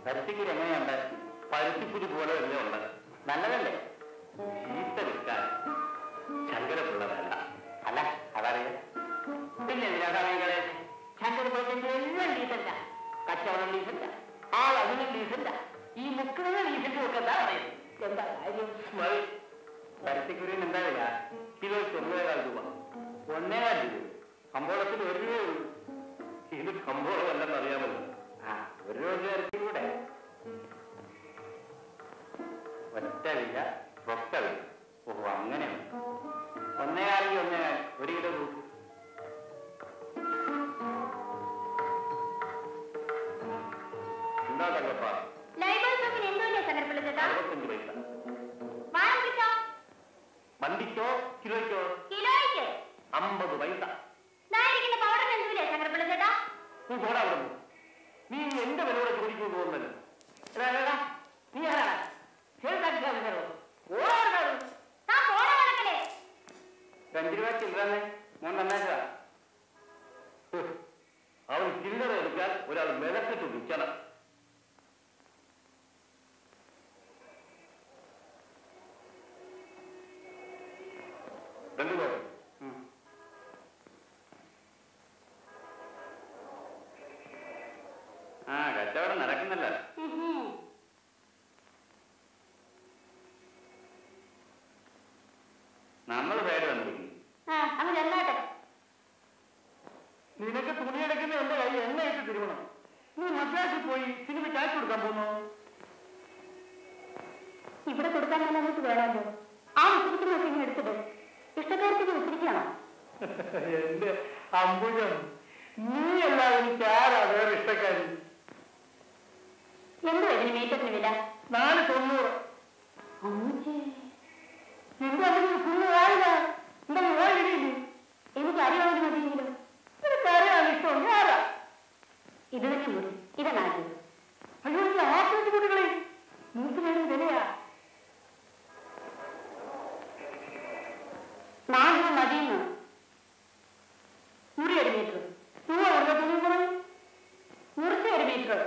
പരുത്തിക്കുരി എങ്ങനെയുണ്ട് പരുത്തിക്കുരി പോലെ തന്നെ ഉണ്ട് നല്ലതല്ലേ ചീത്ത വിൽക്കാൻ ശങ്കരപ്പിള്ള വേണ്ട അല്ല അതറിയാം പിന്നെ എന്തിനാ സമയം കളയുന്നത് ശങ്കരപ്പുഴത്തിന്റെ എല്ലാം ലീസല്ല കച്ചവടം ലീസല്ല ആൾ അതിനും ലീസല്ല ഈ മുക്കുന്നത് ലീസിട്ട് കൊടുക്കണ്ടാ പറയുന്നത് എന്താ കാര്യം മതി പരത്തിക്കുരിന് എന്താ വില കിലോയ്ക്ക് ഒന്നേകാൽ രൂപ ഒന്നേകാൽ രൂപ കമ്പോളത്തിൽ ഒരു രൂപ ഇത് കമ്പോളമല്ലെന്ന് അറിയാമല്ലോ ആ ഒരു രൂപ ഇറച്ചി കൂടെ ഒറ്റ വില ഒറ്റ വില ഓ അങ്ങനെയാണ് ഒന്നേകാലിക്ക് ഒന്നേകാൽ ഒരു കിലോ കൂട്ടും എന്താ തങ്കപ്പാ ലൈബ്രറി ഷോപ്പിന് എന്തോല്ലേ ശങ്കരപ്പിള്ള ചേട്ടാ അറുപത്തഞ്ച് പൈസ വാങ്ങിച്ചോ മന്തിക്കോ കിലോയ്ക്കോ കിലോയ്ക്ക് അമ്പത് പൈസ ഇതായിരിക്കുന്ന പൗഡറിന് എന്തുല്ലേ ശങ്കരപ്പിള്ള ചേട്ടാ നീ പോടാ അവിടെ നീ എന്റെ വിലയോടെ ചോദിക്കുന്നു തോന്നുന്നല്ലോ എടാ, എടാ, എടാ, നീ ആരാ ചേർത്താക്കിയാലോ താ പോണ കണക്കല്ലേ അഞ്ചു രൂപ ചില്ലറന്നെ മോൻ നന്നാക്കുക അവൻ ചില്ലറ എടുക്കാൻ ഒരാൾ മെനക്കെട്ട് വിൽക്കണം രണ്ടു പേർ ആ കച്ചവടം നടക്കുന്നല്ല നമ്മൾ പേര് വന്നിരിക്കുന്നു ആ അങ്ങനെ എന്നാട്ടെ നിനക്ക് തുണിയെടുക്കുന്ന എന്റെ കൈ എണ്ണ ഇട്ട് തിരുവണം നീ മദ്രാസിൽ പോയി സിനിമ കാശ് കൊടുക്കാൻ പോകുന്നു ഇവിടെ കൊടുക്കാൻ ഞാൻ അങ്ങോട്ട് വേണമല്ലോ ആ വിസിരിക്കുന്നൊക്കെ ഇങ്ങനെ എടുത്തിട്ട് ഇഷ്ടക്കാർക്ക് വിസിരിക്കണോ എന്റെ അമ്പുജം നീ അല്ലാതെ എനിക്ക് ആരാ വേറെ ഇഷ്ടക്കാരി എന്തോ ഇതിന് മീറ്ററിന് വില നാല് തൊണ്ണൂറ് അമ്മച്ചേ എന്റെ അമ്മ ഫുള്ള് ആയില്ല എന്താ ഓയിലില്ലേ എനിക്ക് അറിയാവുന്ന മതിയെങ്കിലും നിനക്ക് അറിയാൻ ഇഷ്ടം ആരാ ഇത് തന്നെ മുറി ഇതെന്നാണ് അയ്യോ നീ ആപ്പിട്ട് കുട്ടികളെ മൂത്തിനേരം വിലയാ നാല് മതിയെന്ന് മുറി ഒരു മീറ്റർ നീ അവിടെ തുണി പറഞ്ഞു മുറിച്ച ഒരു മീറ്റർ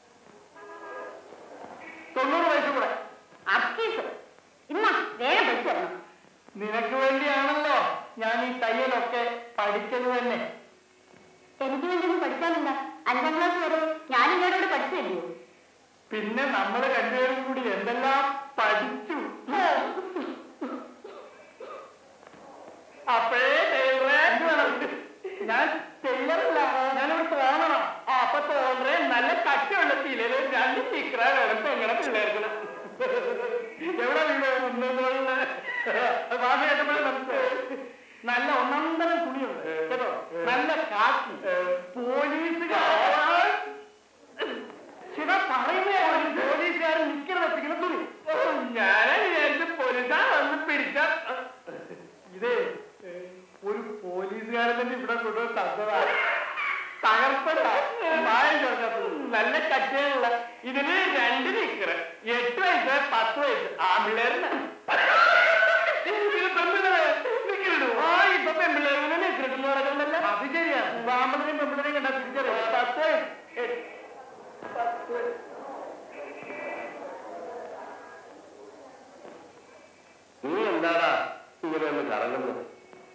തൊണ്ണൂറ് പൈസ കൂടെ അക്കീസ് ഇന്നാ വേഗം പൈസ തരണം നിനക്ക് വേണ്ടിയാണല്ലോ ഞാൻ ഈ തയ്യലൊക്കെ പഠിച്ചത് തന്നെ എനിക്ക് വേണ്ടി ഒന്ന് പഠിക്കാനെന്താ അഞ്ചാം ക്ലാസ് വരെ ഞാൻ ഇങ്ങോട്ട് പഠിച്ചല്ലോ പിന്നെ നമ്മൾ രണ്ടുപേരും കൂടി എന്തെല്ലാം പഠിച്ചു അപ്പോഴേ ടൈലറെ ഞാൻ ടൈലറല്ല ഞാനിവിടെ തോന്നണം ആ, അപ്പൊ തോന്നറേ നല്ല കട്ടിയുള്ള തീലയില് രണ്ട് ചിക്ര വേണം പെങ്ങളെ പിള്ളേർക്കണ എവിടെ വീട് ഒന്നുള്ള ഭാഷ കേട്ടപ്പോഴേ നമുക്ക് നല്ല ഒന്നന്തരം തുണിയുണ്ട് കേട്ടോ നല്ല കാക്കി പോലീസുകാർ ചില പറയുന്നേ ഒരു പോലീസുകാരൻ നിക്കണ വെച്ചിങ്ങനെ തുണി ഞാനെ വിചാരിച്ച പോലീസുകാർ വന്ന് പിടിച്ച ഇതേ ഒരു പോലീസുകാരൻ തന്നെ ഇവിടെ കൊണ്ടുവന്ന് തന്നതാണ് തകർപ്പല്ല മായം ചേർക്കാത്തത് നല്ല കട്ടിയുള്ള ഇതിന് രണ്ട് നിക്കറ് എട്ട് വയസ്സ് പത്ത് വയസ്സ് ആമ്പിള്ളേരിന് പെമ്പിള്ളേര് നിക്കറിടും ആ ഇപ്പൊ പെമ്പിള്ളേരിനെ നിക്കറിട്ടെന്ന് പറയുന്നല്ല അത് ശരിയാ ആമ്പിളരെയും പെമ്പിള്ളരെയും കണ്ടാ തിരിച്ചറിയാം പത്ത് വയസ്സ് എട്ട് പത്ത് വയസ്സ് നീ എന്താടാ ഇങ്ങനെ ഒന്ന് കറങ്ങുന്നത്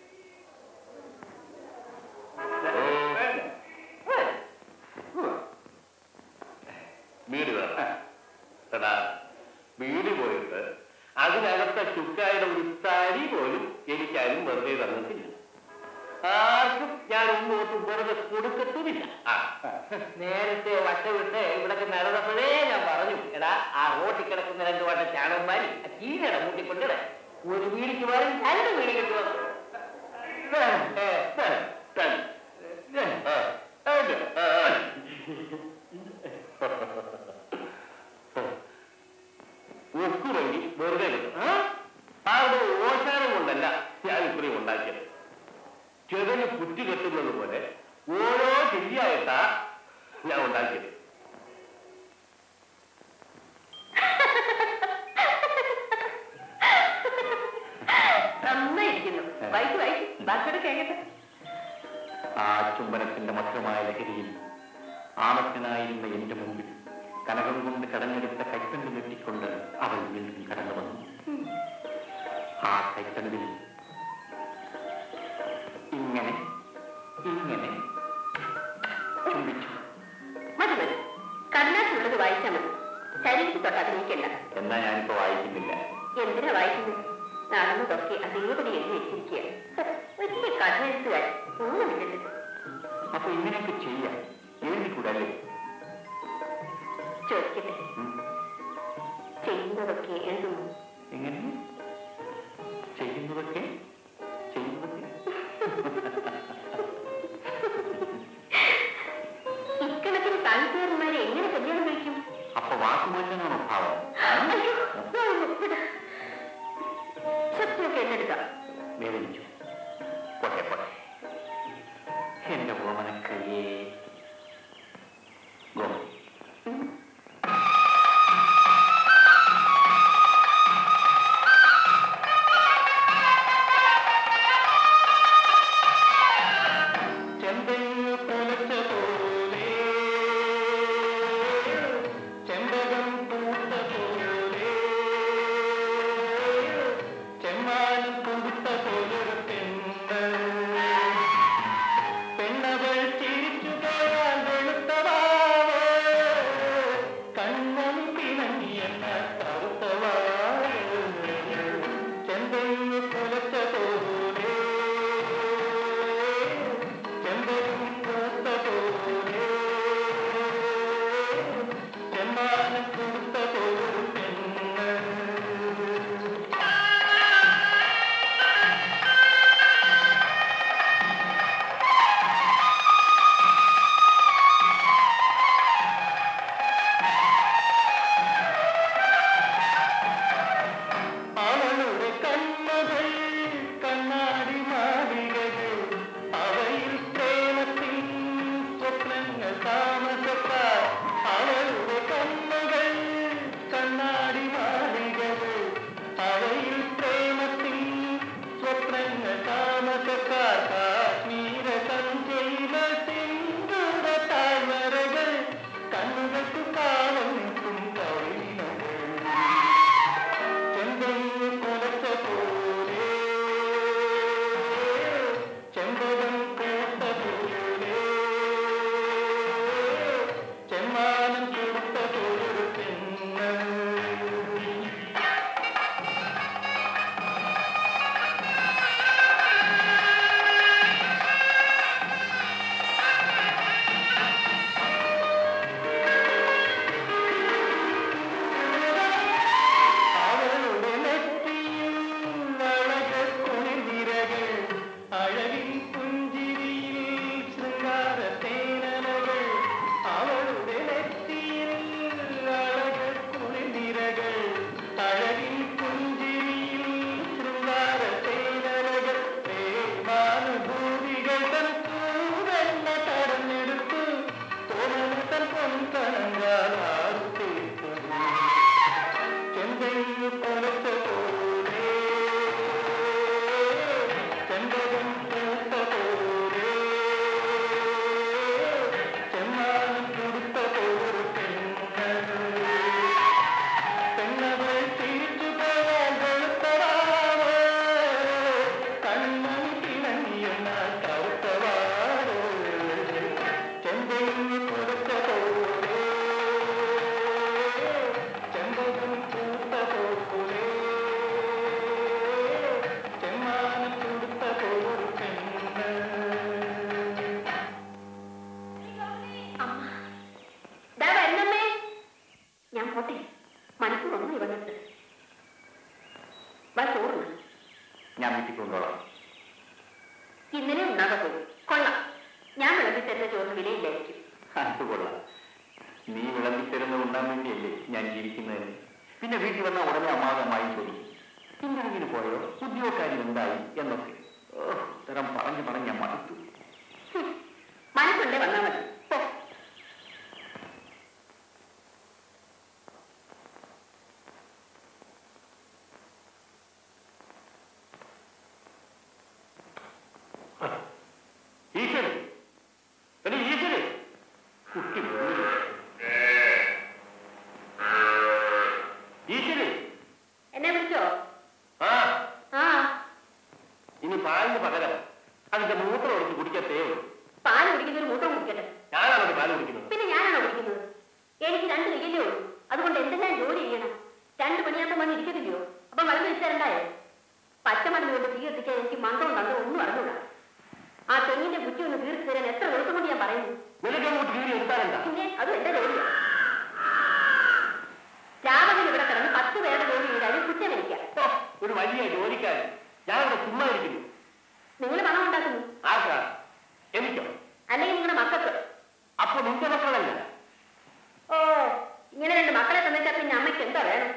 വീട് വേണം എടാ വീട് പോയിട്ട് അതിനകത്തെ ചുക്കായുടെ ഒരു തരി പോലും എനിക്കാരും വെറുതെ തന്നിട്ടില്ല ആർക്കും ഞാൻ ഒന്നും വെറുതെ കൊടുക്കത്തുമില്ല നേരത്തെ വട്ടവിട്ട് ഇവിടൊക്കെ നടന്നപ്പോഴേ ഞാൻ പറഞ്ഞു എടാ ആ റോട്ടിൽ കിടക്കുന്ന രണ്ട് വട്ട ചാണകന്മാരി ചീനട മൂട്ടിക്കൊണ്ടിട ഒരു വീടിക്ക് വരും രണ്ട് വീട് കിട്ടും ഒക്കുമെങ്കിൽ വെറുതെ കിട്ടും ആരുടെ ഓശാരം കൊണ്ടല്ല ഞാൻ ഇത്രയും ഉണ്ടാക്കിയത് ചെതല് പുറ്റി കെട്ടുന്നത് പോലെ ഓരോ ശരിയായിട്ടാ ഞാൻ ഉണ്ടാക്കിയത് നന്നായിരിക്കുന്നു വൈകി വൈകി ബാക്കിയുടെ കേൾക്കട്ടെ ആ ചുംബനത്തിന്റെ മധുരമായ ലഹരിയിൽ ആമത്തനായിരുന്ന എന്റെ മുമ്പിൽ കനകം കൊണ്ട് കടഞ്ഞെടുത്ത കൈത്തണ്ട് വെട്ടിക്കൊണ്ട് അവൾ വീണ്ടും കടന്നു വന്നു ആ കൈത്തണ്ടിൽ ഇങ്ങനെ ഇങ്ങനെ ചുംബിച്ചു മതി മതി കടലാസിലുള്ളത് വായിച്ചാൽ മതി ശരീരത്തിൽ തൊട്ട് അഭിനയിക്കണ്ട എന്നാ ഞാനിപ്പോ വായിക്കുന്നില്ല എന്തിനാ വായിക്കുന്നത് നടന്നതൊക്കെ അതേപടി എഴുതി വെച്ചിരിക്കുക വലിയ കഥ എഴുത്തുകാരൻ ഒന്നുമില്ലല്ലോ അപ്പൊ ഇങ്ങനെയൊക്കെ ചെയ്യാം എഴുതിക്കൂടല്ലേ ചോദിക്കട്ടെ ചെയ്യുന്നതൊക്കെ എഴുതുന്നു എങ്ങനെ ചെയ്യുന്നതൊക്കെ ചെയ്യുന്നതൊക്കെ ഇക്കണക്കിന് സാഹിത്യകാരന്മാരെ എങ്ങനെ കല്യാണം കഴിക്കും അപ്പൊ വാക്കുമാറ്റാണോ ഭാവം അയ്യോ, ഞാൻ വിടാ. ശക്തിയൊക്കെ എന്നെടുക്കാം വേദനിച്ചു പോട്ടെ പോട്ടെ എന്റെ ഓമനക്കയ്യേ ഗോമതി ചെമ്പൈ പുലച്ച പോലെ ചെമ്പകം പൂത്ത പോലെ ചെമ്മാനം കൊടുത്ത പോലൊരു പെണ്ണ് പെണ്ണവൾ ചിരിച്ചു പോയാൽ വെളുത്തവാവോ കണ്ണൻ പിണങ്ങിയെന്ന കറുത്തവാവോ ചെമ്പൈ പുലച്ച പോലെ ചെമ്പകം പൂത്ത പോലെ ചെമ്മാനം കൊടുത്ത പോലൊരു പെണ്ണ് അവളുടെ കണ്ണുകൾ കണ്ണാടി മാളികകൾ അവയിൽ പ്രേമത്തിൽ സ്വപ്നങ്ങൾ താമസക്കാർ അവളുടെ കണ്ണുകൾ കണ്ണാടി മാളികകൾ അവയിൽ പ്രേമത്തിൽ സ്വപ്നങ്ങൾ താമസക്കാർ കാശ്മീര സഞ്ചൈവ സിന്ധുര താഴ്വരകൾ കണ്ണുകൾക്ക് കാവൽ നിൽക്കും കവിനകൾ ചെമ്പൈ കൊലച്ച പോലെ ചെമ്പകം പൂത്ത പോലെ ചെമ്മാനം കൊടുത്ത പോലൊരു പെണ്ണ് അവളുടെ നെറ്റിയിൽ അഴകുളിനിരകൾ അഴകിൻ പുഞ്ചിരിയിൽ ശൃംഗാര തേനലകൾ അവളുടെ നെറ്റിയിൽ അഴകുളിനിരകൾ അഴകിൻ പുഞ്ചിരിയിൽ ശൃംഗാര തേനലകൾ പ്രേമാനുഭൂതികൾ തൻ കൂടെന്ന കടഞ്ഞെടുത്തു തോന്നൽ പൊൻകണങ്കാൽ ആർത്തേക്കും ചെമ്പൈ പുലച്ച പോലെ ചെമ്പകം പൂത്ത പോലെ ചെമ്മാനം കൊടുത്ത പോലൊരു പെണ്ണ് പെണ്ണവൾ തിരിച്ചു പോയാൽ വെളുത്തവാവോ കണ്ണൻ കിണങ്ങിയെന്ന കറുത്തവാവോ ചെമ്പൈ പുലച്ച പോലെ ചെമ്പകം പൂത്ത പോലെ ചെമ്മാനം കൊടുത്ത പോലൊരു പെണ്ണ് അമ്മ ദാ വരുന്നമ്മേ ഞാൻ പോട്ടെ മണിക്കൂറൊന്നും ഇവന്നിട്ട് വാ ചോറ് ഞാൻ വീട്ടിൽ കൊണ്ടോളാം ഇന്നലെ ഉണ്ടാകാൻ പോയി കൊള്ളാം ഞാൻ വിളമ്പി തരുന്ന ചോറിന് വിലയില്ലായിരിക്കും അത് കൊള്ളാം നീ വിളമ്പിത്തരുന്നത് ഉണ്ടാൻ വേണ്ടിയല്ലേ ഞാൻ ജീവിക്കുന്നതിന് പിന്നെ വീട്ടിൽ വന്ന ഉടനെ അമ്മാകമായി ചോദിക്കും പിന്നങ്ങനെ പോയോ ഉദ്യോഗക്കാരി എന്തായി എന്നൊക്കെ ഓ തരം പറഞ്ഞു പറഞ്ഞ് ഞാൻ മടുത്തു ഹും, മനസ്സുണ്ടേ വന്നാൽ മതി പോ ഈശ്വരൻ. എടീ ഈശ്വരൻ. കുട്ടി പോയി. പണിയാത്ത മണി ഇരിക്കത്തില്ലയോ അപ്പൊ മരുന്ന് വെച്ചാലുണ്ടായോ പച്ചമരുന്ന് കൊണ്ട് തീ എത്തിക്കാൻ എനിക്ക് മന്ത്രം തന്ത്രം ഒന്നും അറിഞ്ഞൂടാ ആ തെങ്ങിന്റെ കുറ്റി ഒന്ന് തീർത്ത് തരാൻ എത്ര ദിവസം കൊണ്ട് ഞാൻ പറയുന്നു നിനക്ക് അങ്ങോട്ട് കീറി എടുത്താലെന്താ പിന്നെ അതും എന്റെ ജോലിയാണ് രാവിലെ ഇവിടെ കിടന്ന് പത്ത് പേരുടെ ജോലി ചെയ്താലും കുറ്റം എനിക്കാം ഓ, ഒരു വലിയ ജോലിക്കാരൻ ഞാൻ ഇവിടെ ചുമ്മാ ഇരിക്കുന്നു നിങ്ങൾ പണം ഉണ്ടാക്കുന്നു ആർക്കാ എനിക്കോ അല്ലെങ്കിൽ നിങ്ങളുടെ മക്കൾക്ക് അപ്പൊ നിന്റെ മക്കളല്ല ഓ ഇങ്ങനെ രണ്ട് മക്കളെ തന്നിട്ടാ പിന്നെ അമ്മയ്ക്ക് എന്താ വേണം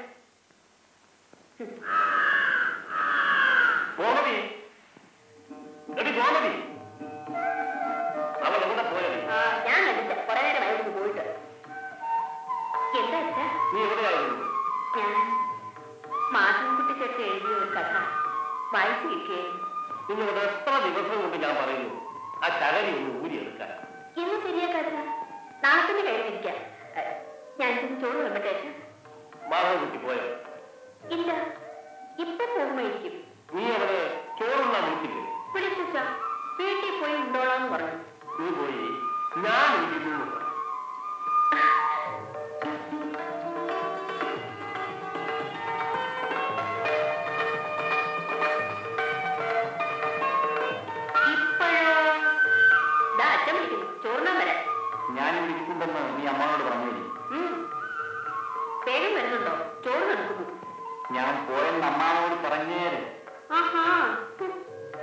ഗോമതി എടി ഗോമതി അവൾ എവിടെ പോയത് ആ, ഞാൻ കണ്ടില്ല കുറെ നേരം വൈകിട്ട് പോയിട്ട് എന്താ അച്ഛാ നീ എവിടെയായിരുന്നു ഞാൻ മാധവൻകുട്ടി ചേർത്ത് എഴുതിയ ഒരു കഥ വായിച്ചു കിട്ടിയായിരുന്നു നിന്നോട് എത്ര ദിവസം കൊണ്ട് ഞാൻ പറയുന്നു ആ ചകരി ഒന്ന് ഊരിയെടുക്കാൻ ഇന്ന് ശരിയാക്കാച്ച നാളെ തന്നെ കഴിഞ്ഞിരിക്കാം ഏ, ഞാൻ ചെന്ന് ചോറ് കണ്ടട്ടെ അച്ഛാ മാധവ കുട്ടി പോയോ ഇല്ല ഇപ്പൊ പോകുമായിരിക്കും നീ അവിടെ ചോറുണ്ണ വിളിച്ചില്ലേ വിളിച്ചാ വീട്ടിൽ പോയി ഉണ്ടോളാന്ന് പറഞ്ഞു നീ പോയി ഞാൻ ഇരിക്കുന്നു എന്ന് പറ. ഇപ്പോഴോ ദാ അച്ഛൻ വിളിക്കുന്നു ചോറിനാൻ വരാൻ ഞാൻ ഇവിടെ ഇരിക്കുന്നുണ്ടെന്ന് നീ അമ്മയോട് പറഞ്ഞില്ലേ ഉം. വേഗം വരുന്നുണ്ടോ ചോറ് നടക്കുന്നു ഞാൻ പോയെന്ന് അമ്മാവോട് പറഞ്ഞേര് ആഹാ ഉം.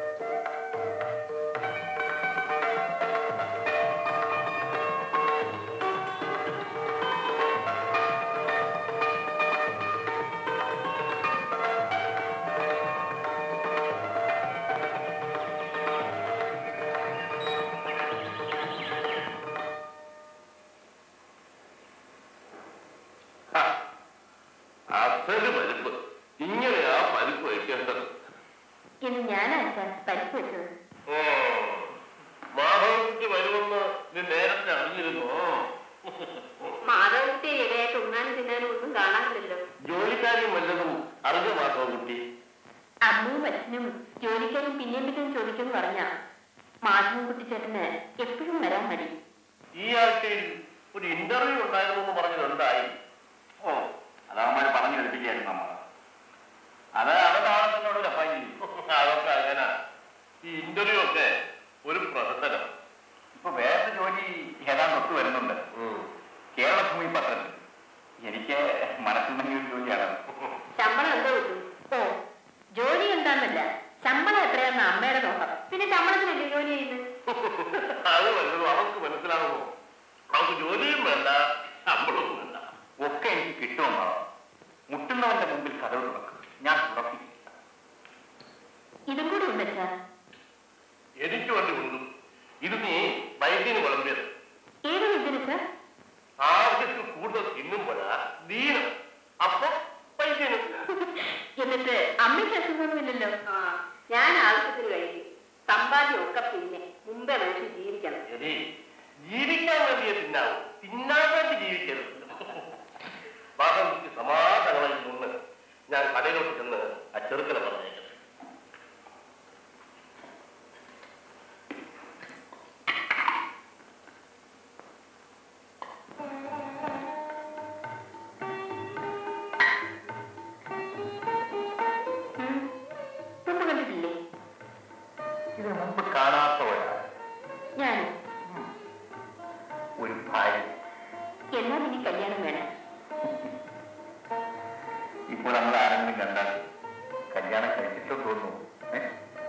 അസല് പരിപ്പ് ഇങ്ങനെയാ പരിപ്പ് വയ്ക്കേണ്ടത് ഇന്ന് ഞാനാ അച്ഛാ പരിപ്പ് വെച്ചത് മാധവൻകുട്ടി വരുമെന്ന് നീ നേരത്തെ അറിഞ്ഞിരുന്നോ മാധവത്തെ ഇടയായിട്ട് ഉണ്ണാനും തിന്നാനും ഒന്നും കാണാറില്ലല്ലോ ജോലിക്കാരും വല്ലതും അറിഞ്ഞ മാധവ കുട്ടി അമ്മയും അച്ഛനും ജോലിക്കാരും പിന്നെയും പിന്നെയും ചോദിക്കുന്നു പറഞ്ഞ മാധവൻകുട്ടി ചേട്ടന് എപ്പോഴും വരാൻ മതി ഈ ആഴ്ചയിൽ ഒരു ഇന്റർവ്യൂ ഉണ്ടായിരുന്നു എന്ന് പറഞ്ഞത് എന്തായി ഓ അതവന്മാര് പറഞ്ഞു കളിപ്പിക്കായിരുന്നു നമ്മ അത് അവരാളെ തന്നോട് അപ്പായി അതൊക്കെ അങ്ങനെ ഈ ഇന്റർവ്യൂ ഒക്കെ ഒരു പ്രഹസനം ഇപ്പൊ വേറെ ജോലി ഏതാണ്ട് ഒത്തു വരുന്നുണ്ട് കേരളഭൂമി പത്രത്തിൽ എനിക്ക് മനസ്സിൽ ഒരു ജോലിയാണ് ശമ്പളം എന്തോ കിട്ടും ഓ ജോലി എന്താന്നല്ല ശമ്പളം എത്രയാന്ന് അമ്മയുടെ നോക്കാം പിന്നെ ശമ്പളത്തിനല്ലേ ജോലി ചെയ്യുന്നത് അത് വല്ലതും അവർക്ക് മനസ്സിലാകുമോ അവർക്ക് ജോലിയും വേണ്ട ശമ്പളവും വേണ്ട ഒക്കെ എനിക്ക് കിട്ടുമെന്നോ മുട്ടുന്നവന്റെ മുമ്പിൽ കഥകൾ തുറക്കും ഞാൻ തുറപ്പിക്കും ഇതും കൂടി ഉണ്ട് അച്ഛാ എനിക്ക് വേണ്ടി ഉണ്ട് ഇത് നീ വൈദ്യന് വിളമ്പിയത് ഏത് വിദ്യന് സാർ ആവശ്യത്തിൽ കൂടുതൽ തിന്നുമ്പോഴാ ദീനം അപ്പൊ വൈദ്യന് എന്നിട്ട് അമ്മയ്ക്ക് അസുഖമൊന്നുമില്ലല്ലോ ഞാൻ ആവശ്യത്തിന് കഴിക്കും സമ്പാദ്യം ഒക്കെ പിന്നെ മുമ്പേ മനുഷ്യൻ ജീവിക്കണം എടീ, ജീവിക്കാൻ വേണ്ടിയേ തിന്നാവൂ തിന്നാൻ വേണ്ടി ജീവിക്കരുത് വാസന്തിക്ക് സമാധാനമായി നിന്ന് ഞാൻ കടയിലോട്ട് ചെന്ന് ആ ചെറുക്കനെ പറഞ്ഞേക്കട്ടെ ഉം. മുമ്പ് കണ്ടിട്ടില്ലേ ഇത് മുമ്പ് കാണാത്തവരാണ് ഞാൻ ഒരു ഭാര്യ എന്നാൽ ഇനി കല്യാണം വേണം ഇപ്പോൾ നമ്മൾ ആരെങ്കിലും കണ്ടാൽ കല്യാണം കഴിച്ചിട്ടോ തോന്നുന്നു ഏ?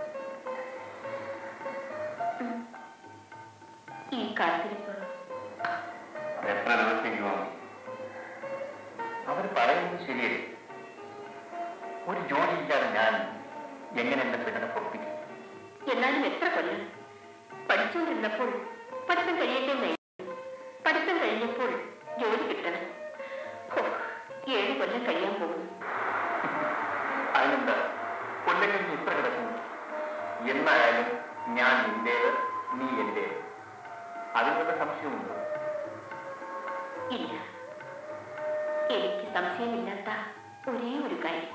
ഈ കാത്തിരിപ്പ് എത്ര ദിവസത്തേക്കുമോ അവർ പറയുന്നത് ശരിയല്ലേ ഒരു ജോലിയില്ലാതെ ഞാൻ എങ്ങനെ എന്റെ പെണ്ണിനെ പൊറപ്പിക്കും എന്നാലും എത്ര കൊല്ലം പഠിച്ചുകൊണ്ടിരുന്നപ്പോൾ പഠിത്തം കഴിയട്ടെ എന്നായി പഠിത്തം കഴിഞ്ഞപ്പോൾ ജോലി കിട്ടണം ഹോ, ഏഴ് കൊല്ലം കഴിയാൻ പോകുന്നു അതിനെന്താ കൊല്ലങ്ങളിൽ ഇത്ര കിടക്കുന്നു എന്നായാലും ഞാൻ നിന്റേത് നീ എന്റേത് അതിനുള്ള സംശയമുണ്ടോ ഇല്ല എനിക്ക് സംശയമില്ലാത്ത ഒരേ ഒരു കാര്യം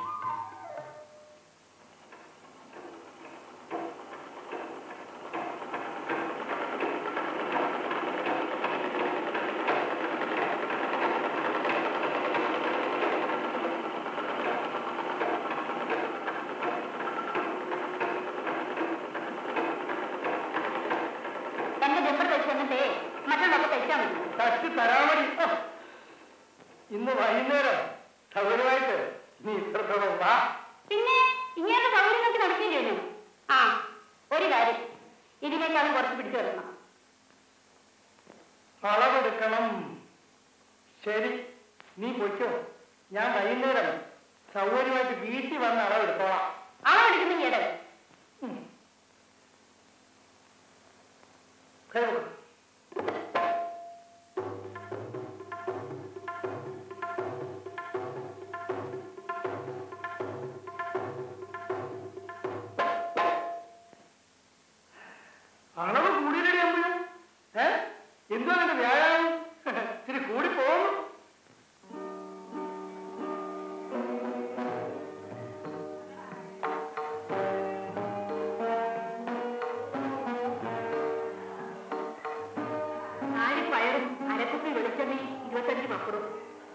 ഇന്ന് വൈകുന്നേരം സൗകര്യമായിട്ട് നീ ഇത്രത്തോളം വാ പിന്നെ ഇങ്ങനത്തെ സൗകര്യങ്ങൾക്ക് നടക്കില്ലേ ഞാൻ ആ ഒരു കാര്യം ഇതിനേക്കാളും കുറച്ച് പിടിച്ചു വരണം അളവെടുക്കണം ശരി നീ പൊയ്ക്കോ ഞാൻ വൈകുന്നേരം സൗകര്യമായിട്ട് വീട്ടിൽ വന്ന് അളവെടുത്തോളാം അളവെടുക്കുന്ന കേട് ഉം. കൈ കൊടുക്ക്. അളവ് കൂടിയില്ലേ അമ്മ ഏ എന്തോ നിന്റെ വ്യായാമം ഇത്തിരി കൂടി പോകുന്നു നാല് പയറും അരക്കുപ്പി വെളിച്ചെണ്ണയും ഇരുപത്തഞ്ച് പപ്പറും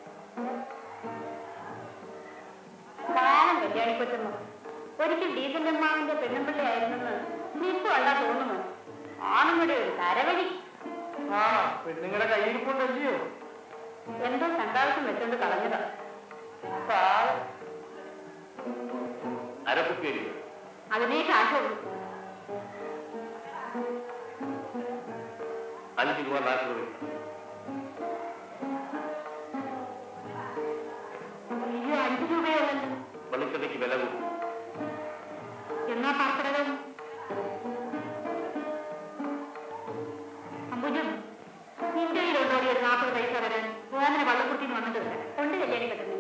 കാലം കല്യാണിക്കൊച്ചമ്മ ഒരിക്കൽ ഡീസന്റ് അമ്മാവിന്റെ പെണ്ണുമ്പിള്ളി ആയിരുന്നെന്ന് നിത്യം അല്ല തോന്നുന്നു ആണുങ്ങളുടെ ഒരു കരവഴി ആ പെണ്ണുങ്ങളുടെ കയ്യിരിപ്പുണ്ടല്ലയോ എന്തോ സന്താസം വെച്ചോണ്ട് കളഞ്ഞതാ പാവം. അരക്കുപ്പേരി അതിനേ കാശുള്ളൂ അഞ്ച് രൂപ നാൽപ്പത് രൂപ അയ്യോ അഞ്ചു രൂപയുള്ളല്ലോ വെളിച്ചെണ്ണയ്ക്ക് വില കൂടും എന്നാ പാർക്കടകം അമ്പുജം നിന്റെ കയ്യിലുണ്ടോടി ഒരു നാൽപ്പത് പൈസ വരാൻ വേദന വള്ളക്കുട്ടിന്ന് വന്നിട്ട് വരാം കൊണ്ട് കല്യാണി കിട്ടുന്നു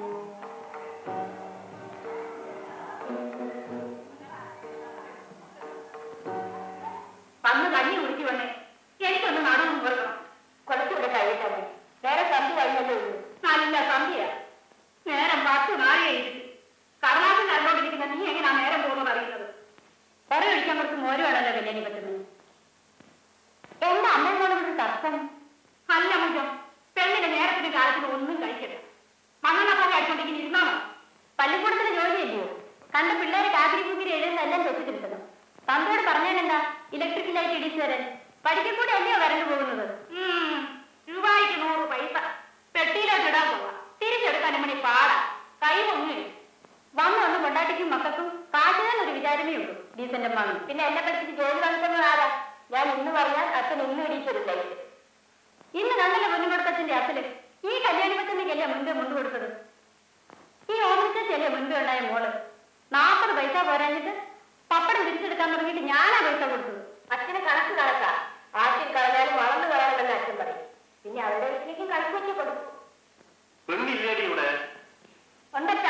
വന്ന് കഞ്ഞി കുടിച്ചു വന്നേ എനിക്കൊന്ന് നടുവും കൊടുക്കണം കുറച്ചുകൂടെ കഴിയട്ടെ മതി. വേറെ സന്ധ്യ കഴിഞ്ഞല്ലേ ഉള്ളൂ നല്ല സന്ധ്യ നേരം പത്ത് നാഴികയിരിക്കും കടലാസിൽ നടന്നുകൊണ്ടിരിക്കുന്ന നീ എങ്ങനെയാ നേരം പോകുന്നത് അറിയുന്നത് കുറെ ഒഴിക്കാൻ കുറച്ച് മോര് വേണമല്ലോ കല്യാണി പറ്റുന്നത് എന്താ അമ്മയോട് ഒരു തർക്കം അല്ല മുജം പെണ്ണിന്റെ നേരത്തിന് കാലത്തിന് ഒന്നും കഴിക്കരുത് മണ്ണെണ്ണ കഴിച്ചോണ്ടെങ്കിൽ ഇരുന്നാ മതി പള്ളിക്കൂടത്തിന് ജോലിയല്ലയോ കണ്ട പിള്ളേരെ കാക്കിരി കുക്കിരി എഴുതുന്നെല്ലാം തെറ്റിദ്ധരിച്ചത് തന്തയോട് പറഞ്ഞാലെന്താ ഇലക്ട്രിക് ലൈറ്റ് ഇടിച്ചു തരാൻ പഠിക്കാൻ കൂടി അല്ലയോ കരണ്ട് പോകുന്നത് രൂപയ്ക്ക് നൂറ് പൈസ പെട്ടിയിലോട്ട് ഇടാൻ പോവാ തിരിച്ചെടുക്കാൻ മണി പാടാ കൈ പൊങ്ങി വന്ന് വന്ന് കൊണ്ടാട്ടിക്കും മക്കൾക്കും കാശുകാൻ ഒരു വിചാരമേ ഉള്ളൂ ഡീസന്റ് അമ്മാവിന് പിന്നെ എന്നെ പഠിപ്പിച്ച് ജോലി വാങ്ങിക്കുന്നത് ആരാ ഞാൻ ഇന്ന് പറഞ്ഞാൽ അച്ഛൻ ഇന്ന് ഇടിച്ചൊരു ലൈറ്റ് ഇന്ന് കണ്ടല്ലേ പൊന്നുകൊടുത്തച്ഛന്റെ അച്ഛന് ഈ കല്യാണിപ്പച്ചൻ്റെക്കല്ലേ മുൻപേ മുണ്ട് കൊടുത്തത് ഈ ഓമനിച്ചല്ലേ മുൻപേ ഉണ്ടായ മോള് നാൽപ്പത് പൈസ പോരാഞ്ഞിട്ട് പപ്പടം തിരിച്ചെടുക്കാൻ തുടങ്ങിയിട്ട് ഞാനാ പൈസ കൊടുത്തത് അച്ഛന് കണക്ക് കണക്കാ ആദ്യം കളഞ്ഞാലും വളർന്നു കളയണമെന്ന് അച്ഛൻ പറയും പിന്നെ അവരുടെ വീട്ടിലേക്കും കണക്ക് വെച്ച് കൊടുത്തു പെണ്ണില്ലേടി ഇവിടെ ഉണ്ടച്ചാ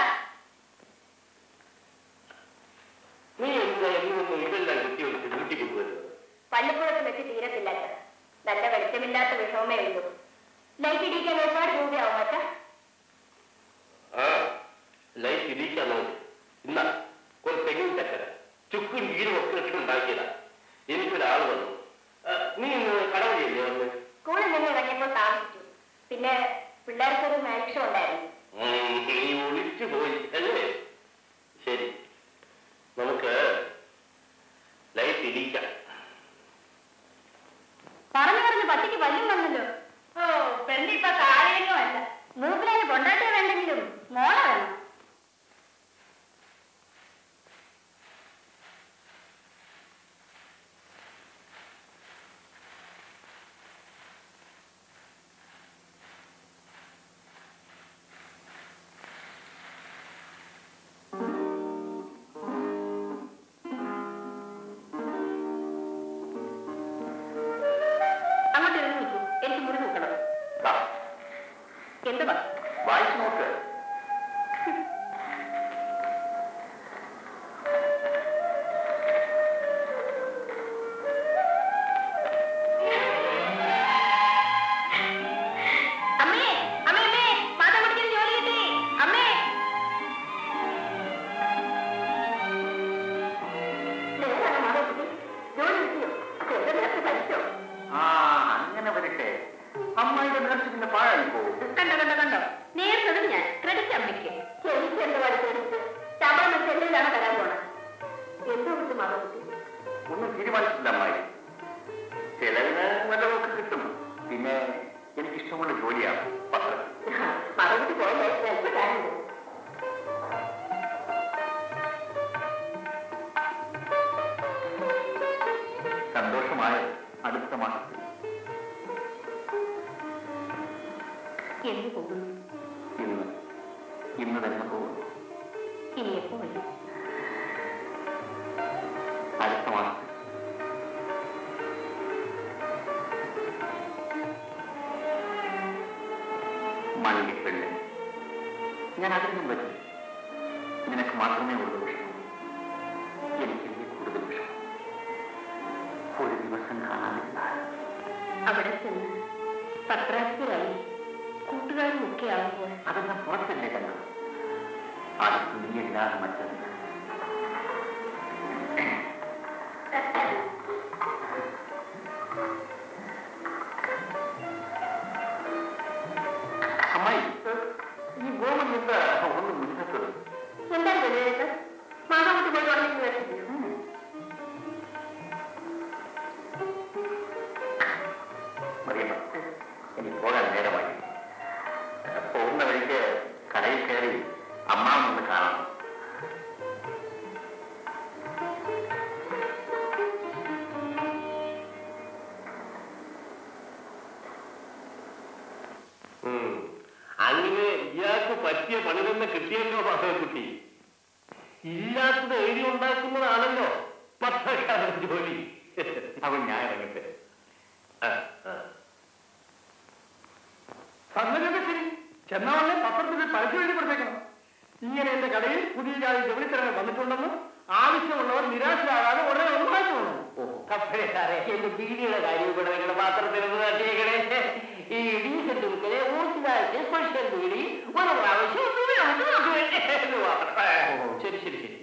നീ എന്താ എന്നൊന്നും ഇതെല്ലാം കുത്തി വെച്ച് വീട്ടിൽ കൊണ്ടുവരുന്നത് പള്ളിപ്പുറത്ത് വെച്ച് തീരത്തില്ല അച്ഛാ. നല്ല വെളിച്ചമില്ലാത്ത വിഷമമേ ഉള്ളൂ ലൈറ്റ് ഇടിക്കാൻ ഒരുപാട് രൂപയാവും അച്ഛാ ആ ലൈറ്റ് ഇടിക്കാൻ നോക്കി ഇന്ന ഒരു തെങ്ങിൻ ചക്കര ചുക്കും വീടും ഒക്കെ ഇട്ട് ഉണ്ടാക്കിയതാ എനിക്കൊരാൾ വന്നു ആ, നീ ഇന്ന് കടവഴിയല്ലേ വന്ന് സ്കൂളിൽ നിന്ന് ഇറങ്ങിയപ്പോൾ താമസിച്ചു പിന്നെ പിള്ളേർക്കൊരു മാക്ഷം ഉണ്ടായിരുന്നു ഉം, നീ ഒളിച്ചു പോയി അല്ലേ ശരി നമുക്ക് ലൈറ്റ് ഇടിക്കാം പറഞ്ഞു പറഞ്ഞ് പട്ടിക്ക് പല്ലും വന്നല്ലോ ഓ പെണ്ണിപ്പ താഴെയൊന്നും അല്ല മൂക്കിലതിന് കൊണ്ടാട്ടേ വേണ്ടെങ്കിലും മോള വേണം അങ്ങോട്ട് ഇരുന്ന് നിൽക്കൂ എനിക്ക് മുറി നോക്കണം ദാ, എന്തുവാ വായിച്ചു നോക്ക് അമ്മേ അമ്മേ അമ്മേ മാതാ കുടിക്കാൻ ജോലി കിട്ടി അമ്മേ നേരാണോ മാതാ കുട്ടി ജോലി കിട്ടിയോ എന്റെ നേരത്തെ പഠിച്ചോ ആ അങ്ങനെ വരട്ടെ അമ്മായിയുടെ നേർച്ച പിന്നെ പാഴായി പോകും കണ്ടോ കണ്ടോ കണ്ടോ നേരിട്ടതും ഞാൻ ക്രെഡിറ്റ് അമ്മയ്ക്ക് എനിക്ക് എന്ത് പഠിച്ചെടുത്ത് ശമ്പളം വെച്ച് എന്തിനാണ് തരാൻ പോണത് എന്തോ കിട്ടും മാതാ കുട്ടി ഒന്നും തീരുമാനിച്ചില്ല അമ്മായി ചെലവിന് വല്ലതൊക്കെ കിട്ടും പിന്നെ എനിക്കിഷ്ടമുള്ള ജോലിയാണ് പത്രം മാതാ ഇനി എപ്പോ വരും അടുത്ത മാസം മണിപ്പെണ്ണ് ഞാൻ അതിനും പറ്റി നിനക്ക് മാത്രമേ ഉള്ളൂ വിഷമം എനിക്കല്ലേ കൂടുതൽ വിഷമം ഒരു ദിവസം കാണാനില്ല അവിടെ ചെന്ന് പത്രാസിലായി കൂട്ടുകാരും ഒക്കെ ആകുമ്പോൾ അതെല്ലാം പുറത്തല്ലേ കണ്ടത് അടുത്ത് നീയല്ലാതെ മറ്റത് അമ്മായി ഈ ഗോമൻ എന്താ ഒന്നും മിണ്ടത്തത് എന്താ ചെല്ലുന്നത് മാതാമത്ത് പോയി പറഞ്ഞു വരത്തില്ല മറിയമ്മ എനിക്ക് പോകാൻ നേരമായി പോകുന്ന വഴിക്ക് കടയിൽ കയറി അമ്മാവൊന്ന് കാണണം ഉം. അങ്ങനെ ഇയാൾക്ക് പറ്റിയ പണി തന്നെ കിട്ടിയല്ലോ കുട്ടി ഇല്ലാത്തത് എഴുതി ഉണ്ടാക്കുന്നതാണല്ലോ പത്രക്കാരൻ ജോലി അവൻ ഞാൻ ഇറങ്ങട്ടെ ആ, ആ. സംഗതിയൊക്കെ ശരി ചെന്നാവണ്ണെ പത്രത്തിൽ പരസ്യം എഴുതി കൊടുത്തേക്കണം ഇങ്ങനെ എന്റെ കടയിൽ പുതിയ ജാതി ജോലിത്തരങ്ങൾ വന്നിട്ടുണ്ടെന്ന് ആവശ്യമുള്ളവർ നിരാശരാകാതെ ഉടനെ ഒന്ന് വായിച്ചു കൊള്ളണം കപ്പലെ സാറേ എന്റെ ബീഡിയുടെ കാര്യം കൂടെ നിങ്ങൾ പാത്രത്തിലൊന്ന് തട്ടിയേക്കണേ ഈ ഡീസന്റ് ബുക്കിലെ ഊട്ടിലാഴ്ച സ്പെഷ്യൽ ബീഡി ഒരു പ്രാവശ്യം ഉപയോഗിച്ച് നമുക്ക് വേണ്ടി എന്ന് മാത്രം. ശരി ശരി ശരി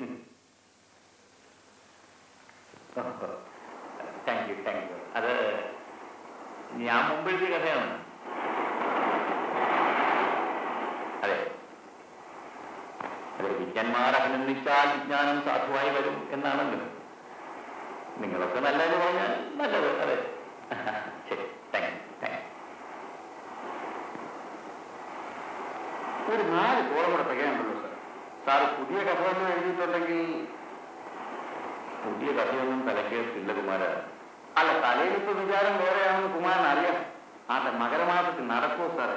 താങ്ക് യു താങ്ക് യു അത് ഞാൻ മുമ്പെഴുതിയ കഥയാണ് അതെ അതെ വിജ്ഞന്മാർ അഭിനന്ദിച്ചാൽ വിജ്ഞാനം സാധുവായി വരും എന്നാണല്ലോ നിങ്ങളൊക്കെ നല്ലതെന്ന് പറഞ്ഞാൽ നല്ലത് അതെ ശരി താങ്ക് യു താങ്ക് യു ഒരു നാല് കോളം കൂടെ തികയുണ്ടല്ലോ സാർ സാറ് പുതിയ കഥ ഒന്നും എഴുതിയിട്ടുണ്ടെങ്കിൽ പുതിയ കഥയൊന്നും തലക്കേറ്റില്ല കുമാര അല്ല തലയിലിപ്പോ വിചാരം വേറെയാണെന്ന് കുമാരൻ അറിയാം അതെ മകരമാസത്തിൽ നടക്കുമോ സാറ്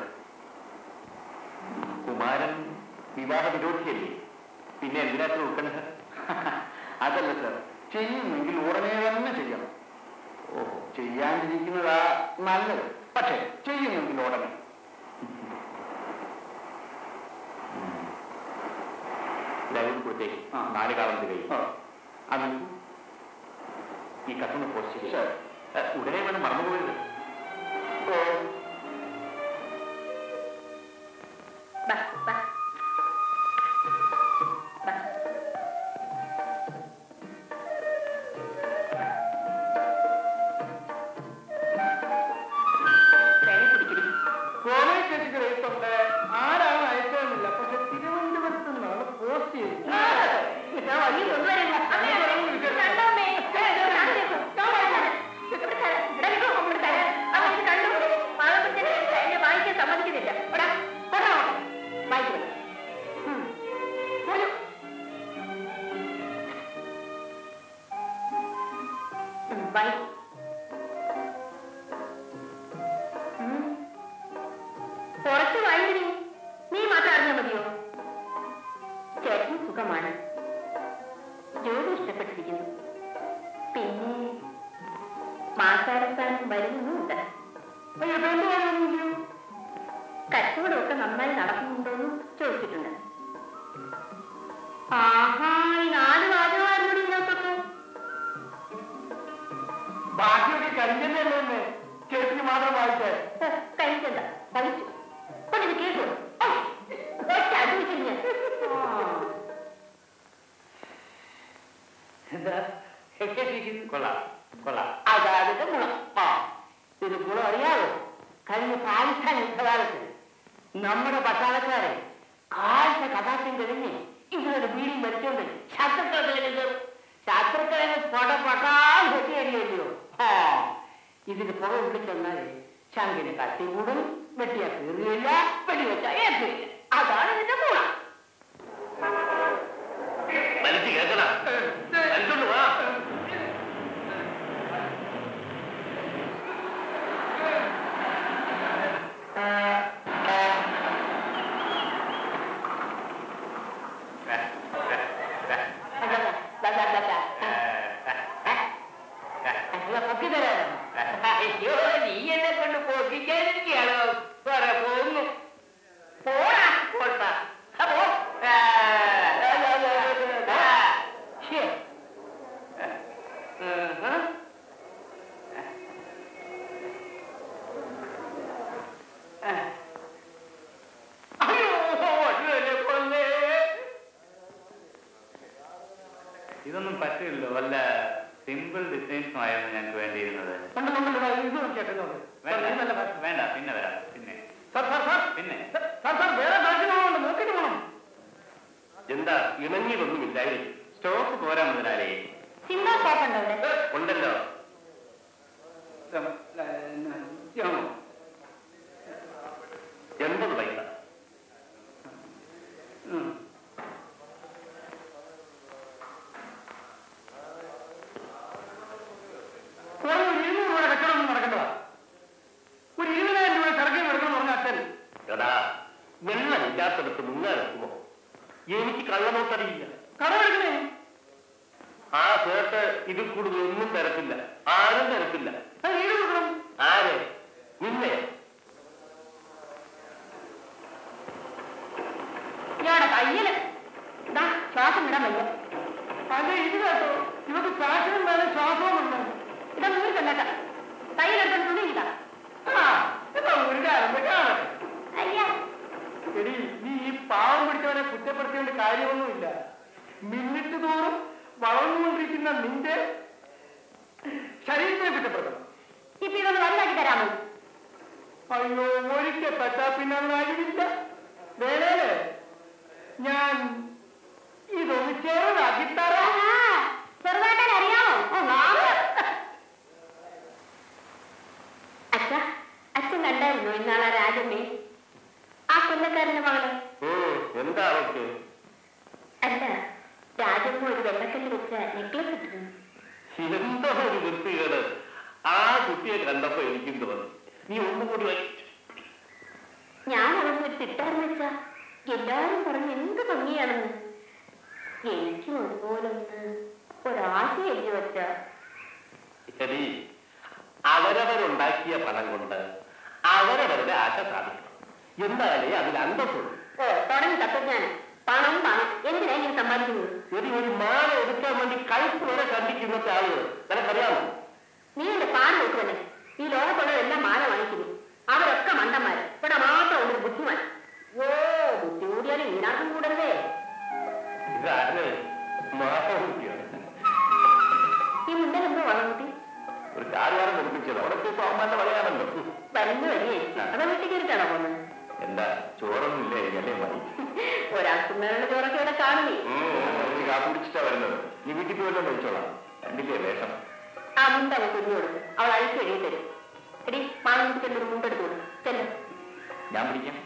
കുമാരൻ വിവാഹ വിരോധിയല്ലേ പിന്നെ എന്തിനാത്ര ഉൾക്കണ്ട അതല്ല സാർ ചെയ്യുമെങ്കിൽ ഉടനെ തന്നെ ചെയ്യണം ഓഹോ ചെയ്യാണ്ടിരിക്കുന്നതാ നല്ലത് പക്ഷേ ചെയ്യുമെങ്കിൽ ഉടനെ ലൈവ് കൊടുത്തേക്ക് നാല് കാലത്ത് കഴിയും അത് ഈ കത്തൊന്ന് പോസ്റ്റ് ചെയ്യും ഉടനെ വേണം മറന്നുപോയത് ഓ ബാ ബാ ബാ വേണേ കുടിക്കണം കോളേജ് ചേച്ചിക്ക് എഴുത്തുണ്ട് ആരാണ് അയച്ചതെന്നില്ല പക്ഷെ തിരുവനന്തപുരത്ത് നിന്നാണ് പോസ്റ്റ് ചെയ്തത് ഞാൻ വഴി കൊണ്ടുവരാം അമ്മേ, കണ്ടോമ്മേ. ഞാൻ കേൾക്കും. ഞാൻ വായിക്കാം. ഇവിടെ തരാം. ഇവിടെ നിൽക്കൂ. ഇവിടെ തരാം. അമ്മ ഇത് കണ്ടു. മാധവപ്പച്ചനെ എന്നെ വായിക്കാൻ സമ്മതിക്കുന്നില്ല. എടാ, പോടാ അങ്ങോട്ട്. വായിക്ക്. ഉം. പോരൂ. ഉം, വായി. ഉം. കുറച്ച് വായിക്കണേ നീ മാത്രം അറിഞ്ഞാൽ മതിയോ ചേട്ടന് സുഖമാണ് ജോലി ഇഷ്ടപ്പെട്ടിരിക്കുന്നു പിന്നെ മാസാവസാനം വരുന്നുമുണ്ട് അയ്യോ എന്ത് പറയുന്നില്ലയോ കച്ചവടമൊക്കെ നന്നായി നടക്കുന്നുണ്ടോന്ന് ചോദിച്ചിട്ടുണ്ട് ആഹാ ഈ നാല് വാചകമായിരുന്നു ഇതിനകത്തൊക്കെ ബാക്കിയൊക്കെ കരിഞ്ഞല്ലേ എന്ന് ചേച്ചിക്ക് മാത്രം വായിച്ചേ കഴിക്കണ്ട കഴിച്ചു കൊണ്ടിത് കേട്ടു ഒറ്റ അടി വെച്ചില്ല എന്താ കൊള്ളാം കൊള്ളാം അതാതിന്റെ ഗുണം ആ ഇത് ഗുണം അറിയാവോ കഴിഞ്ഞ പാകിസ്ഥാൻ യുദ്ധകാലത്ത് നമ്മുടെ പട്ടാളക്കാരെ കാഴ്ച കഥാസം കഴിഞ്ഞ് ഇവരുടെ വീടിൽ മരിച്ചോണ്ട് ശത്രുക്കളെ ശത്രുക്കളെ പൊട പൊട്ടാൻ വെട്ടിയടിയല്ലോ ആ ഇതിന് പുറം വിളിച്ചെന്നാൽ ശങ്കിന് കത്തി കൂടും വെട്ടിയാ കീറുകയില്ല വെടിവെച്ചാ ഏറ്റില്ല അതാണ് ഇതിന്റെ ഗുണം മനസ്സിൽ കേൾക്കണം മനസ്സുകൊണ്ട് വാ ഇതൊന്നും പറ്റില്ലല്ലോ വല്ല സിമ്പിൾ ഡിസൈൻസും ആയിരുന്നു ഞങ്ങൾക്ക് വേണ്ടിയിരുന്നത് ഉണ്ട്, ഉണ്ട്, ഉണ്ട്, ഇത് നോക്കിയാട്ടെ നോക്ക്. വേണ്ട ഇത് നല്ല fashion. വേണ്ട പിന്നെ വരാം പിന്നെ സാർ സാർ സാർ പിന്നെ സാർ സാർ വേറെ ഫാഷനുകളുണ്ട് നോക്കിയിട്ട് പോകണം എന്താ ഇണങ്ങിയതൊന്നുമില്ലായിരിക്കും സ്റ്റോക്ക് പോരാ മുതലാളി സിംഗിൾ ഷോപ്പ് ഉണ്ടോ ഇവിടെ ഉണ്ടല്ലോ എൺപത് പൈസ ഒരു ഇരുന്നൂറ് രൂപ കച്ചവടം നടക്കേണ്ടതാ ഒരു ഇരുപതിനായിരം രൂപ ചരക്കിന് എടുക്കണം പറഞ്ഞ അച്ഛൻ എടാ വെള്ളമില്ലാത്തടത്ത് മുങ്ങാനെത്തുമോ എനിക്ക് കള്ളനോട്ടറിയില്ല കടമെടുക്കണേ ആ ചേട്ട് ഇതിൽ കൂടുതൽ ഒന്നും തരത്തില്ല ആരും തരത്തില്ല അത് ഈട് കൊടുക്കണം ആരെ നിന്നെ ഇയാടെ കയ്യില് ദാ ശ്വാസം വിടാൻ വയ്യ അതെ ഇത് കേട്ടോ ഇവർക്ക് ഫാഷനും വേണം ശ്വാസവും ഉണ്ട് ഇതൊന്നും ഊരി തന്നേക്കാം കയ്യിലെടുത്തോണ്ട് തുണി ഇതാ ആ, എന്നാ ഒരു കാര്യം കാണട്ടെ അയ്യാ എടി നീ ഈ പാവം പിടിച്ചവനെ കുറ്റപ്പെടുത്തേണ്ട കാര്യമൊന്നുമില്ല മിന്നിട്ട് തോറും വളർന്നുകൊണ്ടിരിക്കുന്ന നിന്റെ ശരീരത്തെ കുറ്റപ്പെടുത്തണം ഇപ്പൊ ഇതൊന്ന് വലുതാക്കി തരാമോ അയ്യോ ഒരിക്കൽ പറ്റാ പിന്നെ അത് കഴിവില്ല വേണേലേ ഞാൻ ഇതൊന്ന് ചെറുതാക്കി തരാം ചെറുതായിട്ടാൻ അറിയാമോ ഓ നാളെ അച്ഛ അച്ഛൻ കണ്ടായിരുന്നു ഇന്നാളെ രാജമ്മേ ആ കൊല്ലക്കാരന്റെ മകളെ ഉം, എന്താ അവർക്ക് അല്ല രാജമ്മ ഒരു വെള്ളക്കല്ല് വെച്ച നെക്ലസ് ഇട്ടിരുന്നു എന്താ ഒരു വൃത്തികേട് ആ കുട്ടിയെ കണ്ടപ്പോ എനിക്കും തോന്നി നീ ഒന്നും കൂടി വൈ ഞാൻ അതൊന്നും ഒരു തിട്ടാന്ന് വെച്ചാ എല്ലാരും പറഞ്ഞു എന്ത് ഭംഗിയാണെന്ന് എനിക്കും അതുപോലൊന്ന് ഒരാശ എഴുതി വെച്ച എടി അവരവരുണ്ടാക്കിയ പണം കൊണ്ട് അവരവരുടെ ആശ സാധിക്കണം എന്തായാലേ അതിൽ അന്തസ്സുള്ളൂ ഓ തുടങ്ങി തത്വജ്ഞാനം പണം പണം എന്തിനാ ഇങ്ങനെ സമ്പാദിക്കുന്നത് എടി ഒരു മാല എടുക്കാൻ വേണ്ടി കഴുത്ത് വരെ കണ്ടിക്കുന്നത്തെ ആളുകൾ നിനക്കറിയാമോ നീ എന്റെ പാട് നോക്കുവല്ലേ ഈ ലോകത്തുള്ളവരെല്ലാം മാല വാങ്ങിക്കുന്നു അവരൊക്കെ മണ്ടന്മാര് ഇവിടെ മാത്രം ഒരു ബുദ്ധിമാൻ ഓ ബുദ്ധി കൂടിയാലും ഈനാർക്കും കൂടരുതേ ഇതാര് മാസമാണ് ഈ മുന്നിൽ എന്തോ വളർന്നുട്ടി ഒരു കാറുകാരൻ നിർമ്മിച്ചത് അവിടെ പോയി അമ്മന്റെ പറയാമല്ലോ വലിയ വലിയ അതാ വീട്ടിൽ കയറിട്ടാണോ പോകുന്നത് എന്താ ചോറൊന്നും ഇല്ലേ അല്ലേ മതി ഒരാൾക്കുമ്മയുടെ ചോറൊക്കെ ഇവിടെ കാണുന്നേ കാപ്പി പിടിച്ചിട്ടാ വരുന്നത് നീ വീട്ടിൽ പോയല്ലോ കഴിച്ചോളാം കണ്ടില്ലേ വേഷം ആ മുണ്ടവൻ കുഞ്ഞു കൊടുക്കും അവൾ അഴിച്ചു എഴുതി തരും എടി മാളമുട്ടിക്ക് ഒരു മുണ്ടെടുത്ത് കൊടുക്കും ചെല്ലും ഞാൻ പിടിക്കാം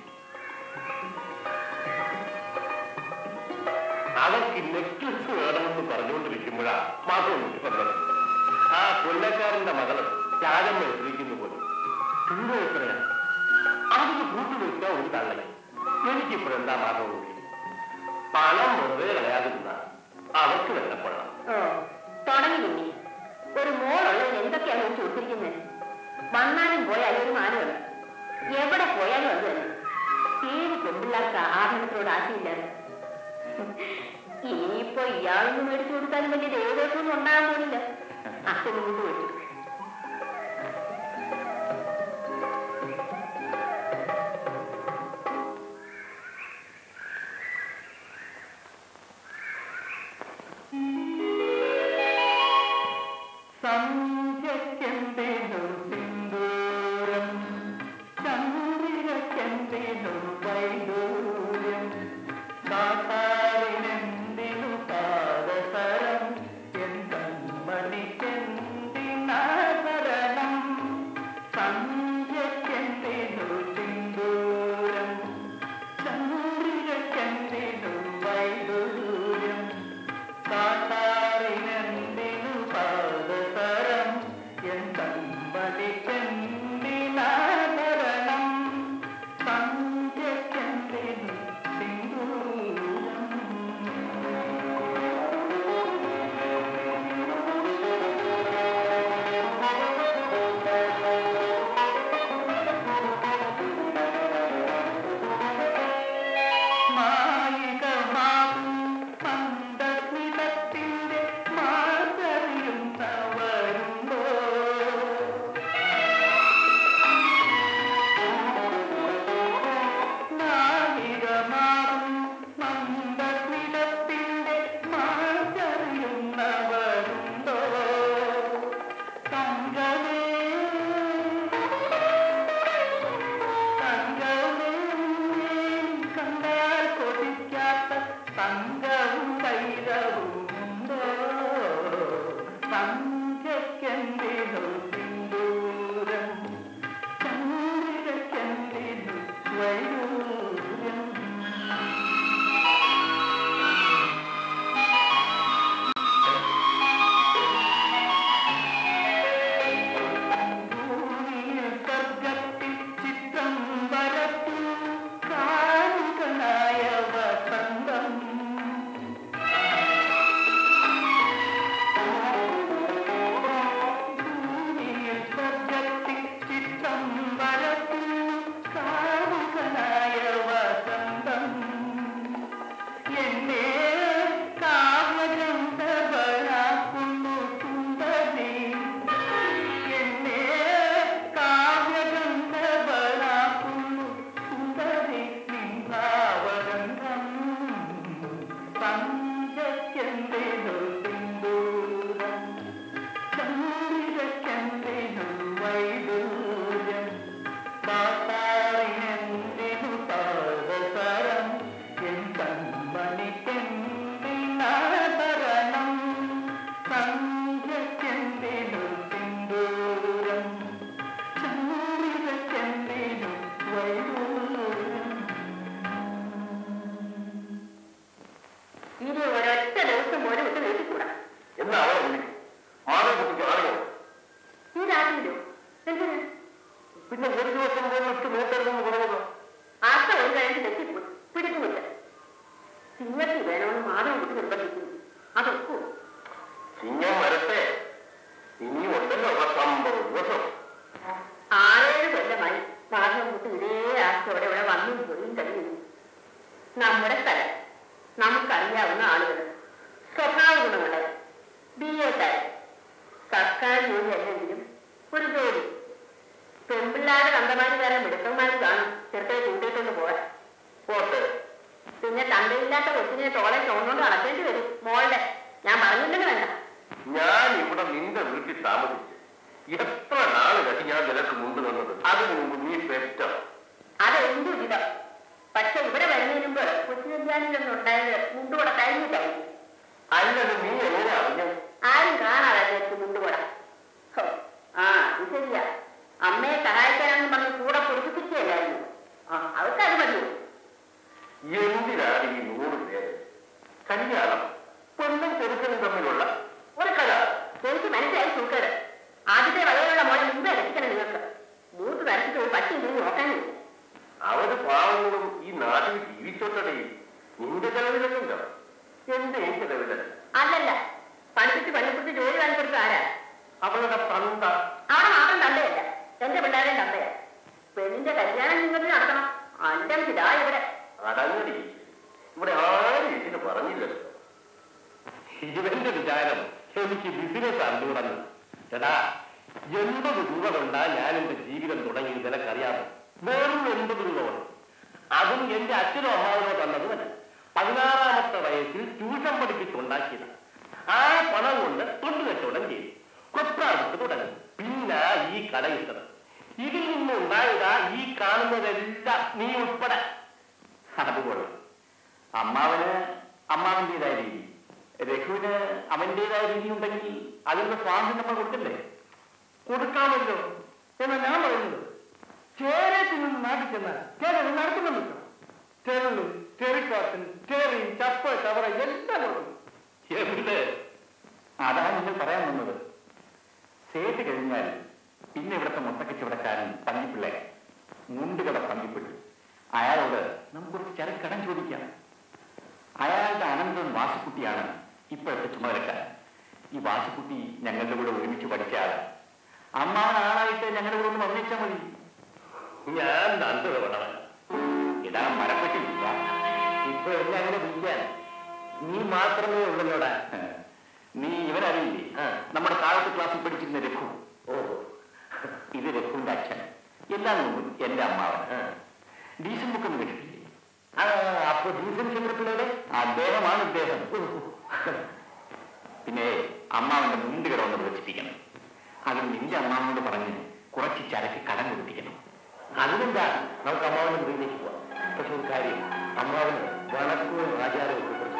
അവർക്ക് നെക്ലസ് വേണമെന്ന് പറഞ്ഞുകൊണ്ടിരിക്കുമ്പോഴാ മാസം വന്നത് ആ കൊല്ലക്കാരന്റെ മകള് രാജമ്മ എത്തിരിക്കുന്നു പോലും ദൂരം എത്രയാണ് അതിന് കൂട്ടു വെക്കാൻ ഒരു തള്ളേ എനിക്കിപ്പോഴെന്താ മാസം പണം വെറുതെ കളയാതിരുന്ന അവർക്ക് തന്നെ കൊള്ളാം ഓ തുടങ്ങി കുഞ്ഞി ഒരു മോളുള്ളതിന് എന്തൊക്കെയാണ് വെച്ച് കൊടുത്തിരിക്കുന്നത് വന്നാലും പോയാലും ഒരു മാനമല്ല എവിടെ പോയാലും അത് തന്നെ തീരെ പെൺപിള്ളേർക്ക് ആഭരണത്തിനോട് ആശയില്ലാതെ ഇനിയിപ്പോ ഇയാളൊന്നും മേടിച്ചു കൊടുത്താലും വലിയ ദേവദോഷമൊന്നും ഉണ്ടാകാൻ പോലില്ല അച്ഛനും കൊണ്ട് വെച്ചു സന്ധ്യക്കെന്തേനു സിന്ദൂരം ചന്ദ്രികക്കെന്തേനു വൈദൂര്യം കാട്ടാറിനെന്തിനു പാദസരം എന്തമ്മണിക്കെന്തിനാഭരണം സന്ധ്യക്കെന്തേനു സിന്ദൂരം ചന്ദ്രികക്കെന്തേനു വൈദൂര്യം കാട്ടാ തങ്കവും കൈതവും ഉണ്ടോ സന്ധ്യക്കെന്തിനു സിന്ദൂരം ചന്ദ്രികക്കെന്തിനു വൈരൂര്യം ഭൂമിയിൽ സ്വർഗത്തിൽ ചിത്രം വരത്തു കാമുകനായ വസന്തം ഭൂമിയിൽ സ്വർഗത്തിൽ ചിത്രം വരത്തു കാമുകനായ വസന്തം എന്നെ കാവ്യഗന്ധവളാക്കുന്നു സുന്ദരി എന്നെ കാവ്യഗന്ധവളാക്കുന്നു സുന്ദരി നിന്നാവഗന്ധം സന്ധ്യക്കെന്തിനു സിന്ദൂരം ചന്ദ്രികക്കെന്തിനു വൈദൂര്യം കാത്താറിനെന്തിനു പാദസരം എൻ കൺമണിക്കെന്തിനാഭരണം സന്ധ്യക്കെന്തിനു സിന്ദൂരം ചന്ദ്രികക്കെന്തിനു വൈദൂര്യം ഇനി ഒരൊറ്റ ദിവസം പോലും വിട്ട് വീട്ടിക്കൂടാ എന്നാ അവളെ വിളിക്കും മാധവക്കുട്ടിക്ക് അറിയോ ഈ രാത്രിയിലോ എന്തിന് പിന്നെ ഒരു ദിവസം പോലും ഇട്ട് നോക്കരുതെന്ന് പറഞ്ഞത് ആശ ഒരു കഴിഞ്ഞ് തെറ്റിപ്പോയി പിടിക്കുന്നില്ല സിംഹത്തിൽ വേണമെന്ന് മാധവൻ കുട്ടി നിർബന്ധിക്കുന്നു അതൊക്കൂ ചിങ്ങം വരട്ടെ ഇനിയും ഉണ്ടല്ലോ പത്തമ്പത് ദിവസം ആറേഴ് കൊല്ലമായി മാധവൻ കുട്ടി ഇതേ ആശയോടെ ഇവിടെ വന്നും പോയും കഴിയുന്നു നമ്മുടെ സ്ഥലം നമുക്കറിയാവുന്ന ആളുകൾ സ്വഭാവ ഗുണങ്ങളെ ബി എക്കാരൻ സർക്കാർ ജോലി അല്ലെങ്കിലും ഒരു ജോലി പെൺപിള്ളാരുടെ കണ്ടമാര് തരം മിടുക്കന്മാർ കാണും ചെറുക്കനെ കൂട്ടിയിട്ടുണ്ട് പോവാൻ പോട്ടെ പിന്നെ തന്തയില്ലാത്ത കൊച്ചിനെ തോളെ ചോന്നുകൊണ്ട് നടക്കേണ്ടി വരും മോളുടെ ഞാൻ പറഞ്ഞില്ലെന്ന് വേണ്ട ഞാൻ ഇവിടെ നിന്റെ വീട്ടിൽ താമസിച്ച് എത്ര നാള് കട്ടി ഞാൻ നിനക്ക് മുമ്പ് നിന്നത് അതിനു മുമ്പ് നീ പെറ്റ അത് എന്തു വിധം പക്ഷെ ഇവിടെ വരുന്നതിന് മുമ്പ് കൊച്ചുകല്യാണിലൊന്നുണ്ടായത് മുണ്ടുകൂട കഴിഞ്ഞിട്ടായിരിക്കും അല്ലത് നീ എങ്ങനെ അറിഞ്ഞു ആരും കാണാതെ ചേർത്ത് മുണ്ടുകൂട ഹോ, ആ ഇത് ശരിയാ അമ്മയെ സഹായിക്കാനെന്ന് പറഞ്ഞ് കൂടെ പൊടിപ്പിക്കുകയല്ലായിരുന്നു ആ അവർക്ക് അത് മതിയോ എന്തിനാണ് ഈ നൂറ് പേര് കല്യാണം പെണ്ണും ചെറുക്കനും തമ്മിലുള്ള ഒരു കല എനിക്ക് മനസ്സിലായി സൂക്കേട് ആദ്യത്തെ വകയിലുള്ള മോളെ മുമ്പേ രക്ഷിക്കണം നിങ്ങൾക്ക് മൂത്ത് വരച്ചിട്ട് ഒരു പട്ടി ഉണ്ടെന്ന് നോക്കാനില്ല അവര് പാവങ്ങളും ഈ നാട്ടിൽ ജീവിച്ചോട്ടടേ നിന്റെ ചെലവിലല്ലോ എന്റെ ഈ ചെലവിലല്ല അല്ലല്ല പഠിപ്പിച്ച് പണിപ്പിച്ച് ജോലി വാങ്ങിക്കൊടുത്ത ആരാ അവളുടെ തന്ത അവിടെ മാത്രം തന്തയല്ല എന്റെ പിള്ളേരെ തന്തയാ പെണ്ണിന്റെ കല്യാണം നിങ്ങൾ നടത്തണം അല്ലെങ്കിൽ ഇതാ ഇവിടെ അടങ്ങടി ഇവിടെ ആരും ഇതിന് പറഞ്ഞില്ലല്ലോ ഇവന്റെ വിചാരം എനിക്ക് ബിസിനസ് അറിഞ്ഞൂടന്ന് എടാ എൺപത് രൂപ കൊണ്ടാ ഞാൻ എന്റെ ജീവിതം തുടങ്ങിയത് നിനക്കറിയാമോ വെറും എൺപത് രൂപ കൊണ്ട് അതും എന്റെ അച്ഛനും അമ്മാവനോ തന്നത് തന്നെ പതിനാറാമത്തെ വയസ്സിൽ ട്യൂഷൻ പഠിപ്പിച്ചുണ്ടാക്കിയത് ആ പണം കൊണ്ട് തൊണ്ടു കച്ചവടം ചെയ്തു കൊപ്രാവിട്ട് തുടങ്ങി പിന്നെ ഈ കടയിട്ടത് ഇതിൽ നിന്നുണ്ടായതാ ഈ കാണുന്നതെല്ലാം നീ ഉൾപ്പെടെ അതുപോലെ അമ്മാവന് അമ്മാവന്റേതായ രീതി രഘുവിന് അവന്റേതായ രീതി ഉണ്ടെങ്കിൽ അതിന്റെ സ്വാതന്ത്ര്യം നമ്മൾ കൊടുക്കണ്ടേ കൊടുക്കാമല്ലോ എന്നാ ഞാൻ പറയുന്നത് ചേരത്തിൽ നിന്ന് നാട്ടിൽ ചെന്നാൽ ചേരത് നടത്തുന്നു നിൽക്കണം തെരളും തെറിക്കാത്തും തെറി ചപ്പ് ചവറ എല്ലാം കൊടുക്കും എവിടെ അതാണ് നിങ്ങൾ പറയാൻ വന്നത് സേറ്റ് കഴിഞ്ഞാൽ പിന്നെ ഇവിടുത്തെ മുട്ടക്കച്ചവടക്കാരൻ പന്നിപ്പിള്ളേ മുണ്ടുകട പന്നിപ്പിള്ളി അയാളോട് നമുക്ക് കുറച്ച് ചരക്ക് കടം ചോദിക്കാം അയാളുടെ അനന്തൻ വാസുക്കുട്ടിയാണ് ഇപ്പോഴത്തെ ചുമതലക്കാരൻ ഈ വാസുക്കുട്ടി ഞങ്ങളുടെ കൂടെ ഒരുമിച്ച് പഠിച്ച ആളാണ് അമ്മാവൻ ആളായിട്ട് ഞങ്ങളുടെ കൂടെ ഒന്ന് വന്നേച്ചാൽ മതി ഞാൻ നന്ദവണമല്ല ഇടാ മരപ്പെട്ടില്ല ഇപ്പൊ എന്നെ അങ്ങനെ വിളിക്കാൻ നീ മാത്രമേ ഉള്ളല്ലോടാ നീ ഇവനറിയില്ലേ നമ്മുടെ താഴത്തെ ക്ലാസ്സിൽ പഠിച്ചിരുന്ന രഘു ഓഹോ ഇത് രഘുവിന്റെ അച്ഛൻ എല്ലാം കൊണ്ടും എന്റെ അമ്മാവൻ ഡീസൽ ബുക്കൊന്നും കേട്ടിട്ടില്ലേ ആ അപ്പൊ ഡീസൽ ചന്ദ്രപിള്ളയുടെ അദ്ദേഹമാണ് ഇദ്ദേഹം പിന്നെ അമ്മാവന്റെ മുണ്ടുകട ഒന്ന് വെച്ചിരിക്കണം അത് നിന്റെ അമ്മാവനോട് പറഞ്ഞ് കുറച്ച് ചരക്ക് കടം കൊടുപ്പിക്കണം അതുകൊണ്ടാണ് നമുക്ക് അമ്മാവന്റെ മുറിയിലേക്ക് പോവാം പക്ഷെ ഒരു കാര്യം അമ്മാവന് വണക്കവും ആചാരവും ഒക്കെ കുറച്ച്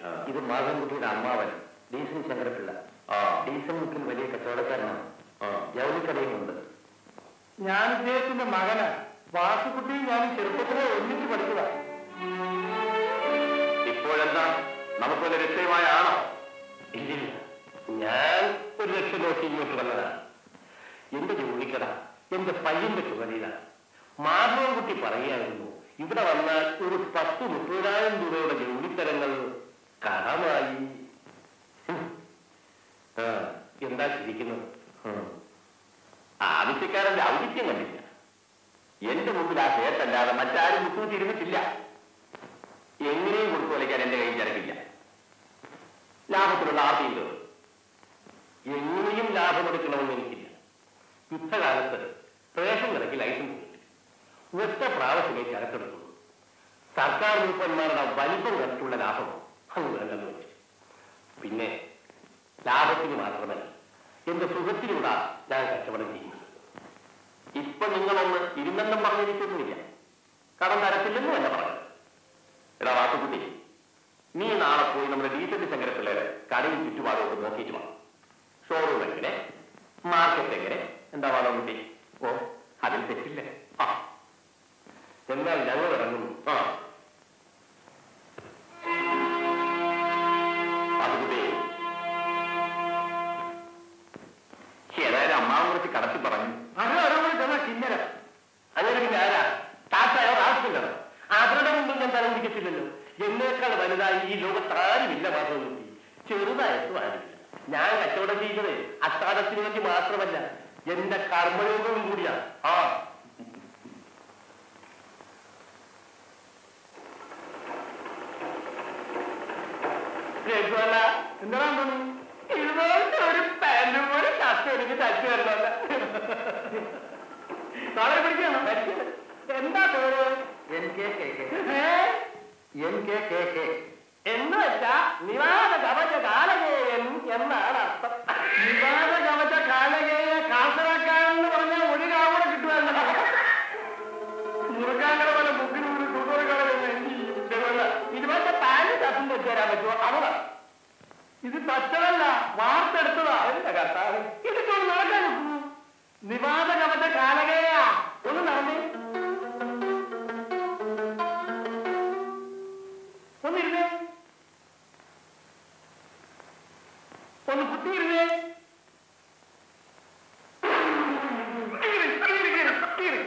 ഇത് മാധവൻകുട്ടിയുടെ അമ്മാവൻ ഡീസൻ ശങ്കരപിള്ള ആ ഡീസൻ മുക്കിൽ വലിയ കച്ചവടക്കാരനാണ് ആ ജൗളിക്കടയും ഉണ്ട് ഞാൻ ഇദ്ദേഹത്തിന്റെ മകന് വാസുകുട്ടിയും ഞാനും ചെറുപ്പത്തിലെ ഒന്നിച്ച് പഠിച്ചതാ ഇപ്പോഴെന്താ നമുക്ക് വല്ല രക്ഷയുമായ ആണോ ഇല്ലില്ല ഞാൻ ഒരു ലക്ഷം നോക്കി ഇങ്ങോട്ട് വന്നതാണ് എന്റെ ജോലിക്കട എന്റെ പയ്യന്റെ ചുമലിലാണ് മാധവൻകുട്ടി പറയായിരുന്നു ഇവിടെ വന്നാൽ ഒരു പത്ത് മുപ്പതിനായിരം രൂപയുടെ ജോലിത്തരങ്ങൾ കടമായി ഹും. ആ, എന്താ ചിരിക്കുന്നത് ഹും. ആവശ്യക്കാരന്റെ ഔചിത്യം കണ്ടില്ല എന്റെ മുമ്പിൽ ആ ചേട്ടല്ലാതെ മറ്റാരും മുത്തൂത്തിരുന്നിട്ടില്ല എങ്ങനെയും കൊടുത്തു വലയ്ക്കാൻ എന്റെ കയ്യിൽ ചരക്കില്ല ലാഭത്തിലുള്ള ആർത്തിയും തീർന്നു എങ്ങനെയും ലാഭമെടുക്കണമെന്ന് എനിക്കില്ല യുദ്ധകാലത്ത് റേഷൻ കടയ്ക്ക് ലൈസൻസ് കിട്ടി ഒറ്റ പ്രാവശ്യമേ ചരക്കെടുത്തുള്ളൂ സർക്കാർ മൂപ്പന്മാരുടെ വലിപ്പം കണ്ടിട്ടുള്ള ലാഭം അങ്ങ് വേണ്ടെന്ന് വെച്ചു പിന്നെ ലാഭത്തിന് മാത്രമല്ല എന്റെ സുഖത്തിലൂടെ ഞാൻ കച്ചവടം ചെയ്യുന്നത് ഇപ്പൊ നിങ്ങളൊന്ന് ഇരുന്നെന്നും പറഞ്ഞിരിക്കുന്നില്ല കടം തരത്തില്ലെന്നും അല്ല പറഞ്ഞത് എടാ വാസുകുട്ടി നീ നാളെ പോയി നമ്മുടെ ഡീസന്റ് ശങ്കരപ്പിള്ളേരെ കടയും ചുറ്റുപാടും ഒക്കെ നോക്കിയിട്ട് വാ ഷോറൂം എങ്ങനെ മാർക്കറ്റ് എങ്ങനെ എന്താ വാദം കുട്ടി ഓ അതിൽ തെറ്റില്ല ആ എന്നാൽ ഞങ്ങൾ ഇറങ്ങുന്നു ആ വാസുകുട്ടി ഏതായാലും അമ്മാവൻ കുറച്ച് കടത്തി പറഞ്ഞു അത് ഒരാൾ തന്ന കിന്നര അങ്ങനെ പിന്നെ ആരാ താത്തായോ ആവശ്യമില്ലല്ലോ അവരുടെ മുമ്പിൽ ഞാൻ തരം പിടിക്കത്തില്ലല്ലോ എന്നേക്കാൾ വലുതായി ഈ ലോകത്ത് ആരുമില്ല മാത്രം കുട്ടി ചെറുതായിട്ടും ആരുമില്ല ഞാൻ കച്ചവടം ചെയ്യുന്നത് അത്താഴത്തിന് വേണ്ടി മാത്രമല്ല എന്റെ കർമ്മയോഗവും കൂടിയാണ് ആ രഘുവല്ല എന്താ തോന്നി ഇതുപോലത്തെ ഒരു പാൻറ്റും പോലെ കത്ത് എനിക്ക് തച്ചു തരണമല്ല നാളെ പഠിക്കണം എന്താ പേര് എൻ കെ കെ കെ ഏ? എൻ കെ കെ കെ എന്ന് വെച്ചാ നിവാദ കവച കാലകേയൻ എന്നാണ് അർത്ഥം വിവാദ കവച കാലകേയ കാസറാക്കാരെന്ന് പറഞ്ഞാൽ ഒരു കാവടെ കിട്ടുമല്ലോ മുറുക്കാങ്കട പോലെ ബുക്കിന് ഒരു ടൂട്ടോറി കട ഇതുപോലത്തെ പാന്റ് തപ്പും വെച്ച് തരാൻ പറ്റുമോ അവളാ ഇത് തച്ചതല്ല വാർത്തെടുത്തതാ എന്റെ കർത്താവ് ഇതൊക്കെ ഒന്ന് നടക്കാൻ നോക്കൂ നിവാദ കവച കാലകേയ ഒന്ന് നടന്നേ ഒന്നിരുന്നേ ഒന്ന് കുത്തിയിരുന്നേ കീറി, കീറി, കീറി, കീറി.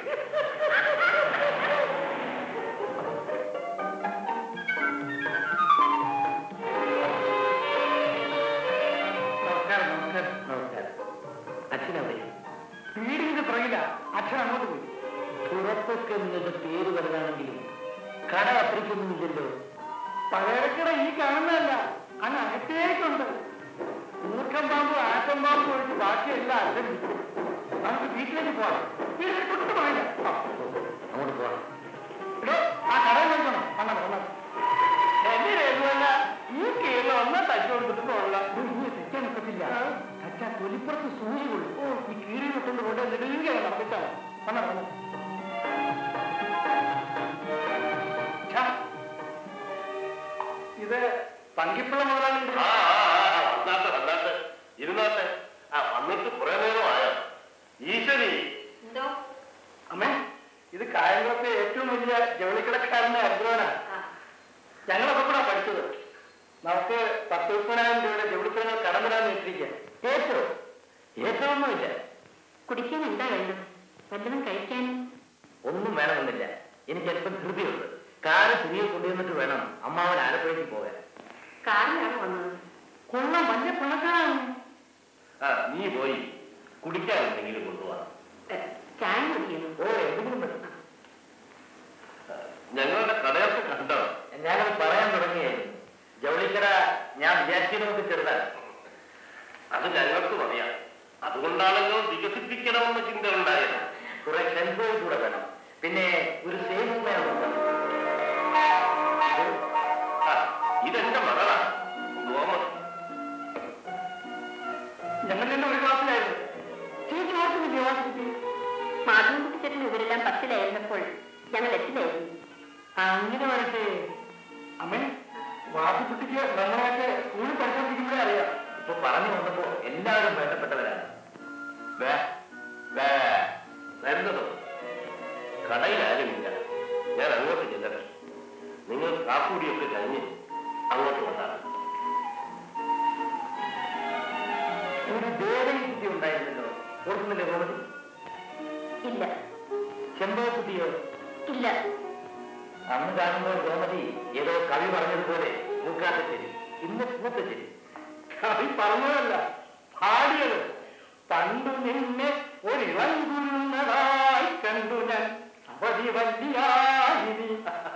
നമസ്കാരം നമസ്കാരം നമസ്കാരം അച്ഛനവിടെ വീടിന്റെ പുറകില അച്ഛൻ അങ്ങോട്ട് പോയി പുറത്തൊക്കെ നിങ്ങളുടെ പേര് വലുതാണെങ്കിലും കട അത്രയ്ക്കൊന്നുമില്ലല്ലോ പഴയക്കട ഈ കാണുന്നതല്ല അങ്ങ് അകത്തേക്കുണ്ട് മൂർഖം പാമ്പ് ആറ്റം പാമ്പ് ഒഴിച്ച് ബാക്കിയെല്ലാം അച്ഛൻ വിട്ടു. നമുക്ക് വീട്ടിലേക്ക് പോവാം വീട്ടിൽ തൊട്ട് പറയില്ല അങ്ങോട്ട് പോവാം എടോ ആ കടയിൽ നോക്കണം വണ്ണം വണ്ണം എന്നെ രഘുവല്ല ഈ കേരള ഒന്നാ തച്ചു കൊടുത്തിട്ട് കൊള്ളാം ഇനി തെറ്റാൻ ഒക്കത്തില്ല തച്ചാ തൊലിപ്പുറത്ത് സൂചി കൊള്ളും ഓ ഈ കീറി വിട്ടുകൊണ്ട് കൊണ്ട് നെടുങ്കയാണ് നടന്നിട്ടാണ് വണ്ണം വണ്ണം ഛ, ഇത് പങ്കിപ്പിള്ള മുതലാളിണ്ട് ആ ആ, ആ, വന്നാട്ടെ വന്നാട്ടെ ഇരുന്നാട്ടെ ആ വന്നിട്ട് കുറെ നേരമായോ ഈശ്വരി എന്തോ അമ്മേ ഇത് കായംകുളത്തെ ഏറ്റവും വലിയ ജൗളിക്കടക്കാരന്റെ അധ്വാനാ ഞങ്ങളൊക്കെ കൂടെ പഠിച്ചത് നമുക്ക് പത്ത് മുപ്പതിനായിരം രൂപയുടെ ജൗളിത്തരങ്ങൾ കടം തരാൻ വെച്ചിരിക്കുക ഏറ്റോ ഏറ്റൊന്നുമില്ല കുടിക്കാൻ എന്താ വേണ്ടത് വല്ലതും കഴിക്കാനും ഒന്നും വേണമെന്നില്ല എനിക്ക് അല്പം ധൃതിയുണ്ട് കാറ് തിരികെ കൊണ്ടുവന്നിട്ട് വേണം അമ്മാവൻ ആലപ്പുഴയ്ക്ക് പോകാൻ കാറിലാണ് വന്നത് കൊള്ളാം വലിയ പണക്കാരാണ് ആ നീ പോയി കുടിക്കാൻ എന്തെങ്കിലും കൊണ്ടുപോകാം ഏ, ചായ കുടിക്കുന്നു ഓ എന്തെങ്കിലും മതി. ഞങ്ങളുടെ കടയൊക്കെ കണ്ടോ ഞാനത് പറയാൻ തുടങ്ങിയായിരുന്നു ജൗളിക്കട ഞാൻ വിചാരിച്ചതിനൊക്കെ ചെറുതാണ് അത് ഞങ്ങൾക്കും അറിയാം അതുകൊണ്ടാണല്ലോ വികസിപ്പിക്കണമെന്ന ചിന്ത ഉണ്ടായത് കുറെ സെൻസേഴ്സ് കൂടെ വേണം പിന്നെ ഒരു സെയിൽസ്മാൻ ഉണ്ട് ആ, ഇതെന്റെ മകളാ ഗോമതി ഞങ്ങൾ തന്നെ ഒരു ക്ലാസ്സിലായിരുന്നു ചേച്ചി ഓർക്കുന്നില്ലേ വാസുകുട്ടി മാധവൻകുട്ടി ചേട്ടൻ ഇവരെല്ലാം പത്തിലായിരുന്നപ്പോൾ ഞങ്ങൾ എട്ടിലായിരുന്നു അങ്ങനെ വരട്ടെ അമ്മേ വാസുകുട്ടിക്ക് നമ്മളൊക്കെ സ്കൂളിൽ പഠിച്ചോണ്ടിരിക്കുമ്പോഴേ അറിയാം ഇപ്പൊ പറഞ്ഞു വന്നപ്പോ എല്ലാവരും വേണ്ടപ്പെട്ടവരാണ് വേ വേ വരുന്നതോ കടയിൽ ആരുമില്ല ഞാൻ അങ്ങോട്ട് ചെല്ലട്ടെ നിങ്ങൾ കാപ്പൂടിയൊക്കെ കഴിഞ്ഞ് അങ്ങോട്ട് വന്നാണ് ഒരു ദേവയും കുട്ടി ഉണ്ടായിരുന്നല്ലോ ഓർക്കുന്നില്ലേ ഗോമതി ഇല്ല ചെമ്പകക്കുട്ടിയോ ഇല്ല അന്ന് കാണുമ്പോൾ ഗോമതി ഏതോ കവി പറഞ്ഞതുപോലെ പൂക്കാത്ത ശരി ഇന്ന് പൂത്ത ശരി കവി പറഞ്ഞതല്ല പാടിയത് പണ്ടു നിന്നെ ഒരിളങ്കുന്നതായി കണ്ടു ഞാൻ അവധി വല്യായിനി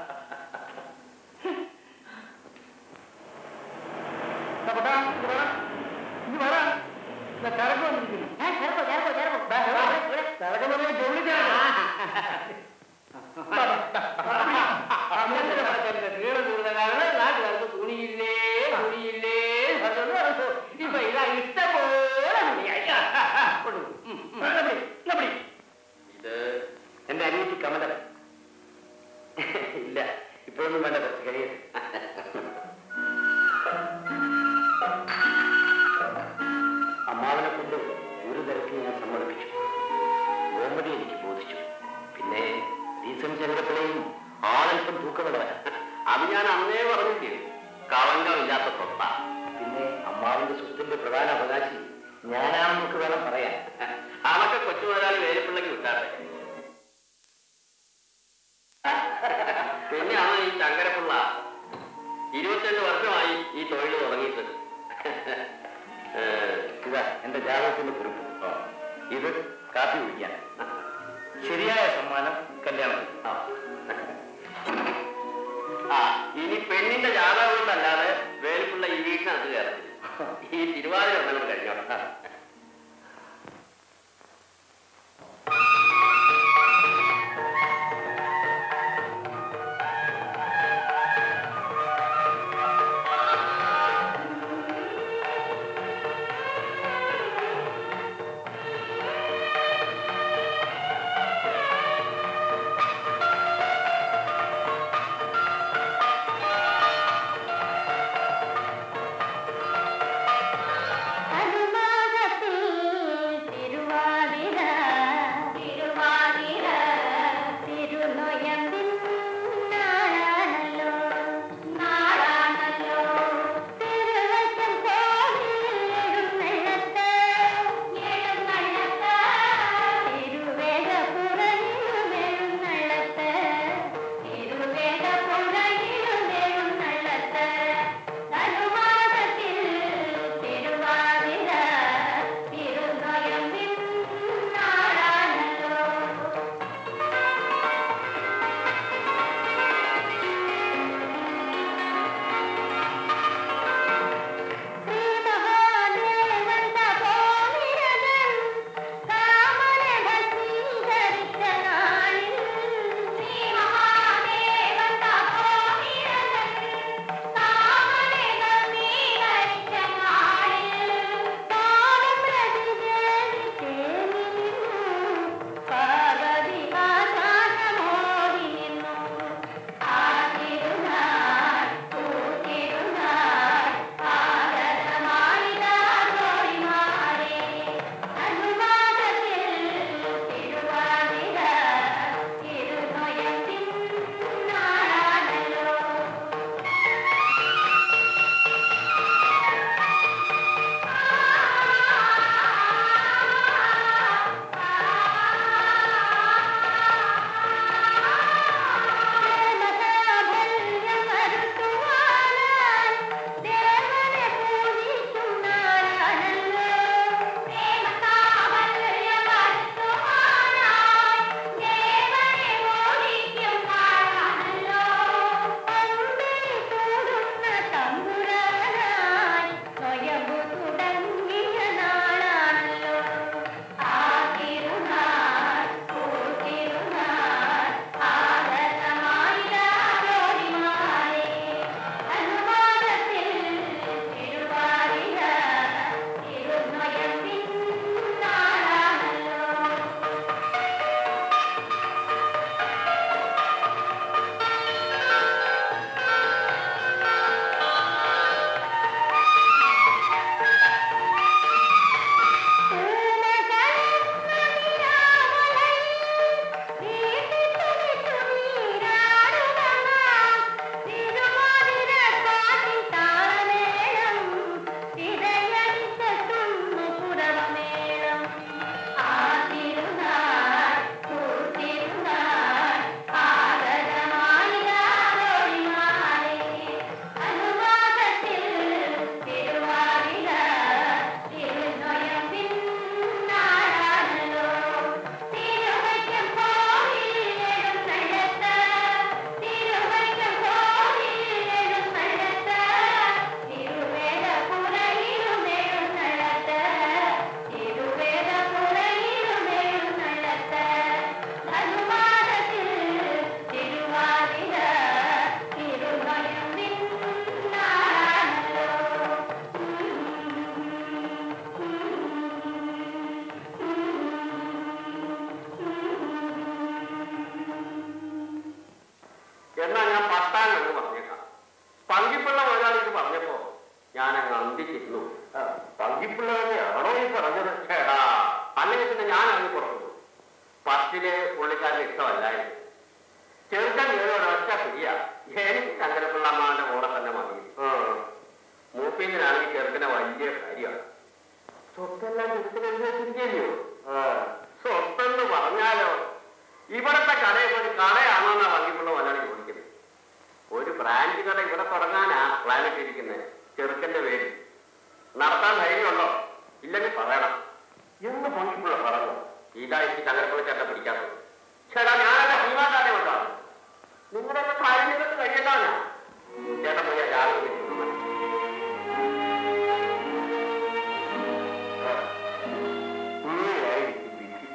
കപടാ, ഇത് വേണം. ഇത് വേണം. ദാ ചരക്ക് വന്നിരിക്കുന്നു. ഏ, ചേർക്കോ ചേർക്കോ ചേർക്കോ ദാ, ദാ, ദാ, ചരക്ക് എന്ന് പറഞ്ഞാൽ ജോലി ചരക്ക്. അങ്ങനെ നടക്കരുത്. നീളം കൂടുതൽ കാരണം നാട്ടുകാർക്ക് തുണിയില്ലേ തുണിയില്ലേ അതൊന്നും നടക്കൂ. ഇപ്പൊ ഇതാ ഇഷ്ടം പോലെ തുണിയായി. കൊണ്ടു. ഉം, ഉം. എന്നാ പിടി, എന്നാ പിടി. ഇത് എന്റെ അനിയത്തി കമലം ഇല്ല ഇപ്പോഴൊന്നും വേണ്ട കുറച്ച് കഴിയട്ടെ അമ്മാവനെ കൊണ്ട് ഒരു തരത്തിൽ ഞാൻ സമ്മതിപ്പിച്ചു ഗോമതി എനിക്ക് ബോധിച്ചു പിന്നെ ഡീസൻ ചന്ദ്രപ്പിളയും ആളൽപ്പം തൂക്കമുള്ളവൻ അത് ഞാൻ അന്നേ പറഞ്ഞില്ലേ കളങ്കമില്ലാത്ത സ്വത്ത പിന്നെ അമ്മാവിന്റെ സ്വത്തിന്റെ പ്രധാന അവകാശി ഞാനാണെന്നൊക്കെ വേണം പറയാൻ അതൊക്കെ കൊച്ചു മുതലാളി വേലിപ്പിള്ളക്ക് വിട്ടാട്ടെ പിന്നെയാണ് ഈ ശങ്കരപ്പിള്ള ഇരുപത്തിരണ്ട് വർഷമായി ഈ തൊഴിൽ തുടങ്ങിയിട്ട് ഏഹ്, ഇതാ എന്റെ ജാതകത്തിന്റെ കുറിപ്പ് ഇത് കാപ്പി കുടിക്കാൻ ശരിയായ സമ്മാനം കല്യാണം ആ. ആ ഇനി പെണ്ണിന്റെ ജാതകം കൊണ്ടല്ലാതെ വേലിപ്പിള്ള ഈ വീട്ടിനകത്ത് കയറത്തില്ല ഈ തിരുവാതിര ഒന്നും കഴിഞ്ഞോട്ടെ അനുമാന സംശയിച്ചിരുന്നു പങ്കിപ്പിള്ള തന്നെയാണോ ഈ പറഞ്ഞത് ചേടാ അല്ലെങ്കിൽ പിന്നെ ഞാൻ അറിഞ്ഞു കൊടുക്കുന്നു ഫസ്റ്റില് പുള്ളിക്കാരന് ഇഷ്ടമല്ലായിരുന്നു ചെറുക്കൻ ഏതോ ഒരൊറ്റ പിടിയാ എനിക്ക് ശങ്കരപ്പിള്ളമാന്റെ മോളെ തന്നെ മതി മൂപ്പിങ്ങിനാണെങ്കിൽ ചെറുക്കനെ വലിയ കാര്യമാണ് സ്വത്തെല്ലാം ചെറുക്കനെ ചിന്തിയല്ലയോ സ്വത്തെന്ന് പറഞ്ഞാലോ ഇവിടത്തെ കടയിൽ ഒരു കടയാണോ എന്നാ വങ്കിപ്പിള്ള മലയാളി ചോദിക്കുന്നത് ഒരു ബ്രാൻഡ് കട ഇവിടെ തുടങ്ങാനാ പ്ലാൻ ഇട്ടിരിക്കുന്നത് ചെറുക്കന്റെ പേര് നടത്താൻ ധൈര്യമുണ്ടോ ഇല്ലെങ്കിൽ പറയണം എന്ന് പങ്കിപ്പിള്ള പറഞ്ഞു ഇതാ എനിക്ക് ചങ്ങരപ്പുള്ള ചേട്ടൻ പിടിക്കാത്തത് ചേട്ടാ ഞാനല്ല ഭീമാകാരെ കൊണ്ടാണ് നിങ്ങളുടെ കാര്യം ചെയ്തിട്ട് കഴിയണ്ടാവില്ല ചേട്ടൻ പോയി ആ ജാഗ്രത ഇരിക്കുന്നു. ആ. ഇങ്ങനെയായിരിക്കും വിധി.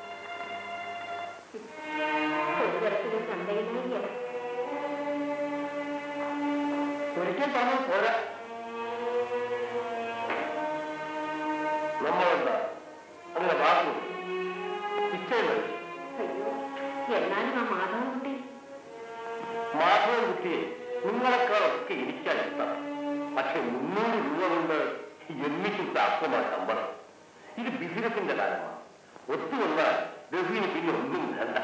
ഒരു തരത്തിലും സന്ദേഹമില്ല ഒരിക്കൽ പറഞ്ഞാൽ പോരാ നമ്മളെന്താ അങ്ങനെ വാക്കു നിശ്ചയം കഴിച്ചു അയ്യോ എന്നാലും ആ മാധവൻകുട്ടി മാധവൻ കുട്ടിയെ നിങ്ങളെക്കാളൊക്കെ ഇരിക്കാൻ ഇഷ്ടം പക്ഷെ മുന്നൂറ് രൂപ കൊണ്ട് എന്നിട്ടും താക്കമായ ശമ്പളം ഇത് ബിസിനസിന്റെ കാലമാണ് ഒത്തു വന്നാൽ രഘുവിന് പിന്നെ ഒന്നും വേണ്ട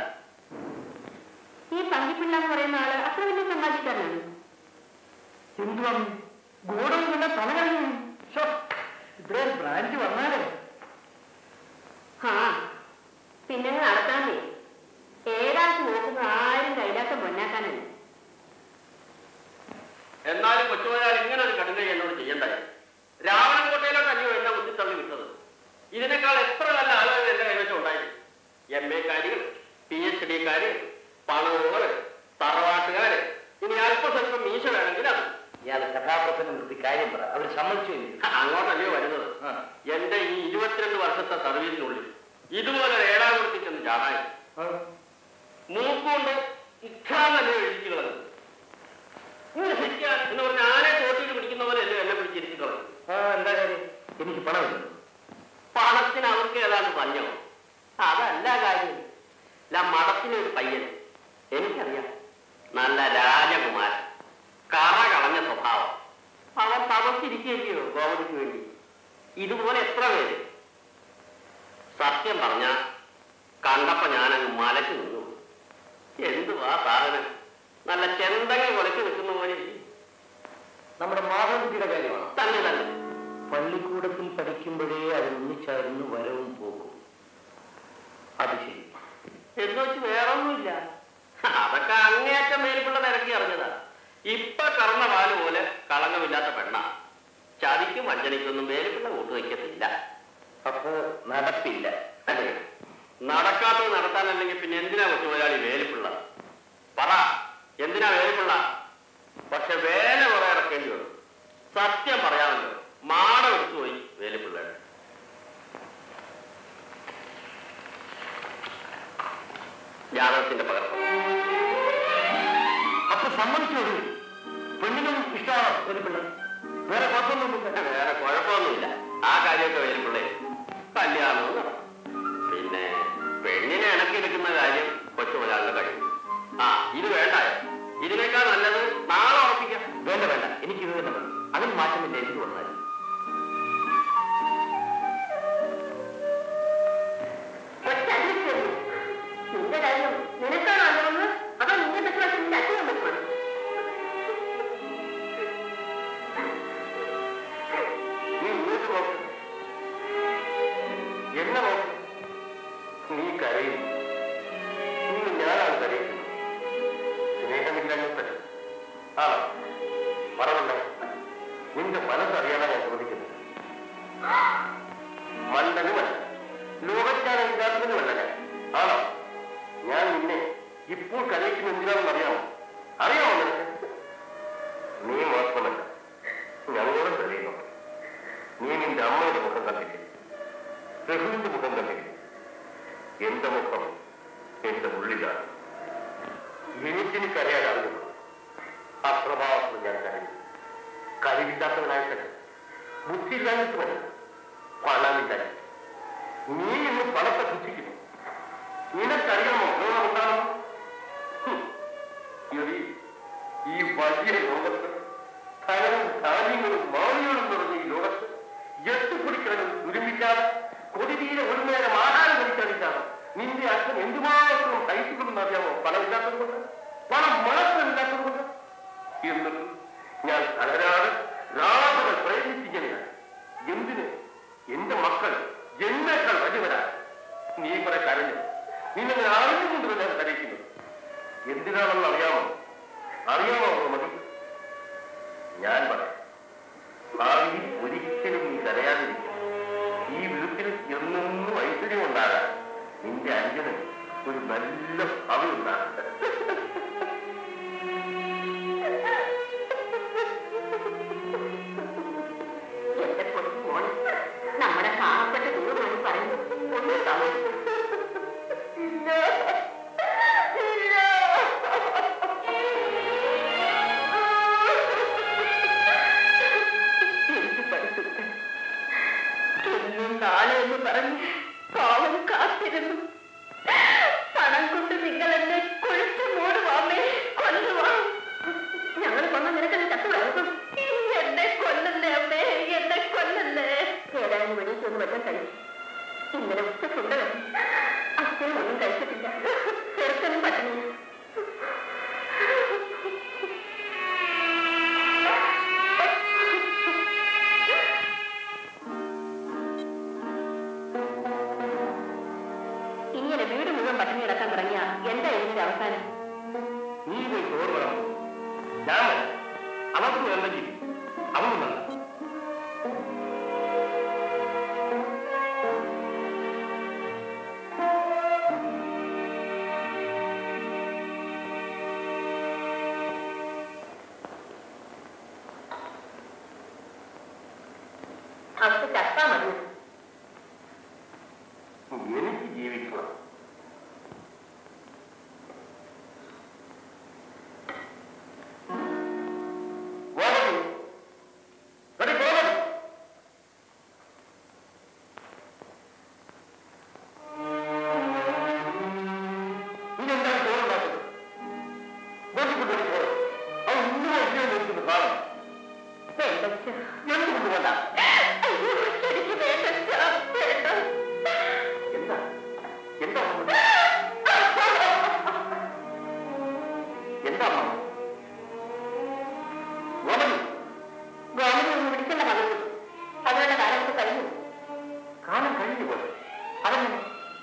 ഈ പങ്കിപ്പിള്ള എന്ന് പറയുന്ന ആള് അത്ര വലിയ സമ്പാദിക്കാരനാണ് എന്തുവാണ് ഗോഡൗൺ തന്നെ തല കഴിഞ്ഞു ശ്ശോ, ഇവിടെ ഒരു ബ്രാഞ്ച് വന്നാലേ ആ പിന്നെ നടത്താമേ ഏതാണ്ട് നോക്കുന്ന ആരും കയ്യിലാത്ത പൊന്നാക്കാനല്ല എന്നാലും കൊച്ചുമൊരാൾ ഇങ്ങനെ ഒരു കടുങ്കൈ എന്നോട് ചെയ്യണ്ടായി രാവണൻകോട്ടയിലോട്ട് അല്ലയോ എന്നെ മുന്നിത്തള്ളി വിട്ടത് ഇതിനേക്കാൾ എത്ര നല്ല ആളുകൾ എന്റെ കൈവശം ഉണ്ടായിരുന്നു എം എക്കാര് പി എച്ച് ഡിക്കാര് പണവുകള് തറവാട്ടുകാര് ഇനി അല്പസ്വല്പം മീശ വേണമെങ്കിൽ അത് ഇയാളെ കഥാപ്രസംഗം നിർത്തി കാര്യം പറ അവർ സമ്മതിച്ചു അങ്ങോട്ടല്ലയോ വരുന്നത് എന്റെ ഈ ഇരുപത്തിരണ്ട് വർഷത്തെ സർവീസിനുള്ളിൽ ഇതുപോലെ ഏഴാകുളത്തിൽ ചെന്ന് ചാടായി മൂക്കുകൊണ്ട് ഇഖാന്നല്ലേ എഴുതി കളഞ്ഞത് ഇങ്ങനെ ശരിക്കാ എന്ന് പറഞ്ഞ ആനെ തോട്ടിൽ പിടിക്കുന്ന പോലെ അല്ലേ എന്നെ പിടിച്ചിരിച്ചു കളഞ്ഞു ആ എന്താ കാര്യം എനിക്ക് പണമില്ല പണത്തിന് അവർക്ക് ഏതാണ്ട് പഞ്ഞോ അതല്ല കാര്യം അല്ല മഠത്തിലെ ഒരു പയ്യൻ എനിക്കറിയാം നല്ല രാജകുമാരൻ കറ കളഞ്ഞ സ്വഭാവം അവൻ തമസിരിക്കുകയോ ഗോവതിക്ക് വേണ്ടി ഇതുപോലെ എത്ര പേര് സത്യം പറഞ്ഞ കണ്ടപ്പോ ഞാനങ്ങ് മലച്ചു നിന്നു എന്തുവാ സാധനം നല്ല ചെന്തങ്ങ കൊലച്ചു നിൽക്കുന്ന പോലെ നമ്മുടെ മാധവൻകുട്ടിയുടെ കാര്യമാണ് തന്നെ തന്നെ പള്ളിക്കൂടത്തിൽ പഠിക്കുമ്പോഴേ അവരൊന്നിച്ചായിരുന്നു വരവും പോകും അത് ശരി എന്ന് വെച്ച് വേറൊന്നുമില്ല അതൊക്കെ അങ്ങേയറ്റം മേൽക്കുള്ള നിരക്കി അറിഞ്ഞതാ ഇപ്പൊ കറന്ന പാല് പോലെ കളങ്കമില്ലാത്ത പെണ്ണ ചതിക്കും വഞ്ചനയ്ക്കൊന്നും മേൽക്കുള്ള കൂട്ടു വയ്ക്കത്തില്ല അപ്പൊ നടപ്പില്ല അല്ലേ? നടക്കാത്തത് നടത്താനല്ലെങ്കിൽ പിന്നെ എന്തിനാ കൊച്ചുമുതലാളി വേലിപ്പിള്ള പറ എന്തിനാ വേലിപ്പിള്ള പക്ഷെ വേല കുറെ ഇറക്കേണ്ടി വരും സത്യം പറയാമല്ലോ മാടം എടുത്തു പോയി വേലിപ്പിള്ളയുടെ ജാതകത്തിന്റെ പകർപ്പ് അപ്പൊ സമ്മതിച്ചു പെണ്ണിനും ഇഷ്ടമാണോ ഒരു പിള്ള വേറെ കുഴപ്പമൊന്നുമില്ല വേറെ കുഴപ്പമൊന്നുമില്ല ആ കാര്യമൊക്കെ വേലിപ്പിള്ളേ കല്യാണവും നടക്കും പിന്നെ പെണ്ണിനെ ഇണക്കിയെടുക്കുന്ന കാര്യം കൊച്ചുമുതലാളിന്റെ കഴിയും ആ ഇത് വേണ്ടായോ ഇതിനേക്കാൾ നല്ലത് നാളെ ഉറപ്പിക്കാം വേണ്ട വേണ്ട എനിക്ക് ഇത് തന്നെ മതി അതിന് മാറ്റമില്ല എന്ത് വന്നാലും ഒറ്റ നിന്റെ കാര്യം നിനക്കാണോ അറിയാവുന്നത് അതോ നിന്നെ പറ്റി വശം നിന്റെ അച്ഛനും പറ്റുവാണ് നീ ഇങ്ങോട്ട് നോക്ക് എന്നെ നോക്ക് നീ കരയും നീ ഞാനാണ് കരയുന്നത് സ്നേഹമില്ലാഞ്ഞിട്ടല്ല ആണോ പറഞ്ഞോ നിന്റെ മനസ്സറിയാനാണ് ഞാൻ ചോദിക്കുന്നത് മണ്ടനുമല്ല ലോകജ്ഞാനം ഇല്ലാത്തതിനുമല്ല ഞാൻ ആണോ ഞാൻ നിന്നെ ഇപ്പോൾ കരയിക്കുന്ന എന്തിനാണെന്ന് അറിയാമോ അറിയാമോ നിനക്ക് നീ മാത്രമല്ല ഞങ്ങളും കരയുന്നുണ്ട് നീ നിന്റെ അമ്മയുടെ മുഖം കണ്ടില്ലേ രഘുവിന്റെ മുഖം കണ്ടില്ലേ എന്റെ മുഖം എന്റെ ഉള്ളിലാണ് എനിക്കിനി കരയാനാകുന്നു അപ്രഭാവത്തിൽ ഞാൻ കരയും കഴിവില്ലാത്തവനായിട്ടല്ല ബുദ്ധിയില്ലാഞ്ഞിട്ടുമല്ല പണമില്ലായി നീ ഇന്ന് പണത്തെ പുച്ഛിക്കുന്നു നിനക്കറിയാമോ ലോകം ഉണ്ടാകുന്നു ഹും. എടീ, ഈ വലിയ ലോകത്ത് ധനവും ധാന്യങ്ങളും മാറികളും നിറഞ്ഞ ഈ ലോകത്ത് എന്തുമാത്രം സഹിച്ചിട്ടുണ്ടെന്ന് അറിയാമോ പണമില്ലാത്തത് കൊണ്ട് പണം മാത്രമില്ലാത്തത് കൊണ്ട് എന്നിട്ട് ഞാൻ തകരാറ് രാത്രി പ്രയത്നിച്ചിരിക്കുകയാണ് എന്തിന് എന്റെ മക്കൾ എന്നേക്കാൾ വലിയവരാ നീ കുറെ കരഞ്ഞു നിന്നെ ഞാൻ അറിഞ്ഞുകൊണ്ട് ഞാൻ കരയിക്കുന്നത് എന്തിനാണെന്ന് അറിയാമോ അറിയാമോ മതി ഞാൻ പറയാം ഭാവിയിൽ ഒരിക്കലും നീ കരയാതിരിക്കും ഈ വീട്ടിൽ എന്നും ഐശ്വര്യം ഉണ്ടാകാൻ നിന്റെ അഞ്ചന് ഒരു നല്ല ഭാവി ഉണ്ടാകട്ടെ എന്റെ കൊച്ചു മോൻ നമ്മുടെ പാവപ്പെട്ട ദൂരമാണ് പറയുന്നു ഒന്ന് സമ്മതിച്ചു ഇല്ല ഇല്ല എനിക്ക് പഠിച്ചിട്ട് ഇന്നും നാളെ എന്ന് പറഞ്ഞ് പാവം കാത്തിരുന്നു പണം കൊണ്ട് നിങ്ങൾ എന്നെ കുഴിച്ചു മൂടുവാമേ കൊല്ലുവാ ഞങ്ങൾ കൊന്ന നിനക്ക് ചത്തു വളർത്തും എന്നെ കൊല്ലുന്നേ അമ്മേ എന്നെ കൊല്ലുന്നേ ഏതായാലും വെളിച്ചൊന്ന് വെള്ളം കഴിച്ചു ഇന്നലെ ഉച്ചക്കുണ്ട് അച്ഛനും ഒന്നും കഴിച്ചിട്ടില്ല ചെറുക്കനും പട്ടിണി ഇങ്ങനെ വീട് മുഴുവൻ പട്ടിണി കിടക്കാൻ തുടങ്ങിയ എന്താ ഇതിന്റെ അവസാനം നീ പോയി ചോറ് വേണം ഞാൻ വരാം. അവർക്ക് വേണ്ട ജീവി അവൻ വേണ്ട അവർക്ക് ചത്താ മതി എനിക്ക് ജീവിക്കണം ഗോപതി, എടി ഗോപതി. ഇതെന്താണ് ചോറുണ്ടാക്കുന്നത് ബോധ്യപ്പെട്ടു ചോറ് അവൻ ഇന്നും ഒഴിച്ചു നിൽക്കുന്നു കാണും വേണ്ടച്ച എന്ത് കൊണ്ടുപോണ്ട അയ്യോ എനിക്ക് വേണ്ടച്ച വേണ്ട എന്താ എന്താ അമ്മ? എന്താ അമ്മ? ഗോപതി ഗവൺമെന്റ് ഒന്ന് വിളിക്കണ്ട മകളു അതുകൊണ്ട് കാലത്ത് കഴിഞ്ഞു കാലം കഴിഞ്ഞു പോലെ അതെങ്ങനെ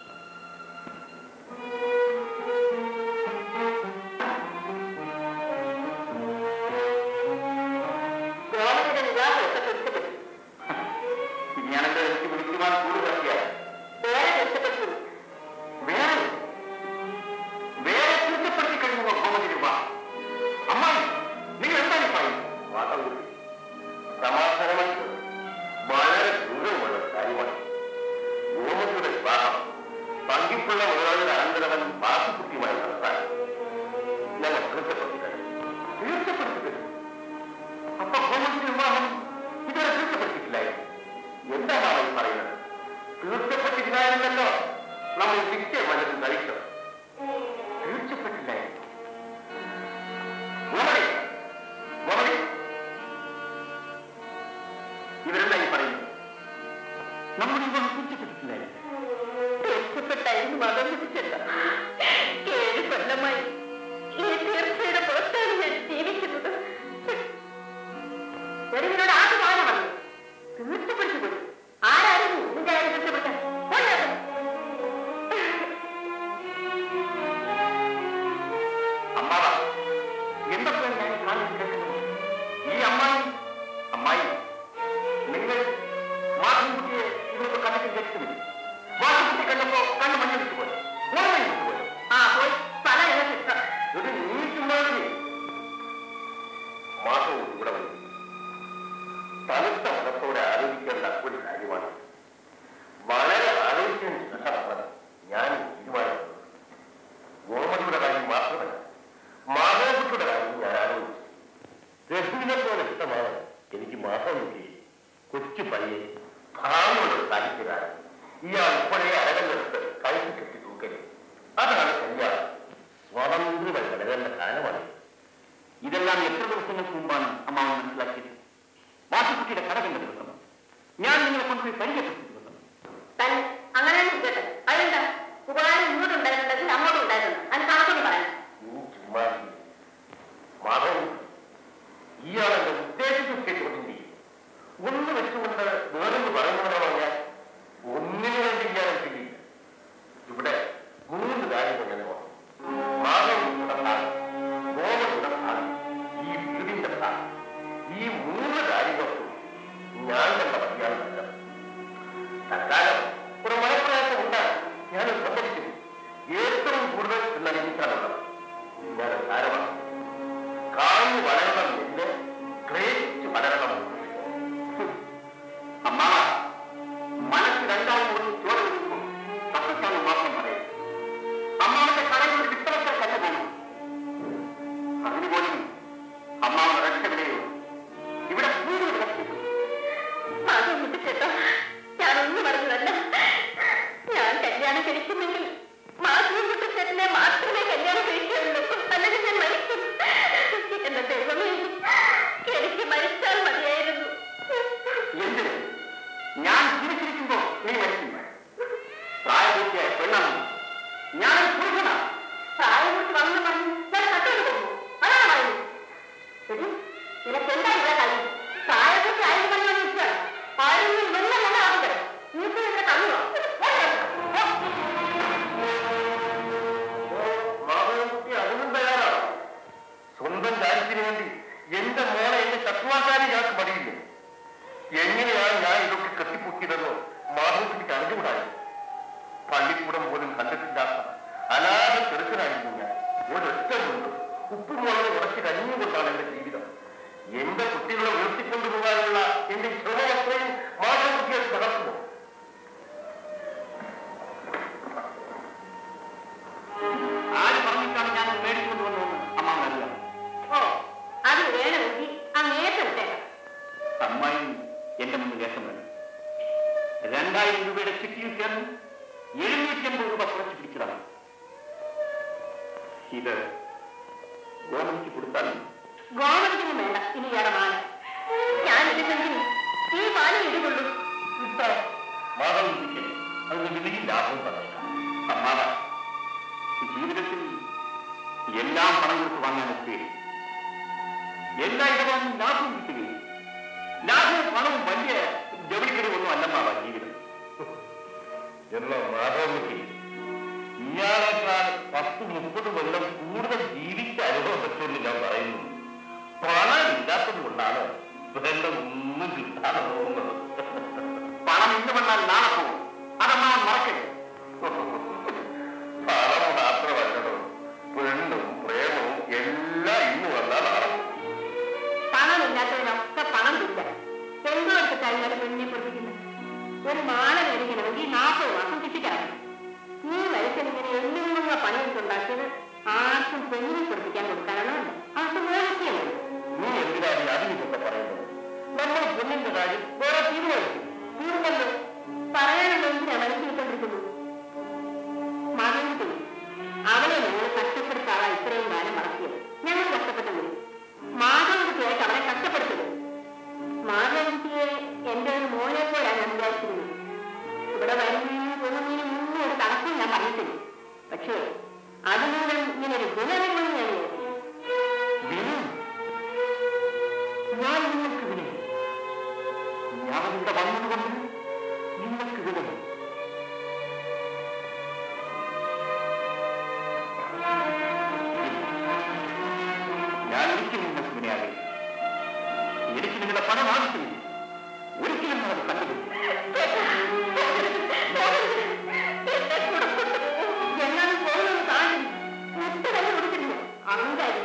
ഗവൺമെന്റ് വിവാഹം ഒക്കെ തീർച്ചപ്പെട്ടു ഞാനെന്താ എനിക്ക് വിളിക്കുവാൻ കൂടുതലാക്കിയാൽ വേറെ തീർച്ചപ്പെട്ടു വേറെ വേറെ തീർച്ചപ്പെടുത്തി കഴിഞ്ഞു ഗോമതി രൂപ അമ്മായി നിങ്ങൾ എന്താണ് ഈ പറയുന്നത് വാദം കൂടി സമാധാനമായി വളരെ ദൂരമുള്ള കാര്യമാണ് ഗോമതിയുടെ വിവാഹം പങ്കിപ്പുള്ള മുതലാളിയുടെ അനന്തരവൻ ബാസുക്കുട്ടിയുമായി നടത്താൻ ഞങ്ങൾ തീർച്ചപ്പെടുത്തി കഴിഞ്ഞു തീർച്ചപ്പെടുത്തി കഴിഞ്ഞു അപ്പൊ ഗോമതിയുടെ വിവാഹം ഇതുവരെ തീർച്ചപ്പെടുത്തിയിട്ടില്ലായിരുന്നു എന്താണ് ഈ പറയുന്നത് തീർച്ചപ്പെട്ടില്ലായിരുന്നല്ലോ നമ്മൾ ശിക്ഷ വല്ലതും കഴിച്ചത് തീർച്ചപ്പെട്ടില്ലായിരുന്നു ഗോമതി ഗോമതി ഇവരെന്താ ഈ പറയുന്നത് നമ്മുടെ വിവാഹം തീർച്ചപ്പെട്ടിട്ടില്ലായിരുന്നു തീർച്ചപ്പെട്ടായിരുന്നു മതം പിടിച്ചല്ല ഏഴ് കൊല്ലമായി ഈ തീർച്ചയുടെ പുറത്താണ് ഞാൻ ജീവിക്കുന്നത് ഒരുവിനോട് ആദ്യം വാഴ വന്നു തീർച്ചപ്പെടുത്തി പോയി ആരായിരുന്നു നിന്റെ കാര്യം തീർച്ചപ്പെടുത്താൻ കൊല്ലം അമ്മാവ എന്തൊക്കെയാണ് ഞാൻ കാണാൻ കിടക്കുന്നത് ഈ അമ്മായി അമ്മായി നിങ്ങൾ മാധുക്കുട്ടിയെ ഇവർക്ക് കണ്ണിട്ട് വെച്ചിട്ടില്ല മാധുക്കുട്ടി കണ്ടപ്പോ കണ്ണ് മഞ്ഞ വിട്ടുപോയി ഓർമ്മ വിട്ടുപോയി ആ പോയി പല ഇഷ്ടം ഒരു നീ ചുമ്മാതി മാധവ് ഇവിടെ വന്നു തണുത്ത മനത്തോടെ ആലോചിക്കേണ്ട ഒരു കാര്യമാണ് വളരെ ആലോചിച്ചതിന് ശേഷമാണ് ഞാൻ തീരുമാനിച്ചത് ഗോമതിയുടെ കാര്യം മാത്രമല്ല മാധവക്കുട്ടിയുടെ കാര്യം ഞാൻ ആലോചിച്ചു രഘുവിനെ പോലെ ഇഷ്ടമാണ് എനിക്ക് മാധവക്കുട്ടി കൊച്ചു പയ്യെ ഭാവിയുടെ താല്പര്യമാണ് ഇയാൾ ഉൾപ്പെടെ അരകല്ലെടുത്ത് കഴുത്തി കെട്ടി തൂക്കരുത് അതാണ് കല്യാണം സ്വാതന്ത്ര്യമായി വളരേണ്ട കാലമാണ് ഇതെല്ലാം എത്ര ദിവസങ്ങൾക്ക് മുമ്പാണ് അമ്മാവൻ മനസ്സിലാക്കിയത് വാസുക്കുട്ടിയുടെ കടകന്റെ ദിവസം ഞാൻ നിങ്ങളെ കൊണ്ടുപോയി പരിചയപ്പെടുത്തി ദിവസം തന്നെ അങ്ങനെ നിൽക്കട്ടെ അതെന്താ ഉപകാരം ഇങ്ങോട്ടുണ്ടായിരുന്നത് അമ്മായി എന്റെ മുന്നിൽ വേഷം വേണം രണ്ടായിരം രൂപയുടെ ചിട്ടിയിൽ ചേർന്ന് എഴുന്നൂറ്റി അമ്പത് രൂപ കുറച്ച് പിടിച്ചതാണ് ഇത് ഗവൺമെന്റ് കൊടുത്താൽ ഗോവണത്തിനും വേണ്ട ഇനി ഇയാളെ മാല ഞാൻ ഇടുന്നെങ്കിൽ ഈ മാല ഇടുകൊള്ളൂ മാധവൻ ഇരിക്കട്ടെ അതിന് വലിയ ലാഭം പറഞ്ഞേക്കാം അമ്മാവ ജീവിതത്തിൽ എല്ലാം പണം കൊടുത്ത് വാങ്ങാൻ ഒക്കുകയും എല്ലാ ഇടപാടും ലാഭം കിട്ടുകയും ലാഭവും പണവും വലിയ ജവളിക്കടിവൊന്നും അല്ലമ്മാവ ജീവിതം എന്നാൽ മാധവൻകുട്ടി ഇയാളെക്കാൾ പത്ത് മുപ്പത് കൊല്ലം കൂടുതൽ ജീവിച്ച അനുഭവം പറ്റുമെന്ന് ഞാൻ പറയുന്നു പണം ഇല്ലാത്തത് കൊണ്ടാണ് വേണ്ട ഒന്നും കിട്ടാതെ പോകുന്നത് പണം ഇന്ന് വന്നാൽ നാളെ പോകും അതമ്മാവൻ മറക്കരുത് പണം മാത്രമല്ലടോ പെണ്ണും പ്രേമവും എല്ലാം ഇന്ന് വന്നാൽ നടക്കും പണമില്ലാത്തവനൊക്കെ പണം ഇല്ല എന്തോ എടുത്തിട്ടാണ് ഇയാളെ പെണ്ണിനെ പൊടിപ്പിക്കുന്നത് ഒരു മാല മേടിക്കണമെങ്കിൽ നാൽപ്പത് മാസം കിട്ടിക്കിടക്കണം ഈ വയസ്സിൽ ഇങ്ങനെ എല്ലുമുള്ള പണിയെടുത്തുണ്ടാക്കിയത് ആർക്കും പെണ്ണിനെ പൊടിപ്പിക്കാൻ കൊടുക്കാനാണോ അവർക്ക് മോഹിക്കുകയാണ് നീ എന്തിനാണ് ഈ അതിനൊക്കെ പറയുന്നത് നമ്മൾ പെണ്ണിന്റെ കാര്യം വേറെ തീരുമാനിക്കും തീർന്നല്ലോ പറയാനുള്ള എന്തിനാ മനസ്സിലിക്കൊണ്ടിരിക്കുന്നു മകൻകുട്ടി അവളെ ഞങ്ങൾ കഷ്ടപ്പെടുത്താളാ ഇത്രയും കാലം വളർത്തിയത് ഞങ്ങൾ കഷ്ടപ്പെട്ടത് മാധവൻകുട്ടിയായിട്ട് അവളെ കഷ്ടപ്പെടുത്തത് മാധവൻകുട്ടിയെ എന്റെ ഒരു മോനെ പോലാണ് ഞാൻ വിചാരിച്ചിരുന്നത് ഇവിടെ വരുന്നതിനും പോകുന്നതിനും മുന്നേ ഒരു തടസ്സം ഞാൻ പറഞ്ഞിട്ടില്ല പക്ഷേ അതുമൂലം ഇങ്ങനെ ഒരു ഗുണമില്ലെന്ന് ഞാൻ വിചാരിച്ചു വിനു ഞാൻ നിങ്ങൾക്ക് വിനു ഞാൻ ഇവിടെ വന്നതുകൊണ്ട് നിങ്ങൾക്ക് വിനു ഞാൻ ഒരിക്കലും നിങ്ങൾക്ക് വിനയാകില്ല എനിക്ക് നിങ്ങളുടെ പണം ആവശ്യമില്ല ഒരിക്കലും നിങ്ങൾ കണ്ടുപിടിക്കും എന്നാലും പോകുന്നത് കാണും മുട്ട തന്നെ കൊടുത്തിരുന്നു അഹങ്കാരി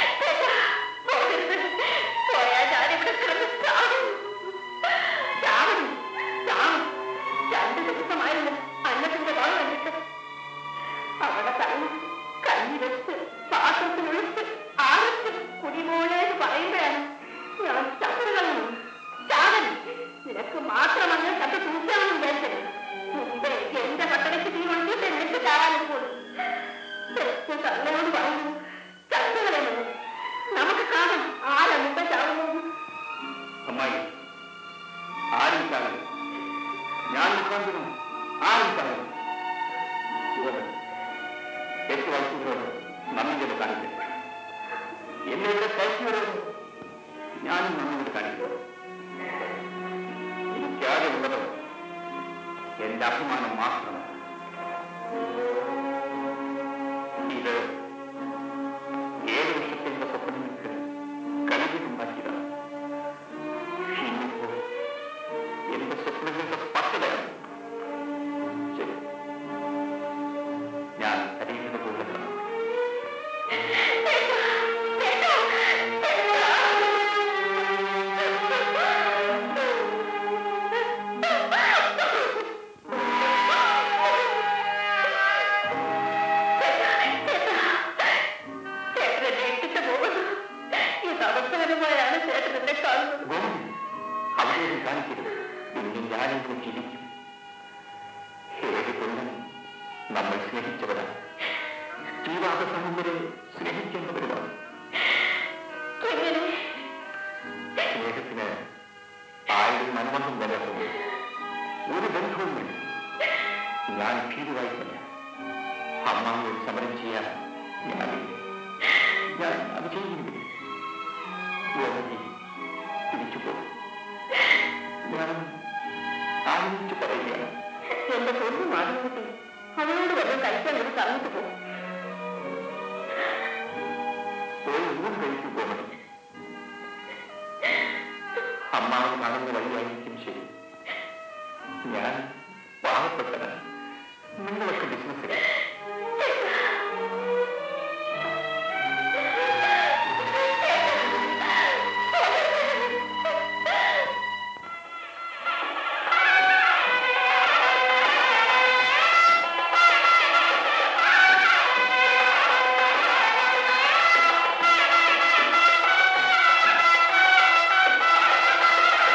പോയാൽ ഞാനിവിടെ കിടന്ന് ചാവും ചാവും ചാവും രണ്ടു ദിവസമായിരുന്നു അന്നത്തിന്റെ വാൾ കണ്ടിട്ട് അവിടെ തള്ളി കഞ്ഞി വെച്ച് പാത്രത്തിനൊഴിച്ച് ആരത്ത് കുടിമോളേന്ന് പറയുമ്പോഴാണ് ഞാൻ ചത്തു കളഞ്ഞു ചാവൻ നിനക്ക് മാത്രമല്ല ചത്ത തൂക്കാമെന്ന് വിചാരിച്ചത് മുമ്പേ എന്റെ പട്ടണയ്ക്ക് തീ കൊണ്ടിട്ട് എന്നിട്ട് ചാവാനും പോലും തെറ്റ് തള്ളയോട് പറഞ്ഞു ചത്തു കളയുന്നത് നമുക്ക് കാണാം ആരാ മുമ്പേ ചാവുന്നത് അമ്മായി ആരും കാണുന്നു ഞാൻ മുഖാന്തരം ആരും കാണുന്നു എട്ട് വർഷങ്ങളോട് നന്ദിയോട് കാണിക്കുന്നു എന്നെ ഇവിടെ കയറ്റിയവരോട് ഞാനും നന്ദിയോട് കാണിക്കുന്നു എനിക്കാകെ ഉള്ളത് എന്റെ അഭിമാനം മാത്രമാണ് ഇത് ഏഴ് വർഷത്തെ എന്റെ സ്വപ്നങ്ങൾക്ക് കലകിട്ടുണ്ടാക്കിയതാണ് ഇന്നിപ്പോൾ എന്റെ സ്വപ്നങ്ങളുടെ പത്തലാണ് ശരി ഞാൻ കരയുന്നത് പോലെ കാണാം. ചേട്ടനെ ഇട്ടിട്ട് പോകുന്നു ഇത് അവസാനമായാണ് ചേട്ടൻ എന്നെ കാണുന്നത് ഗോമതി അവിടെ കാണിക്കരുത് ഇനി ഞാനിവിടെ ചിരിക്കും ഏത് കൊല്ലം നമ്മൾ സ്നേഹിച്ചവരാണ് ജീവാവസാനം വരെ സ്നേഹിക്കേണ്ടവരുമാണ് എങ്ങനെ സ്നേഹത്തിന് ആയിരം മനമൊന്നും നിലനിർത്തുന്നു ഒരു ബന്ധവുമില്ല ഞാൻ ഭീരുവായി തന്നെ അമ്മാവിയോട് സമരം ചെയ്യാൻ ഞാൻ ഞാൻ അത് ചെയ്യുന്നില്ല ഗോമതി തിരിച്ചു പോകും ഞാൻ ആലോചിച്ച് പറയുകയാണ് എന്റെ പൊന്നു മാധവകുട്ടി അവളോട് വല്ലതും കഴിക്കാൻ ഒരു പറഞ്ഞിട്ട് പോകും പോയി ഊൺ കഴിച്ചു ഗോമതി അമ്മാവ് കാണുന്ന വഴിയായിരിക്കും ശരി ഞാൻ പാവപ്പെട്ടവൻ നിങ്ങളൊക്കെ ബിസിനസ്സിലാണ് ആ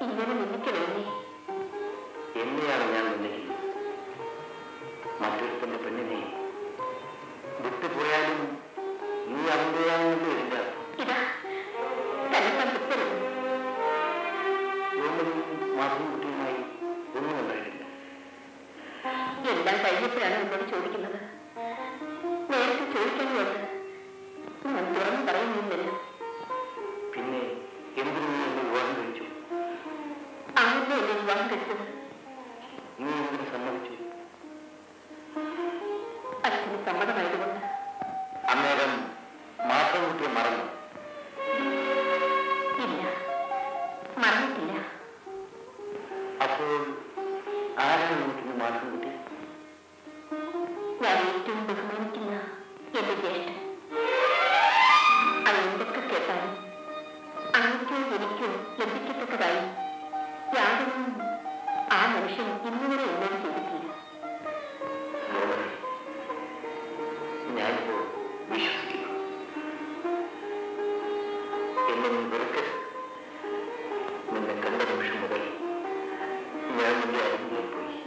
ഇങ്ങനെ നിന്നിക്കണേ എന്നെയാണ് ഞാൻ നിന്നിരിക്കുന്നത് മറ്റൊരുത്തന്റെ പെണ്ണിനെ വിട്ടുപോയാലും നീ അതിൻ്റെയാണെന്നല്ലോ എന്റെ അർത്ഥം ഇതാ തന്നെ വിട്ടരുത് ഓമനും മാധവൻകുട്ടിയുമായി ഒന്നും ഉണ്ടായിട്ടില്ല എല്ലാം കഴിഞ്ഞപ്പോഴാണ് എന്നോട് ചോദിക്കുന്നത് നേരത്തെ ചോദിക്കാനുള്ളത് ഞാൻ തുറന്നു പറയുന്നില്ലല്ലോ പിന്നെ എന്തിനു നീ എന്നെ വിവാഹം കഴിച്ചു അങ്ങനെ എന്നെ വിവാഹം കഴിച്ചത് നീ എന്തിനു സമ്മതിച്ചു അച്ഛന് സമ്മതമായതുകൊണ്ട് അന്നേരം മാധവൻകുട്ടിയെ മറന്നു ഇല്ല മറന്നിട്ടില്ല അപ്പോൾ ആരാണ് നോക്കുന്ന മാധവൻകുട്ടി ഞാൻ ഏറ്റവും ബഹുമാനിക്കുന്ന എന്റെ ജ്യേഷ്ഠൻ അത് എന്തൊക്കെ കേട്ടാലും അങ്ങക്കോ എനിക്കോ ലഭിക്കത്തക്കതായി യാതൊന്നും ആ മനുഷ്യൻ ഇന്നുവരെ എന്നോട് ചെയ്തിട്ടില്ല മോളെ, ഞാനിപ്പോ വിശ്വസിക്കുന്നു എന്നെ നീ വെറുക്കരുത് നിന്നെ കണ്ട നിമിഷം മുതൽ ഞാൻ നിന്റെ അരികിലേ പോയി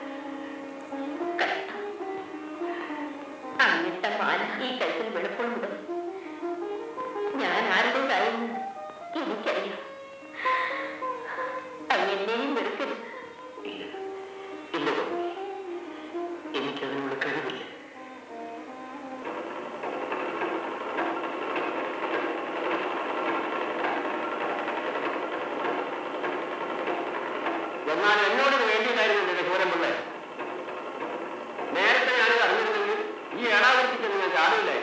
കഷ്ടം അങ്ങിട്ട മാല ഈ കഴുത്തിൽ വെളുപ്പമുണ്ട് ഞാൻ ആരുടേതായെന്ന് എനിക്കറിയാം അങ്ങെന്നെയും വെറുക്കരുത് ഇല്ല ഇല്ല തോന്നി എനിക്കതിനുള്ള കഴിവില്ല എന്നാൽ എന്നോട് വേണ്ടിയിട്ടായിരുന്നു എന്റെ സൂര്യമ്പിള്ളേ നേരത്തെ ഞാനിത് അറിഞ്ഞിരുന്നെങ്കിൽ ഈ ഏടാവർത്തിക്ക് നിങ്ങൾ ചാടില്ലായി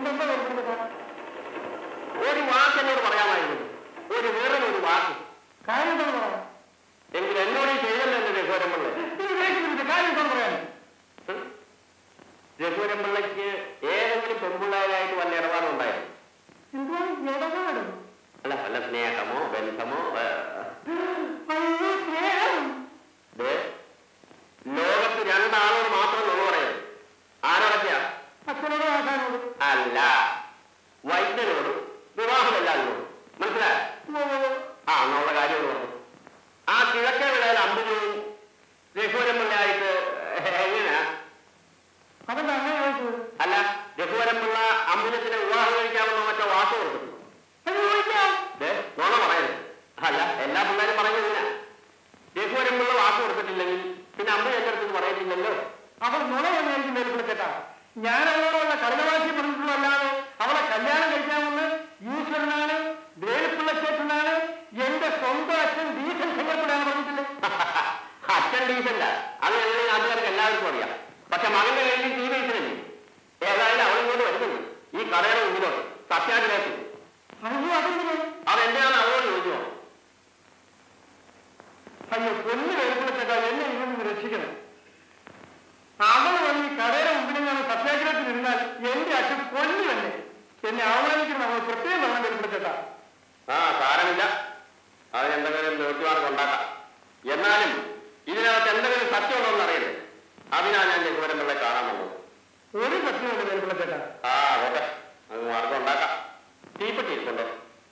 ഒരു വാക്ക് എന്നോട് പറയാമായിരുന്നു ഒരു വെറും ഒരു വാക്ക് കാര്യം എന്താണെന്ന് പറ. എങ്കിൽ എന്നോട് ഈ ചെയ്തല്ലോ എന്റെ രഘുവരമ്പിള്ളേ നീ ദേഷ്യപ്പെടരുത്. കാര്യം എന്താണെന്ന് പറയാൻ രഘുവരമ്പിള്ളയ്ക്ക് ഏതെങ്കിലും പെൺപിള്ളേരായിട്ട് വല്ല ഇടപാടുണ്ടായിരുന്നു എന്തുവാ ഇടപാട് അല്ല വല്ല സ്നേഹമോ ബന്ധമോ ഏ, അയ്യോ സ്നേഹം ദേ, ലോകത്ത് രണ്ടാളോട് മാത്രം നുണ പറയുന്നത് ആരോടൊക്കെയാ അച്ഛനോട് ആശാനോട് അല്ല വൈദ്യനോടും വിവാഹമല്ലാതിനോടും മനസ്സിലായോ ആ എന്നുള്ള കാര്യം ഒന്ന് പറഞ്ഞു ആ കിഴക്കേ വിളയിൽ അമ്പുജയും രഘുവരമ്പിള്ളയായിട്ട് എങ്ങനെയാ അതെന്താ അങ്ങനെ ചോദിച്ചത് അല്ല രഘുവരമ്പിള്ള അമ്പുജത്തിന് വിവാഹം കഴിക്കാമെന്നോ മറ്റോ വാക്ക് കൊടുത്തിട്ടുണ്ട് അത് ചോദിക്കാം ദേ, നുണ പറയരുത് അല്ല എല്ലാ പിള്ളേരും പറയുന്നില്ല രഘുവരമ്പിള്ള വാക്ക് കൊടുത്തിട്ടില്ലെങ്കിൽ പിന്നെ അമ്പു എന്റെ അടുത്ത് പറയത്തില്ലല്ലോ അവൾ നുണ തന്നെയായിരിക്കും വേൽപ്പിളിച്ചേട്ടാ ഞാൻ അവളോടുള്ള കഠിനവാശി പറഞ്ഞിട്ടുള്ളതല്ലാതെ അവളെ കല്യാണം കഴിക്കാമെന്ന് ഈശ്വരനാണ് വേലുപ്പിള്ളച്ചേട്ടനാണ് എന്റെ സ്വന്തം അച്ഛൻ ഡീസൽ ശങ്കർപ്പിടാണ് പറഞ്ഞിട്ടില്ലേ അച്ഛൻ ഡീസല്ല അത് ഞങ്ങൾ നാട്ടുകാർക്ക് എല്ലാവർക്കും അറിയാം പക്ഷെ മകന്റെ കയ്യിൽ തീ ഡീസലല്ലേ ഏതായാലും അവൾ ഇങ്ങോട്ട് വരുന്നുണ്ട് ഈ കടയുടെ മുന്നിലോട്ട് സത്യാഗ്രഹത്തിൽ അയ്യോ അതെന്തിന് അതെന്തിനാണ് അവളോട് ചോദിച്ചോ അയ്യോ പൊന്നു വേൽപ്പിളിച്ചേട്ടാ എന്നെ ഇതിൽ നിന്ന് രക്ഷിക്കണം അവൾ വന്ന് ഈ കടയുടെ മുമ്പിൽ ഞാൻ സത്യാഗ്രഹത്തിൽ ഇരുന്നാൽ എന്റെ അച്ഛൻ പൊന്നു തന്നെ എന്നെ അവമാനിക്കുന്ന അവൾ പ്രത്യേകം വേണം വേൽപ്പിളിച്ചേട്ടാ ആ സാരമില്ല അതിനെന്തെങ്കിലും ജ്യോതിമാർക്ക് ഉണ്ടാക്കാം എന്നാലും ഇതിനകത്ത് എന്തെങ്കിലും സത്യമുണ്ടോ എന്ന് അറിയരുത് അതിനാ ഞാൻ രഘുവരമ്പിള്ളെ കാണാൻ വന്നത് ഒരു സത്യമുണ്ട് വേൽപ്പിളിച്ചേട്ടാ ആ അതെ അത് മാർഗം ഉണ്ടാക്കാം തീപ്പെട്ടി ഇരിപ്പുണ്ടോ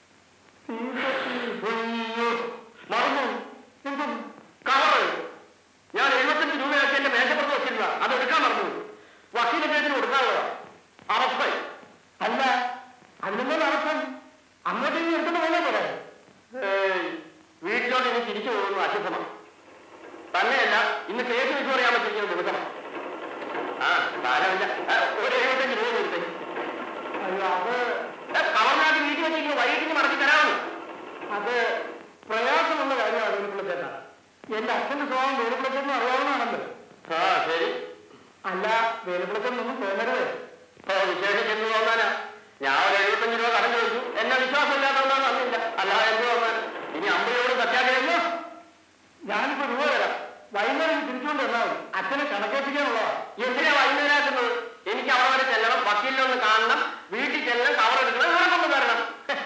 അയ്യോ മറന്നു എന്തും കവറ് ഞാൻ എഴുപത്തഞ്ച് രൂപയൊക്കെ എന്റെ മേശപ്പുറത്ത് വെച്ചിരുന്ന അത് എടുക്കാൻ മറന്നു വക്കീല കേസിന് കൊടുക്കാനുള്ളതാ അവസ്ഥ അല്ല അതിനെന്താണ് അർത്ഥം അങ്ങോട്ട് ഇനി എടുക്കുന്ന പോലെ പറയാം വീട്ടിലോട്ട് ഇനി തിരിച്ചു പോകുന്നു അശുദ്ധമാണ് തന്നെയല്ല ഇന്ന് കേസ് വെച്ച് പറയാൻ പറ്റിയിരിക്കുന്ന ദിവസമാണ് ആ സാരമില്ല ആ, ഒരു എഴുപത്തഞ്ച് രൂപ കൊടുത്തേ അയ്യോ അത് കവർനാട്ട് വീട്ടിൽ വെച്ചിരിക്കുന്ന വൈകിട്ടിന് മടക്കി തരാമെന്ന് അത് പ്രയാസമുള്ള കാര്യമാണ് വേലുപ്പിള്ളച്ചേട്ടാ എന്റെ അച്ഛന്റെ സ്വഭാവം വേലുപ്പിള്ളച്ചേട്ടനും അറിയാവുന്നതാണല്ലോ ആ ശരി അല്ല വേലുപ്പിള്ളച്ചേട്ടനൊന്നും തോന്നരുത് ഓ വിശേഷം ചെന്ന് തോന്നാനാ ഞാൻ ഒരു എഴുപത്തഞ്ച് രൂപ കടം ചോദിച്ചു എന്നെ വിശ്വാസമില്ലാത്തതുകൊണ്ടാണ് തന്നില്ല അല്ലാതെ എന്ത് തോന്നാൻ ഇനി അമ്പതിയോട് സത്യാഗ്രഹമോ ഞാനിപ്പോ രൂപ തരാം വൈകുന്നേരം ഇത് തിരിച്ചുകൊണ്ട് വന്നാൽ മതി അച്ഛനെ കണക്കേപ്പിക്കാനുള്ളതാ എന്തിനാ വൈകുന്നേരമാക്കുന്നത് എനിക്ക് അവിടെ വരെ ചെല്ലണം വക്കീലിനെ ഒന്ന് കാണണം വീട്ടിൽ ചെല്ലണം കവർ എടുക്കണം ഇവിടെ കൊണ്ട് തരണം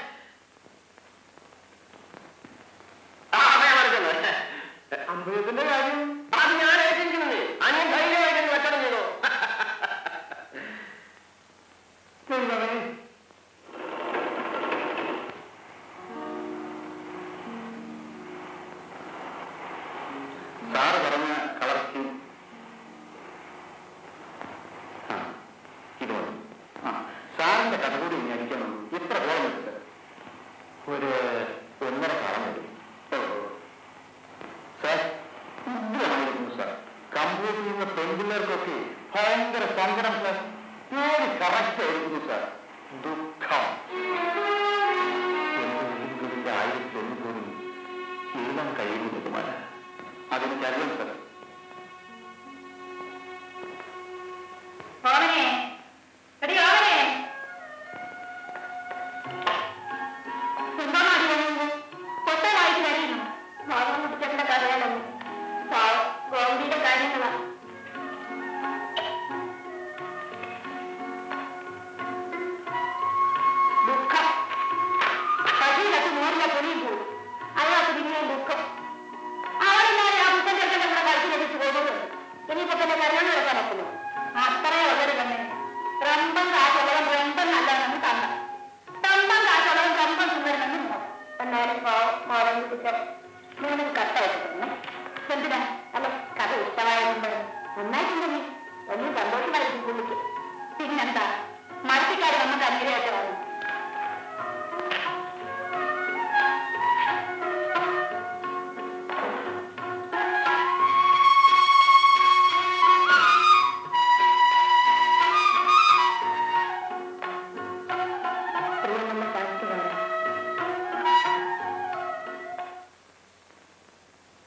ആ അതെ മറിച്ചത് അമ്പലത്തിന്റെ കാര്യം അത് ഞാൻ ഏറ്റിരിക്കുന്നത് അനിയൻ ധൈര്യമായിട്ട് അങ്ങ് കച്ചവടം ചെയ്തോ ദൈവമേ. സാറ് പറഞ്ഞ കളർ സ്കീം ആ ഇത് മതി ആ സാറിന്റെ കഥ കൂടി ഇനി അടിക്കണം എത്ര കോളം വെച്ചത് ഒരു ഒന്നര കാലം വരും സാർ ഉഗ്രമായിരിക്കുന്നു സാർ കമ്പ്യൂട്ടറിൽ നിന്ന് പെൺപിള്ളേർക്കൊക്കെ ഭയങ്കര സങ്കടം സാർ പേര് കറക്റ്റ് ആയിരിക്കുന്നു സാർ ദുഃഖം എന്റെ ഉള്ളിന്റെ ആയിരത്തി ഒന്ന് പോലും എഴുതാൻ കഴിയുന്നത് മല അതെനിക്കറിയാം സാർ ഓമനെ എടി ഓമനെ എന്താണ് അടി വന്നത് കൊട്ടനായിട്ട് കഴിയുന്നു മാധവൻ കുട്ടിച്ചേട്ടന്റെ കഥകളൊന്നും ഗോവിന്ദിയുടെ കാര്യങ്ങളാ ദുഃഖം പശുവിനൊക്കെ നൂറിലെ പൊടിയും പോകും അയാൾക്ക് പിന്നെയും ദുഃഖം അവളില്ലാതെ ആ പുത്തൻ ചെറുക്കൻ നമ്മുടെ കഴുത്തിൽ വെച്ച് പോകുന്നത് ഇനിയിപ്പോ തന്നെ കല്യാണം നടക്കാൻ ഒക്കുന്നു അത്രേ ഉള്ളൊരു പെണ്ണെ റമ്പം കാശുള്ളവൻ റമ്പം നല്ലവനെന്ന് കണ്ട റമ്പം കാശുള്ളവൻ റമ്പം സുന്ദരനെന്ന് മോൻ എന്നാലും മോറൻ കുട്ടിക്ക് മൂന്ന് കത്തയച്ചിട്ടുണ്ട് എന്തിനാ അല്ല കഥ ഇഷ്ടമായതുകൊണ്ട് നന്നായിട്ടുണ്ടെങ്കിൽ ഒന്നും സന്തോഷമായിരിക്കും പുള്ളിക്ക് പിന്നെന്താ മടത്തിക്കാർ വന്നിട്ട് അങ്ങനെയൊക്കെ വന്നു പ്രിയമുള്ള ശാസ്ത്രകാരൻ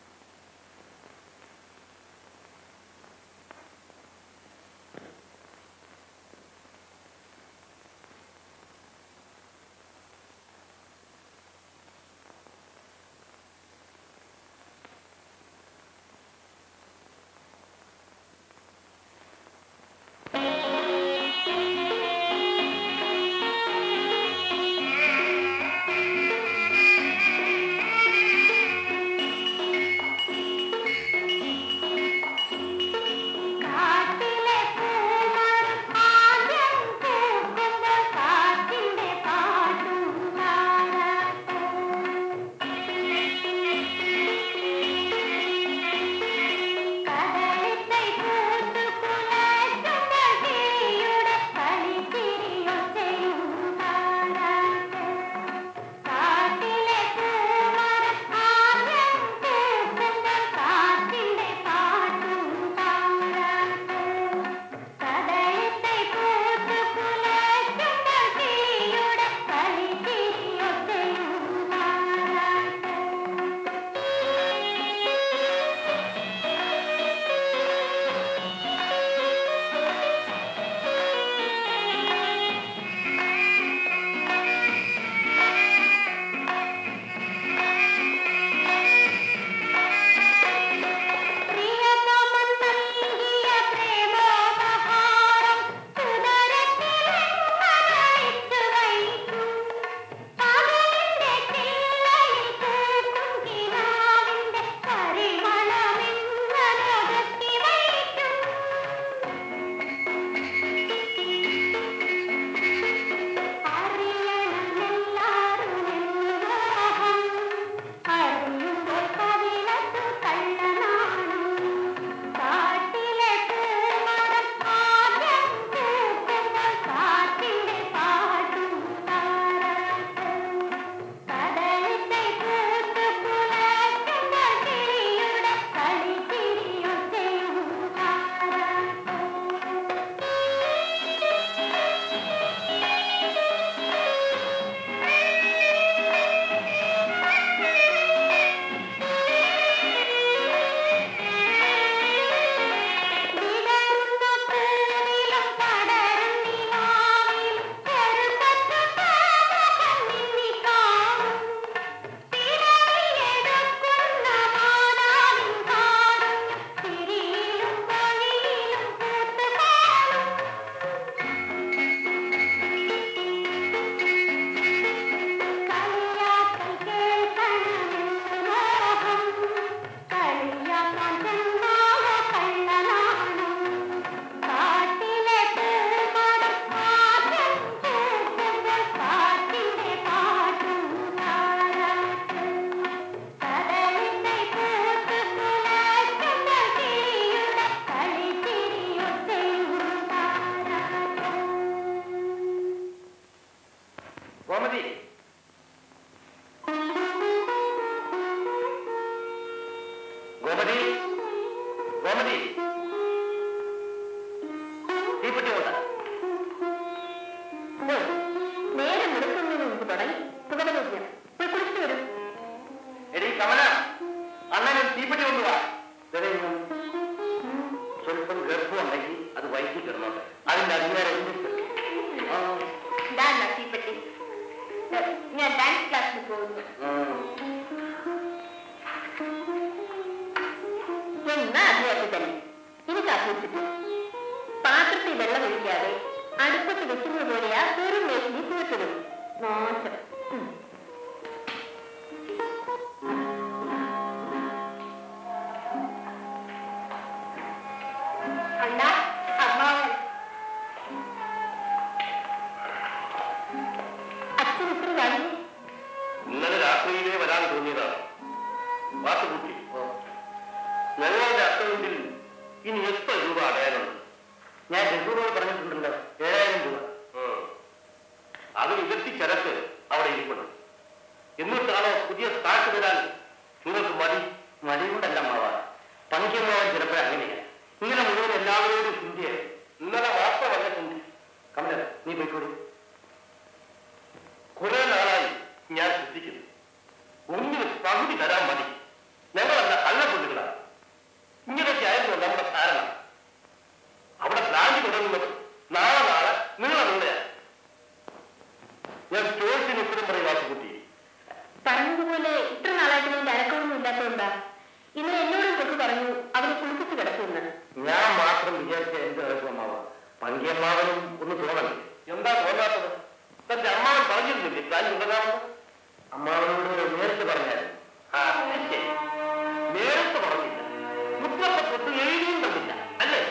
കോമഡി തീപ്പെട്ടി കൊണ്ട നേരെ മുടക്കുന്നതിന് മുമ്പ് തുടങ്ങി സുഗതബോധ്യം പോയി കുളിച്ചിട്ട് വരും എടീ കമല അണ്ണനും തീപ്പെട്ടി കൊണ്ടുവാ സ്വല്പം ഗർഭമുണ്ടെങ്കിൽ അത് വൈകി കിടന്നോട്ടെ അതിന്റെ അധികാരം എനിക്ക് ആ, ഇതാ തീപ്പെട്ടി ഞാൻ ഡാൻസ് ക്ലാസ്സിൽ പോകുന്നു ഉം. എന്നാ അതുപോലെ തന്നെ ഇനി കാത്തിച്ചിട്ട് പാത്രത്തിൽ വെള്ളം ഒഴിക്കാതെ അടുപ്പത്ത് വെക്കുന്നത് പോലെയാ വെറും മേശിനി തീർത്തത് മോശം ഉം. അണ്ണാ അമ്മാവൻ അച്ഛൻ ഇത്ര കഴിഞ്ഞു ഇന്നലെ രാത്രിയിലേ വരാൻ തോന്നിയതാണ് വാത്തുകുട്ടി ഞങ്ങളുടെ അക്കൗണ്ടിൽ ഇനി എത്ര രൂപ അടയാനുണ്ട് ഞാൻ രഘുവിനോട് പറഞ്ഞിട്ടുണ്ടല്ലോ ഏഴായിരം രൂപ അത് ഇരട്ടി ചരക്ക് അവിടെ ഇരിക്കണം എന്നിട്ടാണോ പുതിയ സ്റ്റാക്ക് തരാൻ നിങ്ങൾക്ക് മടി മടി കൊണ്ടല്ല മാവ പണിക്കമ്മാവൻ ചിലപ്പോൾ അങ്ങനെയാണ് ഇങ്ങനെ മുഴുവൻ എല്ലാവരോടും ചിന്തയായി ഇന്നലെ മാത്രമല്ല ചിന്തി കമല നീ പോയിക്കോളൂ കുറെ നാളായി ഞാൻ ശ്രദ്ധിക്കുന്നു ഒന്നിന് പകുതി തരാൻ മതി ഞങ്ങളല്ല കള്ളപ്പൊള്ളുകളാണ് ഇങ്ങനെയൊക്കെ ആയിരുന്നു നമ്മുടെ ധാരണ അവിടെ ബ്രാഞ്ച് തുടങ്ങുന്നത് നാളെ നാളെ നീളെ നീളെയാണ് ഞാൻ ചോദിച്ചതിന് ഉത്തരം പറയും വാസുകുട്ടി പറഞ്ഞതുപോലെ ഇത്ര നാളായിട്ട് നിന്റെ അരക്കമൊന്നും ഇല്ലാത്തതുകൊണ്ടാ ഇന്ന് എന്നോടും കൊച്ചു പറഞ്ഞു അവന് കുളിപ്പിച്ച് കിടക്കുമെന്ന് ഞാൻ മാത്രം വിചാരിച്ച എന്ത് കേൾക്കുമാവ പങ്കിയമ്മാവനും ഒന്ന് തോന്നണ്ടേ എന്താ തോന്നാത്തത് തന്റെ അമ്മാവൻ പറഞ്ഞിരുന്നില്ലേ താൻ ഉണ്ടാകാമെന്ന് അമ്മാവനോട് നേരത്തെ പറഞ്ഞായിരുന്നു ആ, ശരി. നേരത്തെ പറഞ്ഞില്ല മുത്തപ്പ തൊട്ട് എഴുതിയും തന്നില്ല അല്ലേ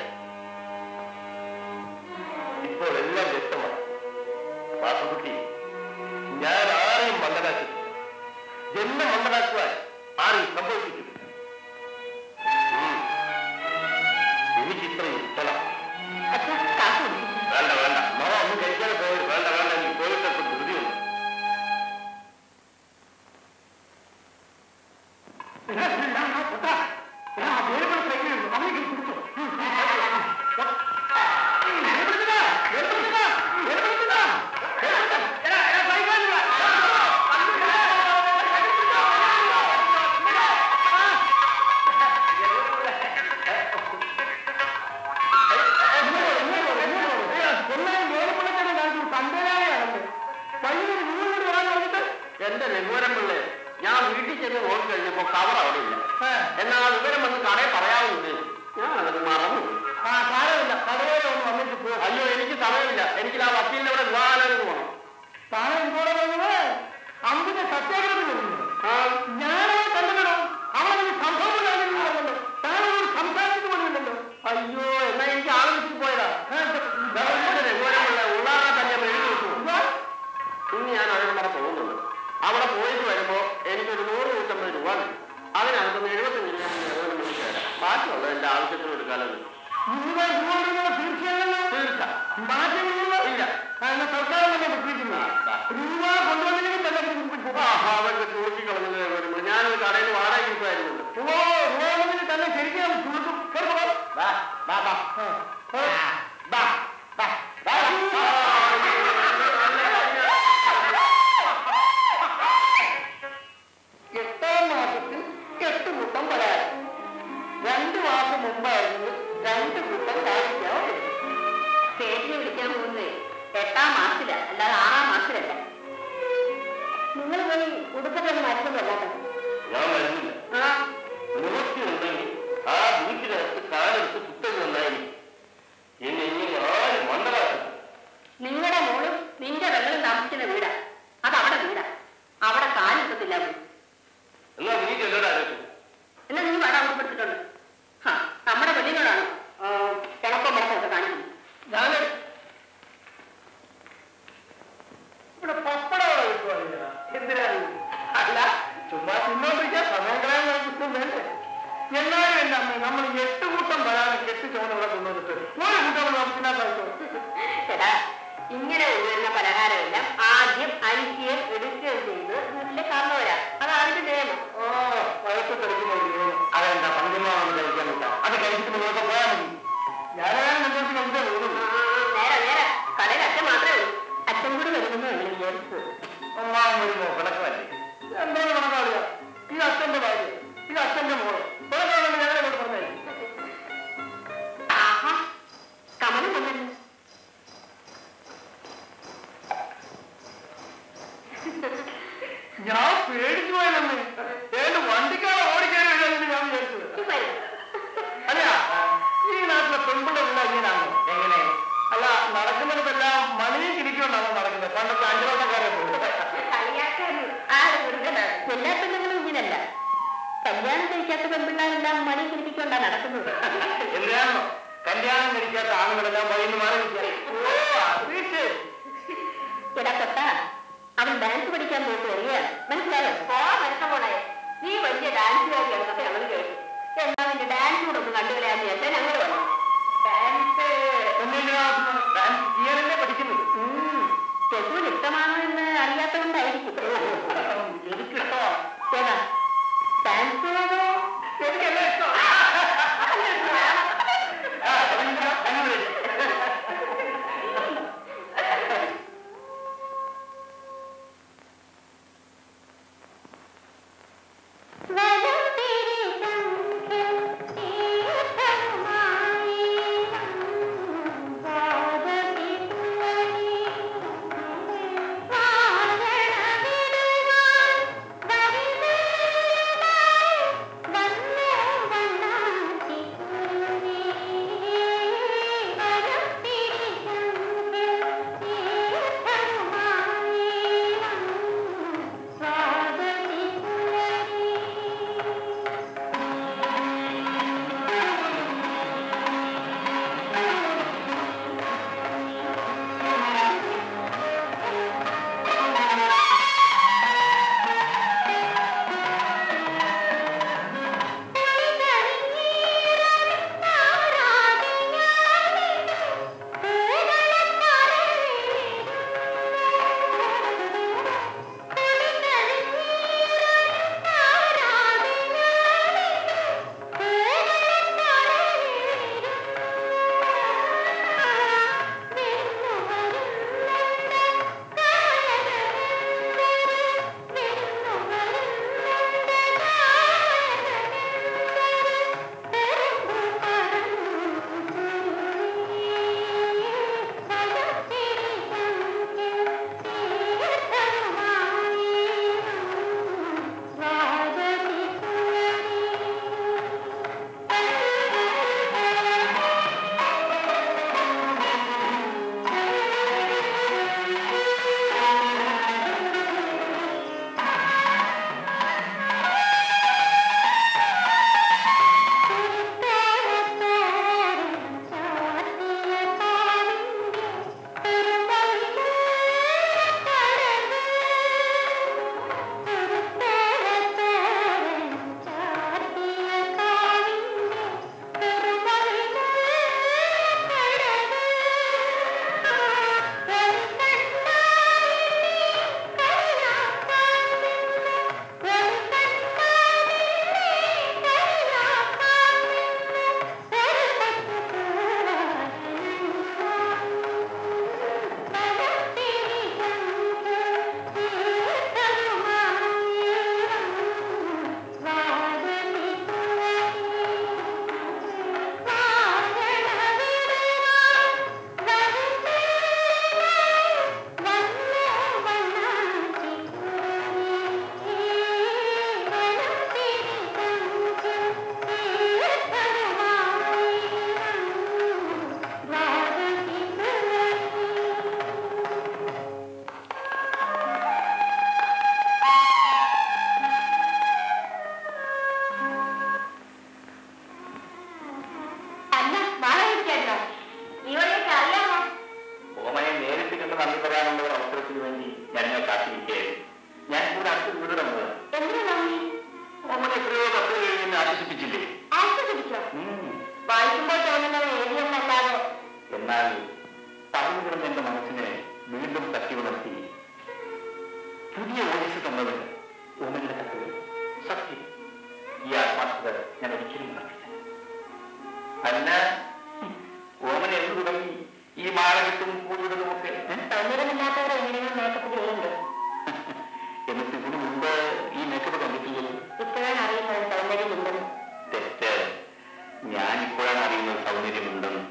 ഇപ്പോൾ എല്ലാം വ്യക്തമാണ് വാസുകുട്ടി ഞാൻ ആരെയും മണ്ടനാക്കിയിട്ടില്ല ജന്മ മണ്ടനാക്കുവാൻ ആരെയും സംഭവിച്ചിട്ടില്ല ഉം. എനിക്ക് ഇത്രയും ഇഷ്ടം അച്ഛാ കാത്തു കുടിച്ചു വേണ്ട വേണ്ട മഴ ഒന്നും കഴിക്കാതെ പോയി വേണ്ട വേണ്ട എനിക്ക് പോയിട്ടൊക്കെ ധൃതിയുണ്ട് എന്റെ ലഘുവരം പിള്ളേ ഞാൻ വീട്ടിൽ ചെന്ന് നോക്കി കഴിഞ്ഞപ്പോ കവർ അവിടെ ഇല്ല എന്നാ ആ വിവരം വന്ന് കടയിൽ പറയാവുന്നത് ഞാൻ അത് മറന്നു ആ സാരമില്ല കടയോടെ ഒന്ന് വന്നിട്ട് പോ അയ്യോ എനിക്ക് സമയമില്ല എനിക്ക് ആ വക്കീലിന്റെ അവിടെ വിവാഹാലോചന പോകണം താൻ എന്തോടെ പറഞ്ഞത് അമ്പിന്റെ സത്യാഗ്രഹത്തിൽ വരുന്നു ആ ഞാനവളെ കണ്ടിട്ടോ അവളൊരു സംഭവം പറഞ്ഞിട്ടുണ്ടല്ലോ താനൊരു സംസാരിച്ചിട്ട് പോലുണ്ടല്ലോ അയ്യോ എന്നാ എനിക്ക് ആളെ വിട്ടു പോയതാ ലഘുവരം പിള്ളേ ഉള്ളാകാൻ തന്നെ എഴുതി വെച്ചു ഇന്ന് ഞാൻ അതിന് മറ പോകുന്നുണ്ട് അവിടെ പോയിട്ട് വരുമ്പോ എനിക്കൊരു നൂറ് നൂറ്റമ്പത് രൂപ കിട്ടും അതിനകത്തുനിന്ന് എഴുപത്തഞ്ച് രൂപ ഞാൻ ലഘുവരം വിളിച്ചു തരാം ബാക്കിയുള്ള എന്റെ ആവശ്യത്തിന് എടുക്കാനല്ലോ ഇന്ന് രൂപ തീർച്ചയായല്ലോ തീർച്ച മാറ്റമില്ല ഇല്ല എന്നാ സർക്കാർ തന്നെ പ്രത്യേകിക്കുന്നു രൂപ കൊണ്ടുവന്നില്ലെങ്കിൽ തന്നെ പിടിപ്പിച്ചു അവർക്ക് ചൂണ്ടി കളഞ്ഞത് വരുമ്പോൾ ഞാനൊരു കടയിൽ വാടക കിട്ടുമായിരുന്നുണ്ട് ഓ രൂപ തന്നെ ശരിക്കും ചുരുക്കും കേട്ടോ ബാ ബാ ബാ ബാ ബാ ബാ എട്ടാം മാസത്തിൽ എട്ട് കൂട്ടം പരാതി രണ്ട് മാസം മുമ്പായിരുന്നു രണ്ട് കൂട്ടം കാണിക്കാൻ സ്റ്റേജിൽ വിളിക്കാൻ പോകുന്നത് എട്ടാം മാസത്തില അല്ലാതെ ആറാം മാസത്തിലല്ല നിങ്ങൾ പോയി ഉടുപ്പൊക്കെ മരുന്നതല്ലാതെ ഞാൻ വരുന്നില്ല ആ നിവൃത്തിയുണ്ടെങ്കിൽ ആ വീട്ടിനകത്ത് കാലെടുത്ത് കുത്തൽ നന്നായി എന്നെ ഇങ്ങനെ ആരും മണ്ടലാക്കും നിങ്ങളുടെ മോളും നിന്റെ വെള്ളം താമസിക്കുന്ന വീടാ അത് അവിടെ വീടാ അവിടെ കാലിപ്പത്തില്ല എന്നാ നീ ചെല്ലടാ എന്നാ നീ വേണം ഉൾപ്പെടുത്തിട്ടുണ്ട് ഹാ നമ്മുടെ പെണ്ണിനോടാണ് കിണപ്പം പടക്കമൊക്കെ കാണിക്കുന്നത് ഞാൻ ഇവിടെ പപ്പടം അവിടെ കിട്ടുവാ എന്തിനാണ് അല്ല ചുമ്മാ തിന്നോണ്ടിരിക്കാൻ സമയം കളയാൻ നമുക്ക് വേണ്ടേ എന്നാലും എന്റെ അമ്മ നമ്മൾ എട്ട് കൂട്ടം വരാതെ കെട്ടി ചോന്ന് ഇവിടെ കൊണ്ടുവന്നിട്ട് ഒരു കൂട്ടം നമുക്കില്ലാത്തോ എടാ ഇങ്ങനെ ഉയരുന്ന പലഹാരമെല്ലാം ആദ്യം അരിക്കുകയും എടുക്കുകയും ചെയ്ത് വീട്ടിലെ കറന്നു വരാം അതാണ് അതിന്റെ നിയമം ഓ വഴക്ക് തെളിക്കുന്ന അതെന്താ പങ്കന്മാവെന്ന് കഴിക്കാൻ പറ്റാ അത് കഴിച്ചിട്ട് നിങ്ങളൊക്കെ പോയാൽ മതി ഞാനാണ് നിന്റെ അടുത്ത് കഴിച്ചേ തോന്നുന്നു നേരെ നേരെ കടയിൽ അച്ഛൻ മാത്രമേ ഉള്ളൂ അച്ഛൻ കൂടി വരുമെന്ന് ഞങ്ങൾ വിചാരിച്ചത് ഒന്നാം വരുമോ കിടക്കുമല്ലേ എന്താണ് കണക്കാളിയ ഇത് അച്ഛന്റെ ഭാര്യ ഇത് അച്ഛന്റെ മോള് കിടക്കാണെങ്കിൽ ഞങ്ങളെ കൂടെ പറഞ്ഞേ ആഹാ കമലം വന്നല്ലോ ഞാൻ പേടിച്ചു പോയല്ലെന്ന് ഏത് വണ്ടിക്കാരെ ഓടിക്കാൻ വരാമെന്ന് ഞാൻ വിചാരിച്ചത് ചുമ്മാ ഇരി. അല്ല ഈ നാട്ടിലെ പെൺപിള്ളേരുള്ള ഇങ്ങനെയാണ് എങ്ങനെ അല്ല നടക്കുന്നിടത്തെല്ലാം മണിയും കിരിക്കൊണ്ടാണ് നടക്കുന്നത് പണ്ടത്തെ അഞ്ചോട്ടക്കാരെ പോലെ കളിയാക്കാനും ആര് ദുർഗനാണ് എല്ലാ പെണ്ണുങ്ങളും ഇങ്ങനല്ല കല്യാണം കഴിക്കാത്ത പെൺപിള്ളേരെല്ലാം മണി കിരിപ്പിക്കൊണ്ടാ നടക്കുന്നത് എന്തിനാണോ കല്യാണം കഴിക്കാത്ത ആണുങ്ങളെല്ലാം വഴിന്ന് മാറി നിൽക്കാൻ. ഓ അതീശേ എടാ തൊട്ടാ അവൻ ഡാൻസ് പഠിക്കാൻ പോയിട്ട് വരികയാണ് മനസ്സിലായോ ഓ മനസ്സിലോളെ നീ വലിയ ഡാൻസുകാരിയാണെന്നൊക്കെ ഞങ്ങൾ കേട്ടു എന്നാ നിന്റെ ഡാൻസ് കൂടെ ഒന്ന് കണ്ടുവരാന്ന് ചോദിച്ചാൽ ഞങ്ങൾ വന്നു ഡാൻസ് ഒന്നിനാ ഡാൻസ് ചെയ്യാനല്ലേ പഠിക്കുന്നത് ചെറുവിന് ഇഷ്ടമാണോ എന്ന് അറിയാത്തതുകൊണ്ടായിരിക്കും എനിക്കിഷ്ടമാണ് ഏതാ ഡാൻസ് അതോ എനിക്കല്ലേ ഇഷ്ടം ആ, അതെന്തിനാ? അങ്ങനെ വരും. അല്ല വാഴ ഈ വഴിയൊക്കെ അറിയാമോ ഓമനെ നേരിട്ട് കണ്ട് നന്ദി പറയാനുള്ള ഒരു അവസരത്തിന് വേണ്ടി ഞാൻ ഇങ്ങനെ കാത്തിരിക്കുകയായിരുന്നു ഞാൻ ഇവിടെ അടുത്ത് വീട് വന്നതാണ് എന്തിനാ നന്ദി ഓമനെ എത്രയോ കത്ത് കഴിഞ്ഞ് എന്നെ ആശ്വസിപ്പിച്ചില്ലേ ആസ്വദിച്ചോ ഉം. വായിക്കുമ്പോൾ തോന്നുന്നത് ഏരിയൊന്നല്ലാതെ എന്നാൽ പറഞ്ഞു കിടന്ന എന്റെ മനസ്സിനെ വീണ്ടും തട്ടി ഉണർത്തി പുതിയ ഓഫീസ് തന്നത് ഓമന്റെ കത്തുകൾ സത്യം ഈ ആത്മാർത്ഥത ഞാൻ ഒരിക്കലും മറക്കില്ല അല്ല ഓമൻ എന്ന് തുടങ്ങി ഈ മാളകെട്ടും പൂവിടും ഒക്കെ സൗന്ദര്യമില്ലാത്തവരെ എങ്ങനെയാണ് മേക്കപ്പ് ചെയ്യുന്നത് എന്നിട്ട് ഇതിനു മുമ്പ് ഈ മേക്കപ്പ് കണ്ടിട്ടില്ലല്ലോ ഇപ്പോഴാണ് അറിയുന്നത് സൗന്ദര്യമില്ലെന്ന് തെറ്റ് ഞാനിപ്പോഴാണ് അറിയുന്നത് സൗന്ദര്യമുണ്ടെന്ന്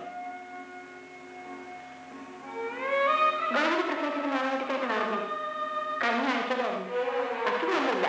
ഗൗരി പ്രസവിച്ചത് മാനവീട്ടിലേക്ക് നടന്നു കണ്ണു അയച്ചതായിരുന്നു അസുഖമൊന്നുമില്ല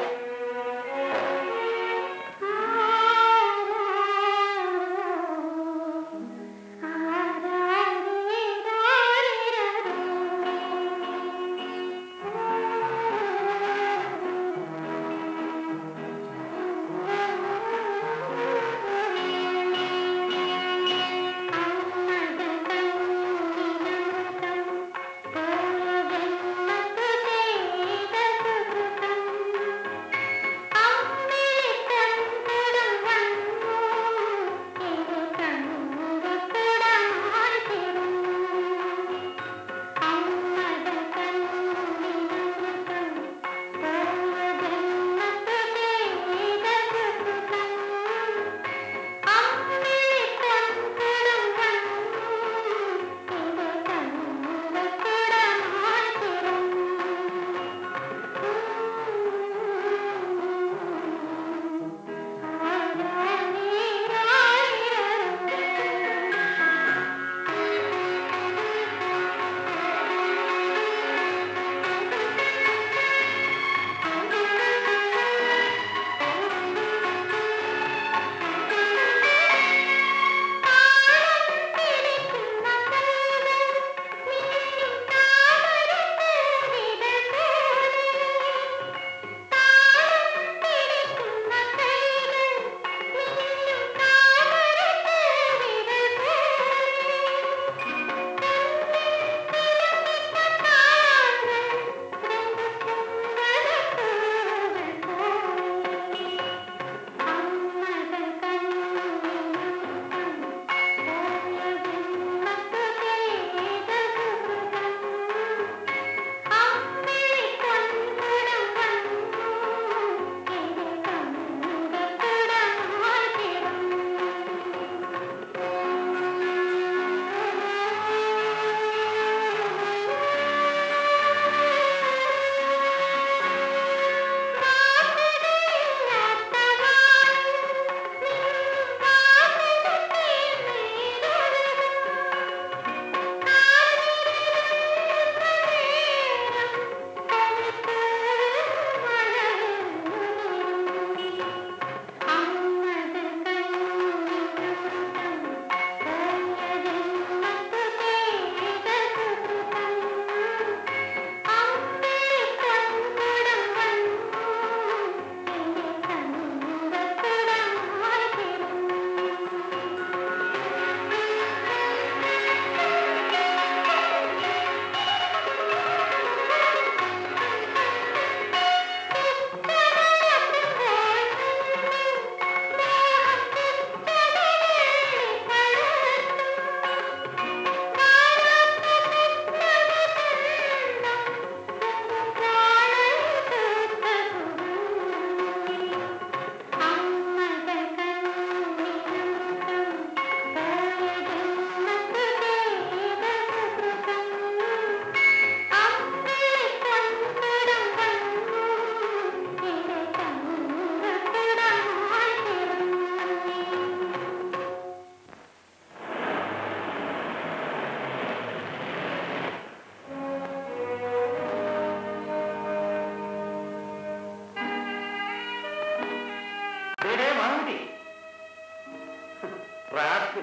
റാസ്കൽ.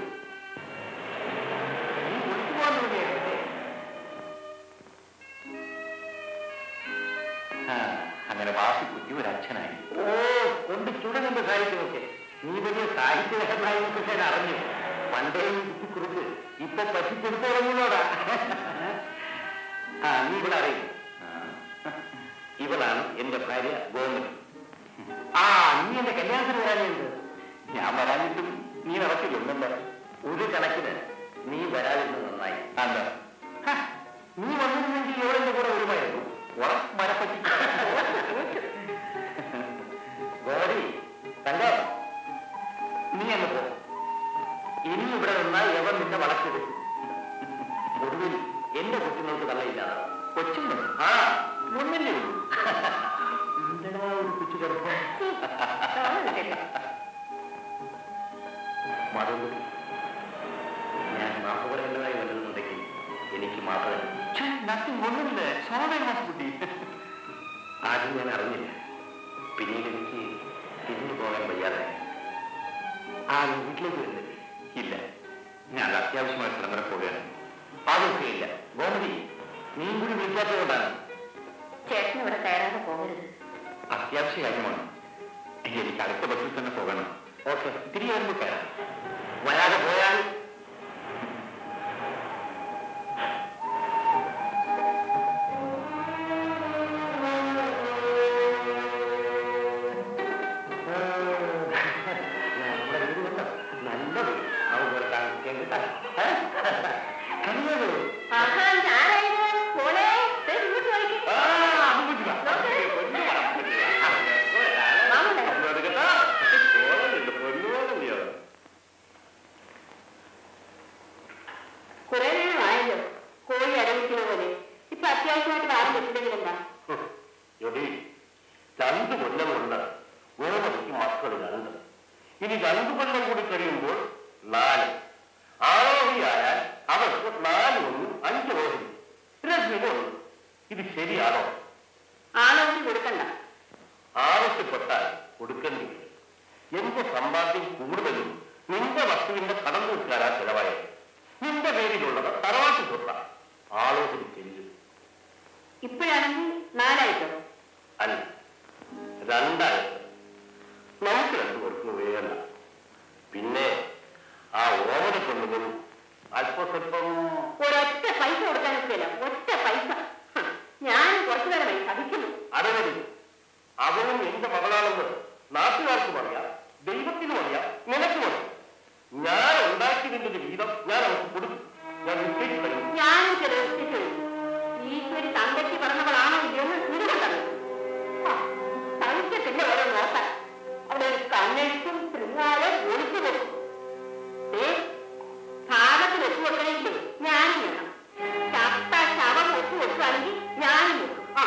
നീ ഒളിച്ചുപോകാൻ തുടങ്ങിയല്ലേ? ആ, അങ്ങനെ വാസിക്കുട്ടി ഒരു അച്ഛനായി ഓ കൊണ്ട് ചുടനുണ്ട് സാഹിത്യമൊക്കെ നീ വലിയ സാഹിത്യകാരനായി എന്നൊക്കെ ഞാൻ അറിഞ്ഞു പണ്ടേ കുറിച്ച് ഇപ്പൊ പറ്റിച്ചെടുത്ത് തുടങ്ങുന്നോടാ ആ നീ ഇവിടെ അറിയും ആ, ഇവളാണ് എന്റെ ഭാര്യ ഗോമതി ആ നീ എന്റെ കല്യാണത്തിന് വരാനുണ്ട് ഞാൻ വരാനിട്ടും നീ നടക്കില്ലല്ലോ ഒരു കണക്കിന് നീ വരാതിരുന്നത് നന്നായി എന്താ ഹ, നീ വന്നിരുന്നെങ്കിൽ എവിടെ കൂടെ വരുമായിരുന്നു മരപ്പറ്റി ഗോരി തങ്കം നീ അങ്ങ് പോ ഇനി എന്നെ വളച്ചെടുക്കും ഒടുവിൽ എന്റെ കൊച്ചുങ്ങൾക്ക് തള്ളയില്ലാതെ കൊച്ചുങ്ങൾ ആ ഒന്നല്ലേ ഉള്ളൂ എന്തിനാ ഒരു കൊച്ചു ചെറുപ്പം മറുപടി ഞാൻ മാപ്പ് പറയേണ്ടതായി വല്ലതുണ്ടെങ്കിൽ എനിക്ക് മാത്രമേ നത്തിങ് ഒന്നുമില്ല സ്വാഭാവിക ഹോസ്പിറ്റി ആദ്യം ഞാൻ അറിഞ്ഞില്ല പിന്നീട് എനിക്ക് തിരിഞ്ഞു പോകാൻ വയ്യാതെ ആ വീട്ടിലേക്ക് വരുന്നില്ല ഇല്ല ഞാൻ അത്യാവശ്യമായ സ്ഥലം വരെ പോവുകയാണ് അതൊക്കെ ഇല്ല ഗോമതി നീ കൂടി വിളിക്കാത്തതുകൊണ്ടാണ് ചേട്ടൻ ഇവിടെ കയറാതെ പോകരുത് അത്യാവശ്യ കാര്യമാണ് എനിക്ക് അടുത്ത ബസ്സിൽ തന്നെ പോകണം ഓക്കെ തിരികെ വരുമ്പോൾ കയറാം വരാതെ പോയാൽ നല്ലത് അവർ താമസിക്കാൻ കിട്ടാൻ കഴിയത് ആഹാ ഞാനായത് മോളെ ദേ ഇങ്ങോട്ട് നോക്കിക്കേ. മാമനെ. കുറെ നേരമായല്ലോ കോഴി അരവിക്കുന്ന പോലെ ഇപ്പൊ അത്യാവശ്യമായിട്ട് ആരും പറ്റില്ലെങ്കിലെന്താ രണ്ട് കൊല്ലമുണ്ട് ഗോമതിക്ക് മക്കൾ രണ്ട് ഇനി രണ്ടു കൊല്ലം കൂടി കഴിയുമ്പോൾ നാല് ആരോഹിയായാൽ അവർക്ക് നാല് ഒന്നും അഞ്ച് ഓഹരി രശ്മിന് ഒന്ന് ഇത് ശരിയാണോ ആളൊന്നും കൊടുക്കണ്ട ആവശ്യപ്പെട്ടാൽ കൊടുക്കേണ്ടി വരും എന്റെ സമ്പാദ്യം കൂടുതലും നിന്റെ വസ്തുവിന്റെ കടം തീർക്കാനാ ചെലവായത് നിന്റെ പേരിലുള്ളത് തറവാട്ട് സ്വത്ത ആളോഹരി ചെല്ലും ഇപ്പോഴാണെങ്കിൽ നാലായിട്ടോ അല്ല രണ്ടായിട്ട് നമുക്ക് രണ്ടു പേർക്കും വേണ്ട പിന്നെ ആ ഓമന കൊണ്ടുവരും അല്പസ്വല്പം ഒരൊറ്റ പൈസ കൊടുക്കാൻ പറ്റില്ല ഒറ്റ പൈസ ഹ്, ഞാൻ കുറച്ചു നേരമായി സഹിക്കുന്നു അടവരി അവനും എന്റെ മകളാണെന്ന് നാട്ടുകാർക്കും അറിയാം ദൈവത്തിനും അറിയാം നിനക്കും അറിയാം ഞാൻ ഉണ്ടാക്കിയതിന്റെ ഒരു വീതം ഞാൻ അവർക്ക് കൊടുക്കും ഞാൻ നിശ്ചയിച്ചു കഴിഞ്ഞു ഞാനും ചിലർത്തിച്ചു ഈശ്വരി തന്തയ്ക്ക് പറഞ്ഞവളാണോ ഇല്ലെന്ന് നിങ്ങൾക്കറിയാം സഹിക്കത്തില്ല ഓരോ നോക്കാൻ അവിടെ ഒരു കണ്ണെഴുത്തും ശൃംഗാരം ഒളിച്ചു കൊടുക്കും ഏ ഭാഗത്തിൽ ഒത്തു വെക്കണമെങ്കിൽ ഞാനും വേണം ചത്ത ശവം ഒത്തു വെക്കുകയാണെങ്കിൽ ഞാനും വെക്കും ആ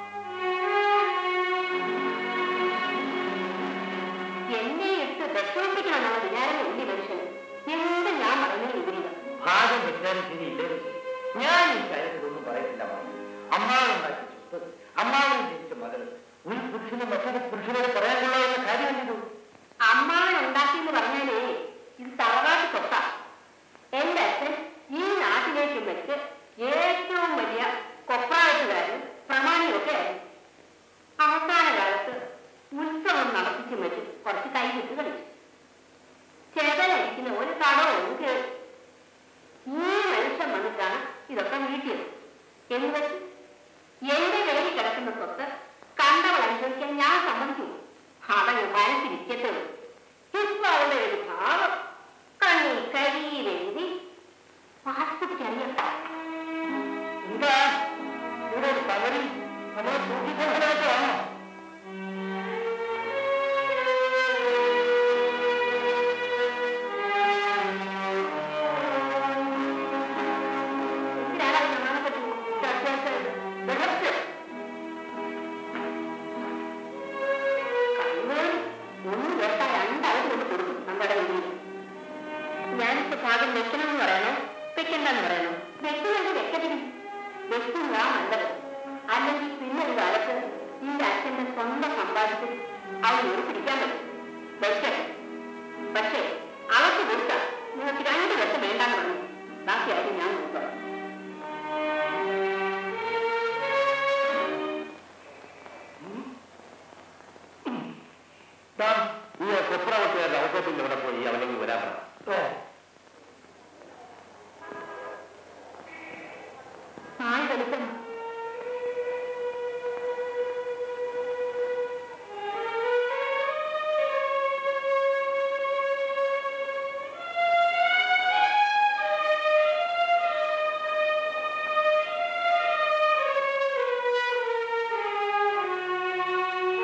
എന്നെ ഇട്ട് ദക്ഷോപ്പിക്കണമെന്നുള്ള വിചാരം വലിയ മനുഷ്യന് എന്ത് ഞാൻ പറയുന്നത് വിപരീതം ഭാഗം വെച്ചാലും ശരിയില്ലേ ഞാൻ ഈ കാര്യത്തിലൊന്നും പറയത്തില്ല അമ്മാവുണ്ടാക്കി സ്വത്ത് അമ്മാവൻ ജനിച്ച മകൾ ഒരു പുരുഷന് മറ്റൊരു പുരുഷനോട് പറയാൻ കൊള്ളാവുന്ന കാര്യമല്ലോ അമ്മാവൻ ഉണ്ടാക്കി എന്ന് പറഞ്ഞാലേ ഇത് തറവാട്ട് സ്വത്താ എന്റെ അച്ഛൻ ഈ നാട്ടിലേക്ക് വെച്ച് ഏറ്റവും വലിയ കൊപ്രായത്തുകാരും പ്രമാണിയൊക്കെ ആയിരുന്നു അവസാന കാലത്ത് ഉത്സവം നടത്തിച്ചും വെച്ച് കുറച്ച് കൈവിട്ട് കളിച്ചു ചെതലടിക്കുന്ന ഒരു കടവും കേറി ഈ മനുഷ്യൻ വന്നിട്ടാണ് ഇതൊക്കെ വീട്ടിയത് എന്ന് വെച്ച് എന്റെ കയ്യിൽ കിടക്കുന്ന സ്വത്ത് കണ്ടവൾ അനുഭവിക്കാൻ ഞാൻ സമ്മതിച്ചു അതങ്ങ് മനസ്സിരിക്കത്തേ ഉള്ളൂ. ഇപ്പൊ അവളുടെ ഒരു ഭാവം കണ്ണിൽ കരിയിലെഴുതി പാസ്പോർട്ട് അറിയട്ടാ എന്താ ഇവിടെ ഒരു പകരി നമ്മളെ സൂക്ഷിച്ചാണോ എന്തിനാണ് അത് പ്രധാനപ്പെട്ട ചർച്ച രഹസ്യം കണ്ണൂർ ഒന്ന് കേട്ടാൽ രണ്ടാളും കൊണ്ട് കൊടുക്കും നമ്മുടെ വീട്ടിൽ ഞാനിപ്പോ ഭാഗം വെക്കണമെന്ന് പറയണോ വെക്കണ്ടെന്ന് പറയണോ വെക്കുന്നുണ്ട് വെക്കത്തില്ല വെക്കുന്നതാ നല്ലത് അല്ലെങ്കിൽ പിന്നെ ഒരു കാലത്ത് ഈ അച്ഛന്റെ സ്വന്തം സമ്പാദിച്ച് അവൾ ഒരു പിടിക്കാൻ പറ്റും വെക്കട്ടെ പക്ഷേ അവർക്ക് കൊടുത്താൽ നിങ്ങൾക്ക് രണ്ട് ലക്ഷം വേണ്ടാന്ന് പറഞ്ഞു ബാക്കി ആരും ഞാൻ നോക്കാം ഈ കൊപ്രാവത്തുകാരുടെ ഔദ്യോഗിക ഇവിടെ പോയി അവനെങ്കിൽ വരാൻ പറ ആയി കളിക്കണം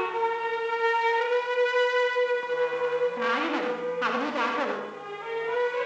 ആയി അവന് ചാക്കണം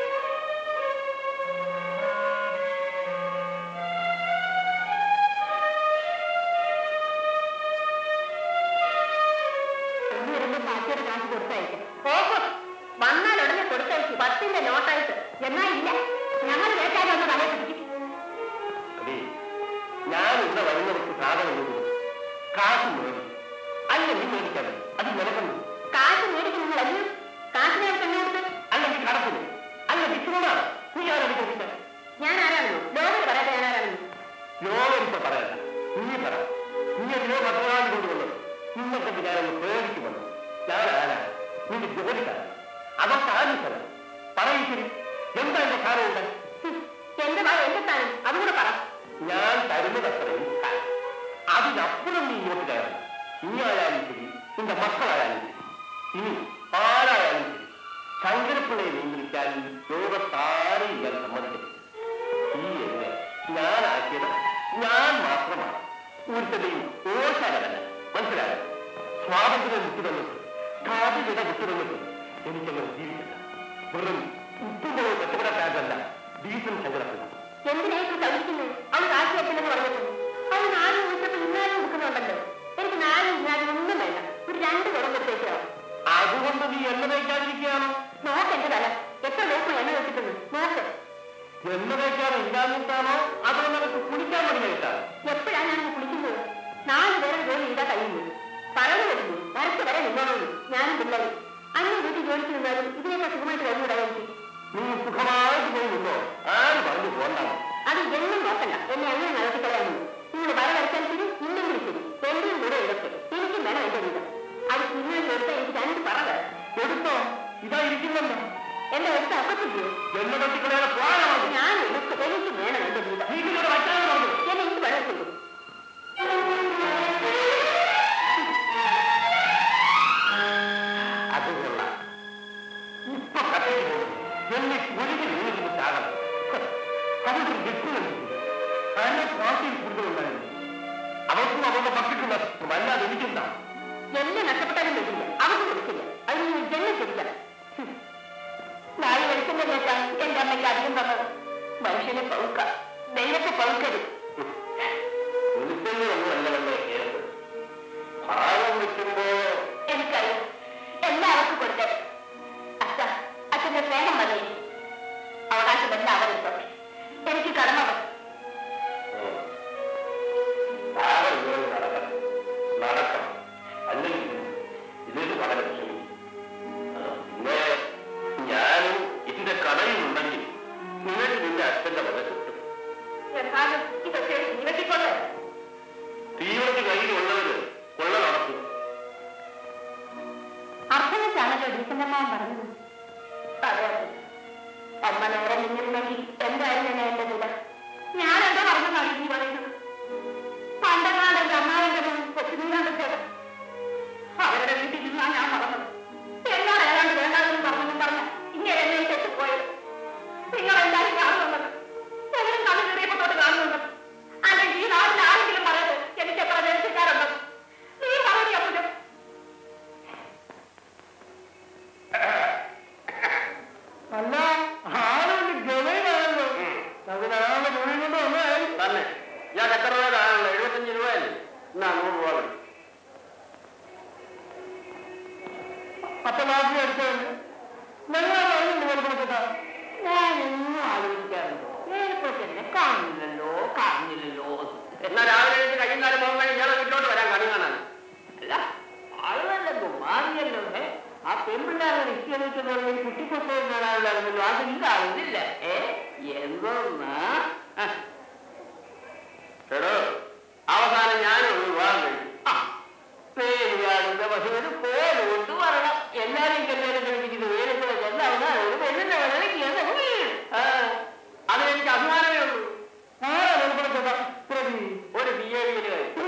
എന്നാ ഇല്ല ഞങ്ങൾ വേട്ടാലും ഒന്ന് തലയെ പിടിക്കും അതെ ഞാൻ ഇവിടെ വരുന്നവർക്ക് സാധനം കൊടുക്കും കാശ് മേടിക്കും അല്ലെങ്കിൽ മേടിക്കാതെ അത് നിലക്കുന്നു കാശ് മേടിക്കുന്നു വലിയ കാശിനെ പെണ്ണോടുത്ത് അല്ലെങ്കിൽ കടത്തിന് അല്ല വിഷ്ണുവാണ് നീ ആരോട് ചോദിക്കാൻ ഞാൻ ആരാണെന്നോ ലോകം പറയാതെ ഞാൻ ആരാണെന്നോ ലോകം ഇപ്പൊ പറയണ്ട നീ പറ നീ എതിരെ മറ്റൊരാൾ കൊണ്ടുവന്നത് നിന്നൊക്കെ ഞാനൊന്ന് പേടിക്കുമെന്ന് ഞാൻ ആരാ നിന്റെ ജോലിക്കാരൻ അതോ സാധിച്ചത് പറയൂ ശരി എന്താ എന്റെ സാധനമുണ്ട് ഹും, എന്റെ ഭാഗം എന്റെ സ്ഥാനം അതുകൂടെ പറ ഞാൻ തരുന്നത് അത്രയും കാര്യം അതിനപ്പുറം നീ ഇങ്ങോട്ട് കയറണം നീ ആയാലും ശരി നിന്റെ മക്കളായാലും ശരി ഇനി ആരായാലും ശരി ശങ്കരപ്പിള്ളയെ നിയന്ത്രിക്കാൻ ലോകത്താരും ഞാൻ സമ്മതിക്കരുത് ഈ എന്നെ ഞാനാക്കിയത് ഞാൻ മാത്രമാണ് ഒരുത്തരെയും ഓശാലല്ല മനസ്സിലായോ സ്വാതന്ത്ര്യം വിട്ടു തന്നിട്ട് കാതിലിട വിട്ടു തന്നിട്ട് എനിക്കങ്ങനെ ജീവിക്കില്ല വെറും ഉപ്പുമുളക് കച്ചവടക്കാരല്ല ഡീസൽ ശങ്കരപ്പിള്ള എന്തിനായിട്ട് കഴിക്കുന്നത് അവൾ കാശ് വെക്കില്ലെന്ന് പറഞ്ഞിട്ടുണ്ട് അവൾ നാല് ദിവസത്തിൽ ഇന്നാലും കൊടുക്കുന്നുണ്ടല്ലോ എനിക്ക് നാലും ഇന്നാലും ഒന്നും വേണ്ട ഒരു രണ്ട് കുടം കൊടുത്തേക്കോ അതുകൊണ്ട് നീ എണ്ണ തേക്കാതിരിക്കുകയാണോ നോക്ക് എന്റെ തല എത്ര നോക്കും എണ്ണ വെച്ചിട്ടുണ്ട് നോക്ക് എണ്ണ തേക്കാൻ ഇല്ലാഞ്ഞിട്ടാണോ അതോ നിനക്ക് കുളിക്കാൻ മതിയായിട്ടാണ് എപ്പോഴാ ഞാൻ കുളിക്കുന്നത് നാല് പേരെ ജോലി ചെയ്താൽ കഴിയുന്നത് പറഞ്ഞു വരുന്നു വരച്ച് വരെ നിന്നോളൂ ഞാനും പിള്ളേരും അന്ന് വീട്ടിൽ ജോലിക്ക് നിന്നാലും ഇതിനേക്കാൾ സുഖമായിട്ട് കഴിഞ്ഞൂടാ എനിക്ക് നീ സുഖമായിട്ട് പോയി നിന്നോ ആര് പറഞ്ഞു പോണ്ടാണ് അത് എന്നും നോക്കണ്ട എന്നെ അങ്ങനെ നടത്തിക്കളയാമോ നിങ്ങൾ വര വരച്ചാൽ ശരി ഇല്ലെങ്കിൽ ശരി രണ്ടും കൂടെ ഇതൊക്കെ എനിക്കും വേണം എന്റെ വീതം അത് നിങ്ങൾ കൊടുത്താൽ എനിക്ക് രണ്ട് പറ വേണം എടുത്തോ ഇതാ ഇരിക്കുന്നുണ്ടോ എന്റെ അടുത്ത് അപ്പത്തില്ലയോ എണ്ണ തട്ടിക്കളയാതെ പോകാനാണ് ഞാൻ എടുക്കും എനിക്ക് വേണം എന്റെ വീതം നീ ഇതിലൂടെ വയ്ക്കാതെ പറഞ്ഞു എന്നെ എനിക്ക് വെള്ളം ചെയ്തു അത് കൊള്ളാം ഇപ്പൊ കഥയിൽ എന്നെ ഒഴുകി വീഴുന്നു ചാകണം അവർക്ക് ഗട്ടുകളുണ്ട് അതിനെ പാർട്ടിയിൽ കൂടുതലുണ്ടായിരുന്നു അവർക്കും അവരുടെ മക്കൾക്കും വല്ലാതെ എനിക്കുണ്ടാവും എന്നെ നഷ്ടപ്പെട്ടാലും പറ്റില്ല അവർക്ക് കൊടുക്കില്ല അത് നീ ജന്മ ചോദിക്കണം നാളെ വെളുക്കുന്നതിനേക്കാൾ എന്റെ അമ്മയ്ക്ക് അധികം തന്നത് മനുഷ്യനെ പൗക്ക ദൈവത്തെ പൗക്കരുത് വെളുക്കുന്നതൊന്നുമല്ല നമ്മളെ കേരളം ഭാഗം വെക്കുമ്പോ എനിക്കറിയാം എല്ലാവർക്കും കൊടുത്തത് അച്ഛ അച്ഛന്റെ സ്നേഹം മതി അവകാശം എല്ലാവരും തന്നെ എനിക്ക് കടമ വന്നു. ഭാഗം ഇതുപോലെ നടക്കണം നടക്കണം അല്ലെങ്കിൽ ഇതൊരു വളരെ വിഷമം പിന്നെ ഞാനും ഇതിന്റെ കടയിലുണ്ടെങ്കിൽ നിനക്ക് നിന്റെ അച്ഛന്റെ വക കിട്ടും എന്നാലും ഇതൊക്കെ നിവട്ടിക്കൊണ്ട് തീവണ്ടി കയ്യിലുള്ളവര് കൊള്ള നടക്കും അർത്ഥം വെച്ചാണല്ലോ ഡീസന്റമ്മാവൻ പറഞ്ഞത് അതെ അതെ അമ്മ നേരെ നിന്നിരുന്നെങ്കിൽ എന്തായിരുന്നു എന്നെ എന്റെ നില ഞാൻ എന്താ പറഞ്ഞതാണ് നീ പറയുന്നത് പണ്ടങ്ങാണ്ട് എന്റെ അമ്മാവന്റെ കൊച്ചുനീരാണ്ടത് അവരുടെ വീട്ടിൽ നിന്നാ ഞാൻ പറഞ്ഞത് എന്നോട് ഏതാണ്ട് വേണ്ടാതെന്ന് പറഞ്ഞെന്നും പറഞ്ഞ ഇങ്ങനെ എന്നെ ഈ തെറ്റിപ്പോയത് നിങ്ങൾ എല്ലാവരും കാണുന്നുണ്ടത് എവരും കണ്ണു കയറിയപ്പോ തൊട്ട് കാണുന്നുണ്ട് അല്ലെങ്കിൽ ഈ നാട്ടിൽ ആരെങ്കിലും പറയത് എനിക്ക് എത്ര ദേശക്കാരുണ്ട് നീ പറഞ്ഞു അപ്പുജം അല്ല ആളുണ്ട് ഗവയിലാണല്ലോ അതിനാളെ ജോലി കൊണ്ട് വന്നതായി തന്നെ ഞാൻ എത്ര രൂപ കാണുള്ളൂ എഴുപത്തഞ്ച് രൂപയല്ലേ എന്നാ നൂറ് രൂപ മതി അപ്പൊ നാട്ടിൽ എടുത്തത് ഞങ്ങൾ പറഞ്ഞു കൊടുക്കട്ടാ ഞാനൊന്നും ആലോചിക്കാറുണ്ട് നേരത്തെ കാണുന്നില്ലല്ലോ കാണുന്നില്ലല്ലോ എന്നാ രാവിലെ എഴുതി കഴിയുന്നാലും പോകുമ്പോൾ ഞാൻ വീട്ടിലോട്ട് വരാം കണി കാണാൻ അല്ല ആളുകളല്ലോ മാറിയല്ലോ ഏ? ആ പെൺപിള്ളേരെ നിശ്ചയിച്ചെന്ന് പറഞ്ഞ കുട്ടിപ്പുസ്തകം കാണാനുള്ളായിരുന്നല്ലോ അത് നീ കാണുന്നില്ല ഏ എന്തോന്നാ ആ, എടോ അവസാനം ഞാനും ഒരു വിവാഹം കഴിച്ചു ആ, പേര് കാണുന്ന പക്ഷെ ഒരു കോല് കൊണ്ട് വരണം എല്ലാരും കല്യാണം കഴിപ്പിക്കുന്നത് വേലക്കൂടെ ചെല്ലാവുന്ന ഒരു പെണ്ണിന്റെ വിലക്കിയാണ് ആ, അത് എനിക്ക് അഭിമാനമേ ഉള്ളൂ ആരാ വെളുപ്പെടുത്തട്ടാ പ്രതി ഒരു ബി എ വിയിൽ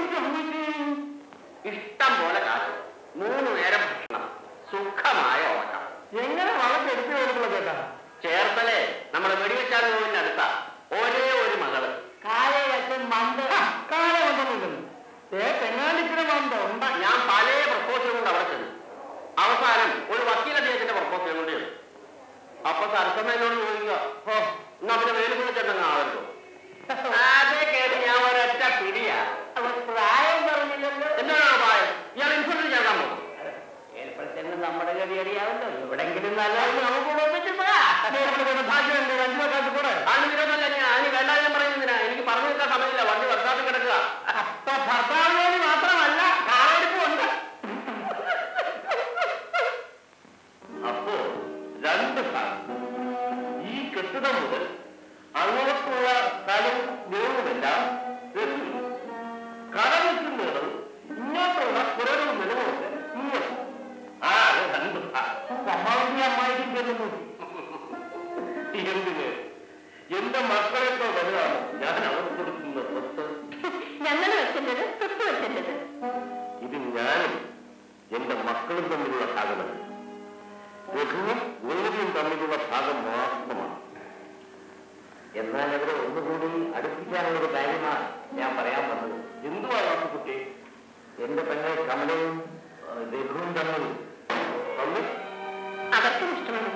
ഇഷ്ടം പോലെ കാശ് മൂന്ന് നേരം ഭക്ഷണം സുഖമായ ഉറക്കം എങ്ങനെ വളർത്തെടുത്ത് കൊടുക്കുള്ളതേട്ടാ ചേർത്തലേ നമ്മുടെ വെടിവെച്ചാറ് കോവിലിന്റെ അടുത്താ ഒരേ ഒരു മകള് കാലയച്ഛൻ മന്ദ കാലം വന്നിട്ടുണ്ടല്ലോ ഏ തെങ്ങാണ്ടിച്ചിരി മന്ദം ഉണ്ടാ ഞാൻ പല പ്രപ്പോസൽ കൊണ്ട് അവിടെ ചെന്നു അവസാനം ഒരു വക്കീൽ അദ്ദേഹത്തിന്റെ പ്രപ്പോസൽ കൊണ്ട് ചെന്നു അപ്പൊ സരസമ്മേനോട് ചോദിക്കുക ഓ എന്നാ പിന്നെ വേലുപിള്ള ചേട്ടങ്ങ് ആവല്ലോ അതേ കേട്ട് ഞാൻ ഒരൊറ്റ പിടിയാ അവർ പ്രായം പറഞ്ഞില്ലല്ലോ എന്താണ് പ്രായം ഇയാൾ ഇൻഷുറൻസ് ചേർക്കാൻ പോകും ഏർപ്പെടുത്തേണ്ട നമ്മുടെ ഗതി അറിയാമല്ലോ എവിടെങ്കിലും നല്ല നമുക്ക് ഒന്നിച്ച് പോകാം കിടക്കുന്ന ഭാഗ്യം എന്റെ അഞ്ചു കാലത്ത് കൂടെ അതിന് വിരോധമല്ല ഞാൻ അതിന് വേണ്ട ഞാൻ പറയുന്നതിനാ എനിക്ക് പറഞ്ഞു നിൽക്കാൻ സമയമില്ല വണ്ടി വർഷാപ്പിൽ കിടക്കുക അപ്പൊ ഭർത്താവ് ജോലി മാത്രമല്ല കാലെടുപ്പും ഉണ്ട് അപ്പോ രണ്ട് ഭാഗം ഈ കെട്ടിടം മുതൽ അങ്ങോട്ടുള്ള സ്ഥലവും നിലവുമെല്ലാം രസി. കടലിക്കുന്നതും ഇങ്ങോട്ടുള്ള പുറവും നിലവുമൊക്കെ ഇങ്ങോട്ട് ആ അത് രണ്ട് ഭാഗം അമ്മാവിന്റെ അമ്മായിക്കും ചെല്ലുന്നു എന്തിന് എന്റെ മക്കളെക്കാൾ വലുതാണ് ഞാൻ അവർക്ക് കൊടുക്കുന്ന സ്വത്ത് ഞങ്ങൾ വെച്ചത് സ്വത്ത് വെച്ചത് ഇത് ഞാനും എന്റെ മക്കളും തമ്മിലുള്ള ഭാഗമല്ല രഘുവും ഗോപിയും തമ്മിലുള്ള ഭാഗം മാത്രമാണ് എന്നാൽ അവരെ ഒന്നുകൂടി അടുപ്പിക്കാനുള്ള ഒരു കാര്യമാണ് ഞാൻ പറയാൻ വന്നത് എന്തുവാ കുട്ടി എന്റെ പെങ്ങൾ കമലയും ആ, രഘുവും തമ്മിൽ തമ്മിൽ അവർക്കും ഇഷ്ടമാണ്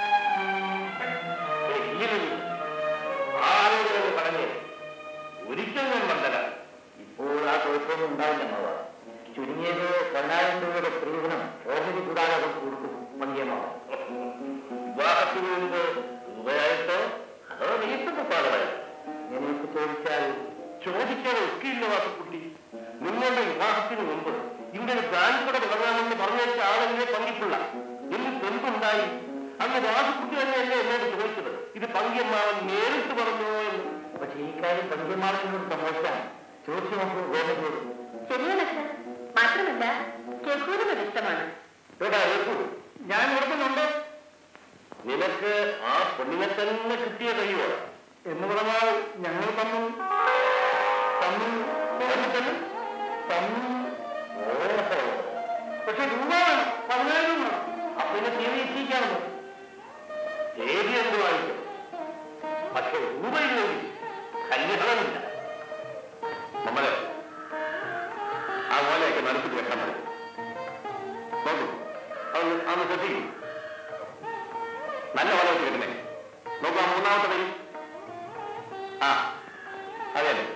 ആരോടും പറഞ്ഞേ ഒരിക്കൽ ഞാൻ മണ്ടല ഇപ്പോൾ ആ കുഴപ്പമൊന്നും ഉണ്ടാവില്ല അമ്മവ ചുരുങ്ങിയത് രണ്ടായിരം രൂപയുടെ സ്ത്രീധനം ഓഹരി കൂടാതെ അവർക്ക് കൊടുക്കും മങ്കിയമാവും വിവാഹത്തിന് മുമ്പ് രൂപയായിട്ടോ അതോ വീട്ടിന്റെ പാടമായിട്ടോ എനിക്ക് ചോദിച്ചാൽ ചോദിക്കാൻ ഒക്കെയില്ല വാസക്കുട്ടി നിങ്ങളുടെ വിവാഹത്തിന് മുമ്പ് ഇവിടെ ഒരു ബാങ്ക് കട തുടങ്ങാമെന്ന് പറഞ്ഞു വെച്ച ആളെന്നെ പങ്കിപ്പിള്ള എന്നിട്ട് എന്തുണ്ടായി അന്ന് വാസക്കുട്ടി തന്നെയല്ലേ എന്നോട് ചോദിച്ചത് ഇത് പങ്കിയമ്മാവൻ നേരിട്ട് പറഞ്ഞോ എന്ന് പക്ഷെ ഈ കാര്യം പങ്കിയമാവിനോട് സമ്മതിക്കാൻ ചോദിച്ചു നോക്കൂ ഗോപതിയോട് ശരിയാണ് സർ മാത്രമല്ല രഘുവിനും അത് ഇഷ്ടമാണ് കേട്ടാ രഘു ഞാൻ കൊടുക്കുന്നുണ്ട് നിനക്ക് ആ പെണ്ണിനെ തന്നെ കിട്ടിയ കഴിയോ എന്ന് പറഞ്ഞാൽ ഞങ്ങൾ തമ്മിൽ തമ്മിൽ തമ്മിൽ തമ്മിൽ ഓഹോ പക്ഷെ രൂപ വേണം പതിനായിരം വേണം അപ്പൊ പിന്നെ തീയതി എത്തിക്കാമല്ലോ തീയതി എന്ത് വായിക്കും പക്ഷെ രൂപയില്ലെങ്കിൽ കല്യാണമില്ല നമ്മളെ ആ ഓലയൊക്കെ നടത്തി വെക്കാൻ മതി നോക്കൂ അതൊന്ന് അന്ന് ശ്രദ്ധിക്കും നല്ല ഓല വെച്ച് കിട്ടണേ നോക്കൂ ആ മൂന്നാമത്തെ വരി ആ അതെ അതെ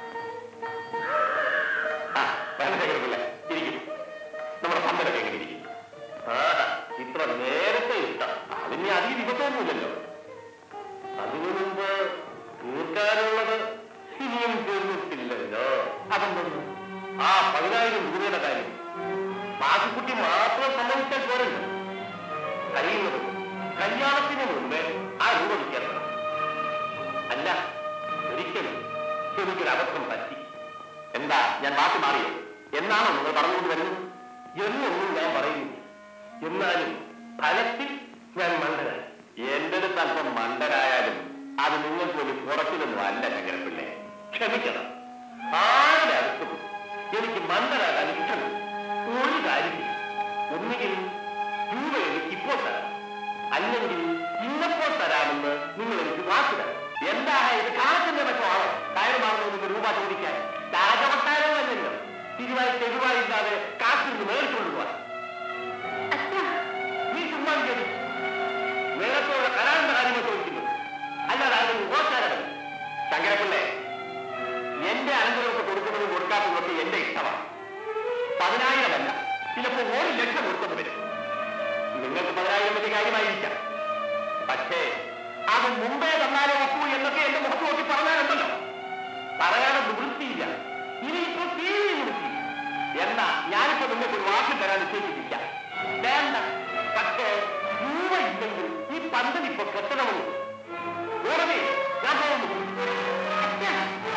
ആ വേണ്ടല്ലേ ഇരിക്കും നമ്മുടെ പന്തലൊക്കെ എങ്ങനെ ഇരിക്കും ആ ഇത്ര നേരത്തെ ഇഷ്ടം അതിന് അധികം ദിവസമൊന്നുമില്ലല്ലോ അതിനു മുമ്പ് തീർക്കാനുള്ളത് ഇനിയും തീർന്നിട്ടില്ലല്ലോ അതെന്തോന്നു ആ പതിനായിരം രൂപയുടെ കാര്യം ബാക്കിക്കുട്ടി മാത്രം സമ്മതിച്ചാൽ പോരല്ലോ കഴിയുന്നത് കല്യാണത്തിന് മുമ്പേ ആ രൂപ വിൽക്കണം അല്ല ഒരിക്കലും എനിക്കൊരു അബദ്ധം പറ്റി എന്താ ഞാൻ മാറ്റി മാറിയോ എന്നാണോ നിങ്ങൾ പറഞ്ഞുകൊണ്ട് വരുന്നത് എന്നൊന്നും ഞാൻ പറയുന്നു എന്നാലും ഫലത്തിൽ ഞാൻ മണ്ടനായി എന്റെ അടുത്ത് അല്പം മണ്ടനായാലും അത് നിങ്ങൾക്ക് ഒരു കുറച്ചിലൊന്നും അല്ല ചങ്ങരപ്പിള്ളേ ക്ഷമിക്കണം ആരുടെ അടുത്തും എനിക്ക് മണ്ടനാകാൻ ഇഷ്ടമില്ല ഒരു കാര്യം ഒന്നുകിൽ രൂപ എനിക്ക് ഇപ്പോൾ തരാം അല്ലെങ്കിൽ ഇന്നപ്പോൾ തരാമെന്ന് നിങ്ങൾ എനിക്ക് വാക്ക് തരാം എന്താ ഇത് കാലത്തിന്റെ പറ്റമാണോ കയറ് മാറുന്നതിന് രൂപ ചോദിക്കാൻ രാജവട്ടാരമല്ലല്ലോ തിരുവായി തെരുവായി ഇല്ലാതെ കാറ്റിൽ നിന്ന് മേടിച്ചുകൊണ്ട് പോവാൻ അച്ഛാ നീ ചുമ്മാ കേട്ടു നേരത്തോടെ കരാറിന്റെ കാര്യങ്ങൾ ചോദിക്കുന്നു അല്ലാതെ അതിന് ഓർക്കാരല്ല ശങ്കരപ്പിള്ളേ എന്റെ അനന്തരങ്ങൾക്ക് കൊടുക്കുന്നതും കൊടുക്കാത്തതൊക്കെ എന്റെ ഇഷ്ടമാണ് പതിനായിരമല്ല ചിലപ്പോ ഒരു ലക്ഷം കൊടുത്തെന്ന് വരും നിങ്ങൾക്ക് പതിനായിരം വലിയ കാര്യമായിരിക്കാം പക്ഷേ അത് മുമ്പേ തന്നാലേ ഒക്കൂ എന്നൊക്കെ എന്റെ മുഖത്ത് നോക്കി പറഞ്ഞാലുണ്ടല്ലോ പറയാതെ നിവൃത്തിയില്ല ഇനിയിപ്പോ തീരെ നിവൃത്തി എന്നാ ഞാനിപ്പോ നിങ്ങൾക്ക് ഒരു വാക്ക് തരാൻ നിശ്ചയിച്ചിട്ടില്ല വേണ്ട പക്ഷേ രൂപ ഇല്ലെങ്കിൽ ഈ പന്തൽ ഇപ്പൊ കെട്ടണമെന്ന് ഉടനെ ഞാൻ പോകുന്നു അച്ഛാ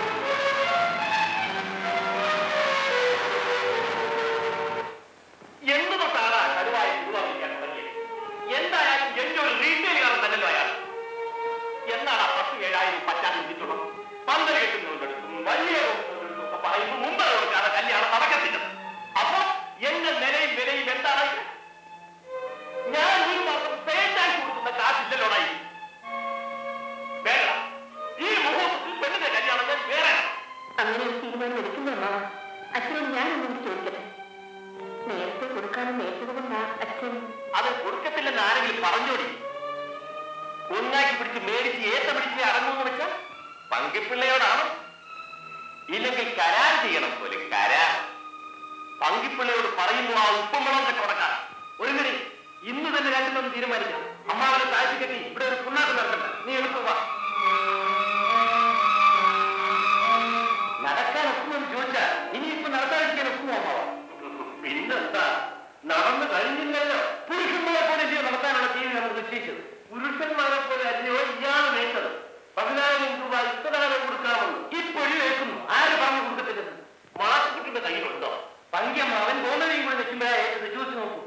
എന്ത് തൊട്ടാണ് കരുവായി രൂപീകരിക്കാൻ തുടങ്ങിയത് എന്തായാലും എന്റെ ഒരു റീറ്റെയിലുകാരൻ തന്നല്ലോ അയാൾ എന്നാണ് ആ പത്ത് ഏഴായിരം പറ്റാൻ വിറ്റുള്ളത് പന്തൽ കെട്ടുന്നവരെടുത്തും വലിയ കൊടുക്കുന്നവരെടുത്തും ഒക്കെ പറയുന്നു മുമ്പ് കൊടുക്കാതെ കല്യാണം നടക്കത്തില്ല അപ്പൊ എന്റെ നിലയും വിലയും എന്താണ് ഞാൻ ഒരു മാസം പേറ്റാൻ കൊടുക്കുന്ന കാശില്ലല്ലോടായി വേണ്ട ഈ മുഹൂർത്തത്തിൽ പെണ്ണിന്റെ കല്യാണം ഞാൻ വേറെ അങ്ങനെ ഒരു തീരുമാനം എടുക്കുന്ന അമ്മാവ അച്ഛനോട് ഞാനൊന്നും ചോദിക്കട്ടെ നേരത്തെ കൊടുക്കാനും നേരത്തത് കൊണ്ടാ അച്ഛൻ അത് കൊടുക്കത്തില്ലെന്ന് ആരെങ്കിലും പറഞ്ഞോടി ഒന്നാക്കി പിടിച്ച് മേടിച്ച് ഏത്ത പിടിച്ച് അടങ്ങുമെന്ന് വെച്ചാൽ പങ്കിപ്പിള്ളയോടാണ് ഇല്ലെങ്കിൽ കരാർ ചെയ്യണം പോലെ കരാർ പങ്കിപ്പിള്ളയോട് പറയുന്നു ആ ഉപ്പുമുളക് കൊടുക്കാം ഒരു മിനിറ്റ് ഇന്ന് തന്നെ രണ്ടിലൊന്ന് തീരുമാനിക്കാം അമ്മാവനെ താഴ്ത്തി കെട്ടി ഇവിടെ ഒരു പുണ്ണാക്ക് നടക്കണ്ട പുരുഷന്മാരെ പോലെ അല്ലയോ ഇയാൾ വേണ്ടത് പതിനായിരം രൂപ ഇഷ്ടദാനം കൊടുക്കാമെന്ന് ഇപ്പൊഴി വെക്കുന്നു ആര് പറഞ്ഞു കൊടുക്കത്തില്ലെന്ന് മാസക്കുട്ടിന്റെ കയ്യിലുണ്ടോ പങ്കിയമ്മാവൻ ഗോമതിയും കൂടെ വെക്കുമ്പോഴാ ഏറ്റത് ചോദിച്ചു നോക്കൂ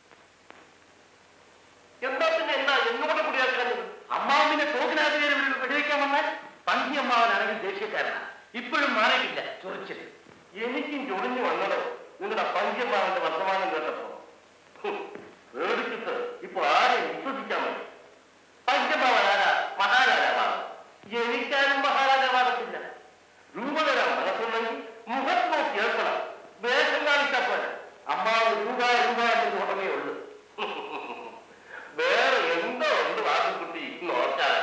എന്താ പിന്നെ എന്താ എന്നോട് കൂടിയാക്കാനും അമ്മാവിന്റെ തോക്കിനകത്ത് കയറി ഇവിടെ വെടിവെക്കാൻ വന്നാൽ പങ്കിയമ്മാവനാണെങ്കിൽ ദേഷ്യക്കാരനാണ് ഇപ്പോഴും മാറിയിട്ടില്ല ചൊറിച്ചിട്ട് എനിക്കും ചൊടിഞ്ഞു വന്നതോ നിങ്ങളുടെ പഞ്ചമാവന്റെ വർത്തമാനം കേട്ടപ്പോ ഹും, പേടിച്ചിട്ട് ഇപ്പൊ ആരെയും വിശ്വസിക്കാൻ മതി പഞ്ചമാവനാരാ മഹാരാജാവാണ് എനിക്കാരും മഹാരാജാവാകത്തില്ല രൂപ തരാൻ മനസ്സുണ്ടെങ്കിൽ മുഖത്ത് നോക്കി കേൾക്കണം വേഷം കാണിച്ചാൽ പോലെ അമ്മാവ് രൂപ രൂപ എന്ന് ഉടമേ ഉള്ളു വേറെ എന്തോ ഉണ്ട് വാസുകുട്ടി നോക്കാൻ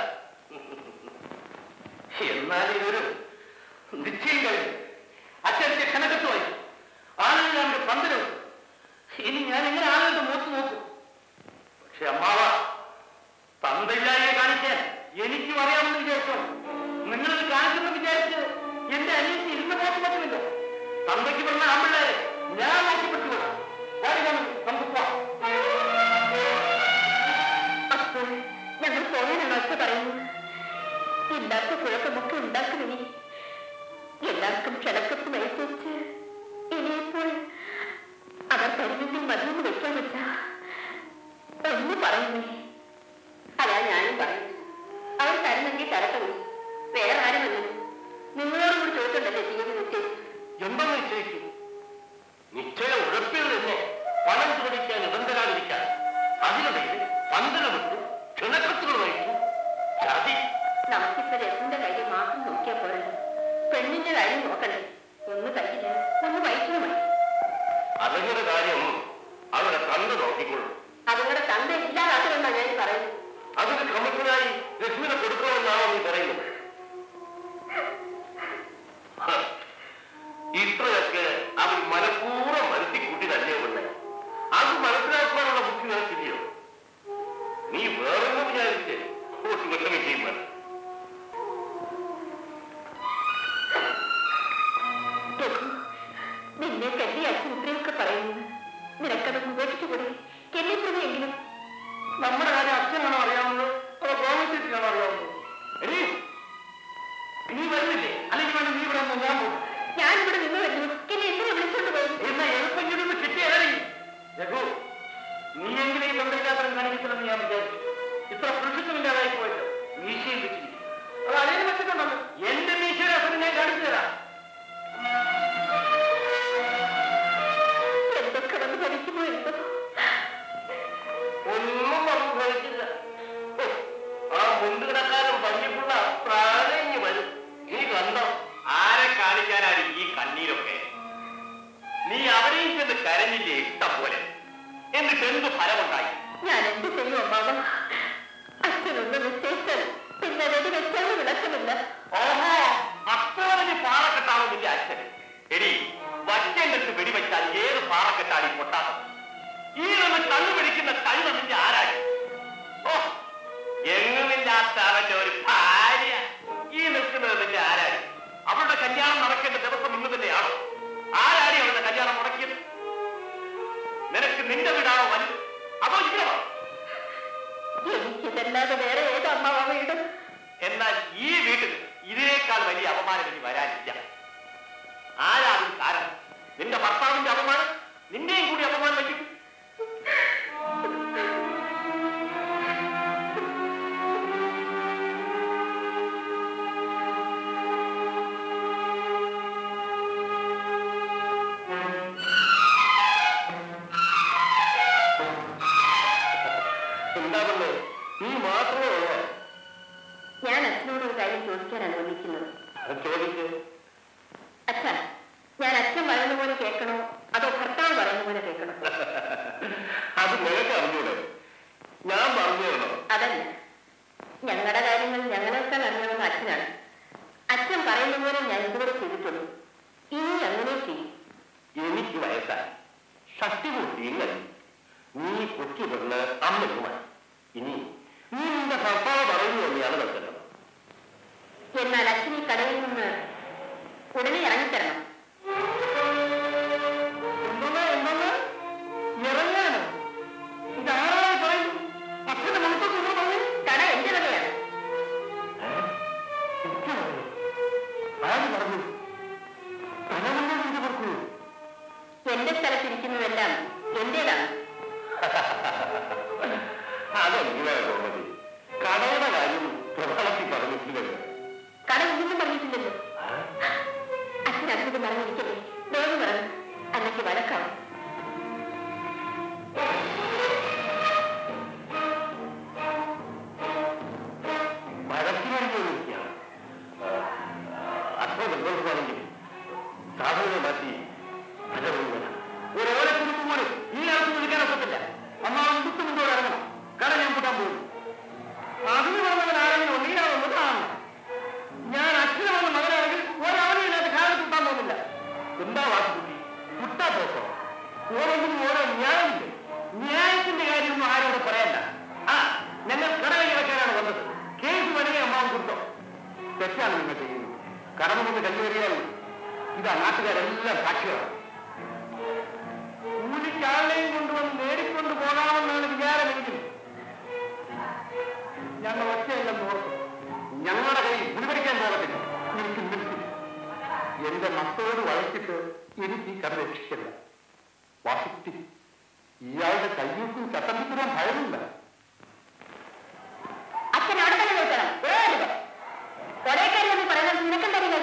എന്നാൽ ഇതൊരു നിശ്ചയം കഴിഞ്ഞു അച്ഛന്റെ ക്ഷണക്കത്ത് വായിച്ചു ആളുകളുടെ പന്തലും ഇനി ഞാൻ എങ്ങനെ ആളുകളുടെ മുഖത്ത് നോക്കും പക്ഷെ അമ്മാവ തന്തയില്ലായെ കാണിക്കാൻ എനിക്കും അറിയാമെന്ന് വിചാരിച്ചോ നിങ്ങളിത് കാണിച്ചെന്ന് വിചാരിച്ച് എന്റെ അനിയത്തി ഇരുന്ന് നോക്കി പറ്റുമല്ലോ തന്തയ്ക്ക് പറഞ്ഞ ആമ്പിള്ളേരെ ഞാൻ നോക്കി പറ്റുമോ നമുക്ക് പോവാം അപ്പോൾ ഞങ്ങൾ പോകാനാണ് അച്ഛ പറയുന്നത് ഇല്ലാത്ത കുഴപ്പമൊക്കെ ഉണ്ടാക്കും ഇനി എല്ലാവർക്കും ക്ഷണക്കത്ത് നയിച്ചു ഇനിയിപ്പോൾ അവർ തരുന്നെങ്കിൽ മതിയെന്ന് വെക്കാൻ വെച്ച ഒന്ന് പറയുന്നേ അതാ ഞാനും പറയുന്നു അവർ തരുന്നെങ്കിൽ തരട്ടെ വേറെ ആരുമല്ല നിങ്ങളോട് കൂടി ചോദിച്ചിട്ടല്ലേ തീയതി നിശ്ചയിച്ചു എന്തെന്ന് നിശ്ചയിക്കും നിശ്ചയം ഉഴപ്പിൽ തന്നെ പണം ചോദിക്കാൻ നിബന്ധനാതിരിക്കാൻ അതിനിടയിൽ പന്തലമിട്ടു ക്ഷണക്കത്തുകൾ വഹിച്ചു ചതി നമുക്കിപ്പോ രസന്റെ കാര്യം മാത്രം നോക്കിയാൽ പോരല്ലോ പെണ്ണിന്റെ കാര്യം നോക്കണ്ടേ ഒന്ന് കയ്യില് ഒന്ന് വയറ്റിന് മതി അതിന്റെ കാര്യം അവരുടെ തന്ത നോക്കിക്കൊള്ളും അതുകൂടെ തന്ത ഇല്ലാതാക്കണമെന്നാണ് ഞാൻ പറയുന്നത് അതിന് ക്രമത്തിനായി ലക്ഷ്മിനെ കൊടുക്കണമെന്നാണോ നീ പറയുന്നത് ഹ, ഇത്രയൊക്കെ അവർ മനഃപൂർവ്വം മനസ്സിൽ കൂട്ടി തന്നെ ഉണ്ട് അത് മനസ്സിലാക്കാനുള്ള ബുദ്ധി നിനക്കില്ലയോ നീ വേറൊന്നും വിചാരിച്ച് ഒരു വിഷമിക്കുകയും വേണം രഘു, നിന്നെ കല്ലി അച്ഛൻ ഇത്രയൊക്കെ പറയുന്നത് നിനക്കതൊന്ന് ഉപേക്ഷിച്ചുകൂടെ കെല്ലിപ്രതിയെങ്കിലും നമ്മുടെ കാര്യം അച്ഛനാണോ അറിയാവുന്നത് അതോ ഗോമത്തിനാണോ അറിയാവുന്നത് എടീ, നീ വരുന്നില്ലേ അല്ലെങ്കിൽ വേണ്ടി നീ ഇവിടെ നിന്ന് ഞാൻ പോകും ഞാൻ ഇവിടെ നിന്ന് വരുന്നു എന്നെ എന്തിനാ വിളിച്ചോണ്ട് പോയി എന്നാ എളുപ്പം കിട്ടിയതറി രഘു നീ എങ്ങനെ ഈ ബന്ധമില്ലാത്തരം കാണിക്കത്തില്ലെന്ന് ഞാൻ വിചാരിച്ചു ഇത്ര പുരുഷത്വമില്ലാതായി പോയല്ലോ മീശയും വെച്ചിരിക്കും അത് അളിയനെ വെച്ചിട്ടുണ്ടല്ലോ എന്റെ മീശയുടെ അസുഖം ഞാൻ കാണിച്ചു തരാം എന്തൊക്കെ വന്ന് ഭരിക്കുമോ എന്തോ ഒന്നും സംഭവിക്കില്ല ഹോ, ആ മുണ്ടുകിടക്കാരൻ ഭംഗിപ്പുള്ള പ്രാണഞ്ഞു വരും നീ കണ്ടോ ആരെ കാണിക്കാനാണ് ഈ കണ്ണീരൊക്കെ നീ അവിടെയും ചെന്ന് കരഞ്ഞില്ലേ ഇഷ്ടം പോലെ എന്നിട്ട് എന്ത് ഫലമുണ്ടായി ഞാൻ എന്ത് ചെയ്യും അമ്മാവ അച്ഛനൊന്ന് നിശ്ചയിച്ചാൽ പിന്നെ വെടി വെച്ചാൽ വിളക്കമില്ല ഓഹോ അത്രവന് പാറക്കെട്ടാണോ നിന്റെ അച്ഛൻ എടി വറ്റേണ്ടത്ത് വെടിവെച്ചാൽ ഏത് പാറക്കെട്ടാണ് ഈ പൊട്ടാത്തത് ഈ നിന്ന് കണ്ണു പിടിക്കുന്ന കണ്ണു നിന്റെ ആരാണ് ഓ എങ്ങുമില്ലാത്ത അവന്റെ ഒരു ഭാര്യ ഈ നിൽക്കുന്നത് നിന്റെ ആരാണ് അവളുടെ കല്യാണം നടക്കേണ്ട ദിവസം ഇന്ന് തന്നെയാണോ ആരാടി അവളുടെ കല്യാണം മുടക്കിയത് നിനക്ക് നിന്റെ വീടാണോ വലുത് അതോ ഇവിടോ എനിക്കിതല്ലാതെ വേറെ ഏത് അമ്മാവ വീട് എന്നാൽ ഈ വീട്ടിൽ ഇതിനേക്കാൾ വലിയ അപമാനം ഇനി വരാനില്ല ആരാ അതിന് കാരണം നിന്റെ ഭർത്താവിന്റെ അപമാനം നിന്റെയും കൂടി അപമാനം വയ്ക്കും എന്താകുന്നത് നീ മാത്രമേ ഉള്ളോ ഞാൻ അച്ഛനോട് ഒരു കാര്യം ചോദിക്കാനാണ് വിളിക്കുന്നത് ചോദിച്ച് അച്ഛാ ഞാൻ അച്ഛൻ പറയുന്ന പോലെ കേൾക്കണോ അതോ ഭർത്താവ് പറയുന്ന പോലെ കേൾക്കണോ അത് നിനക്ക് അറിഞ്ഞൂടെ ഞാൻ പറഞ്ഞു തരണോ അതല്ല ഞങ്ങളുടെ കാര്യങ്ങൾ ഞങ്ങളെക്കാൾ അറിയാവുന്ന അച്ഛനാണ് അച്ഛൻ പറയുന്ന പോലെ ഞാൻ ഇതുവരെ ചെയ്തിട്ടുള്ളൂ ഇനി അങ്ങനെ ചെയ്യും എനിക്ക് വയസ്സായി ഷഷ്ടിപൂർത്തിയും കഴിഞ്ഞു നീ കൊച്ചു പെണ്ണ് അമ്മയുമായി ഇനി നീ നിന്റെ ഭർത്താവ് പറയുന്നു തന്നെയാണ് കേൾക്കേണ്ടത് എന്നാൽ അച്ഛൻ ഈ കടയിൽ നിന്ന് ഉടനെ ഇറങ്ങിത്തരണം എന്തെന്നാ എന്തെന്നാ ഇറങ്ങാനോ ഇതാരായി പറയുന്നു അച്ഛന്റെ മുഖത്തൊക്കെ എന്തിനാണ് തോന്നുന്നത് കടയുടെ കാര്യം പ്രധാനത്തിൽ പറഞ്ഞിട്ടില്ലല്ലോ കട ഒന്നും പറഞ്ഞിട്ടില്ലല്ലോ അച്ഛൻ അത്ഭുതം പറഞ്ഞിരിക്കല്ലേ വേഗം പറഞ്ഞു അന്നൊക്കെ വഴക്കാവും വഴക്കിനൊഴിഞ്ഞൊഴിക്കുകയാണ് അത്ര നിർബന്ധമാണെങ്കിൽ സാധനങ്ങൾ മാറ്റി അതൊന്നും ഒരോടെ കുടുംബം പോലും ഈ കാലത്ത് വിളിക്കാൻ ഒക്കത്തില്ല അമ്മ മുമ്പ് മുമ്പോട്ട് ഇറങ്ങണം കട ഞാൻ കൂട്ടാൻ പോകും അതിന് പറഞ്ഞവൻ ആരെങ്കിലും ഉണ്ടെങ്കിലാവുന്നത് കാണണം ഞാൻ അച്ഛനെ വന്ന മകനാണെങ്കിൽ ഒരവധി ഇല്ലാത്ത കാലം കൂട്ടാൻ പോകുന്നില്ല എന്താ വാസുകുട്ടി കുട്ടാ പോക്കോ ഓരോന്നിനും ഓരോ ന്യായമില്ലേ ന്യായത്തിന്റെ കാര്യമൊന്നും ആരോട് പറയണ്ട ആ ഞങ്ങൾ കടകൾ കിടക്കാനാണ് വന്നത് കേസ് വേണമെങ്കിൽ അമ്മാവും കൊടുത്തോ തെറ്റാണ് നിങ്ങൾ ചെയ്യുന്നത് കടന്നു കൊണ്ട് കല്ലുവരിയാൽ ഇതാ നാട്ടുകാരെല്ലാം സാക്ഷികളാണ് കൂലിക്കാളെയും കൊണ്ടുവന്ന് നേടിക്കൊണ്ട് പോകാമെന്നാണ് വിചാരമെങ്കിൽ ഞങ്ങൾ ഒറ്റയല്ലെന്ന് ഓർത്തു ഞങ്ങളുടെ കയ്യിൽ കുടിപിടിക്കാൻ പോകത്തില്ല എനിക്ക് നിർത്തി എന്റെ മക്കളോട് വഴക്കിട്ട് എനിക്ക് ഈ കഥ രക്ഷിക്കില്ല വാസുക്കുട്ടി ഇയാളുടെ കയ്യൂക്കും ചട്ടമ്പിക്കുവാൻ ഭയമില്ല അച്ഛൻ അവിടെ തന്നെ നോക്കണം വേറൊരു കൊടേക്കാരി എന്ന് പറയുന്നത് നിനക്കെന്തറിയാം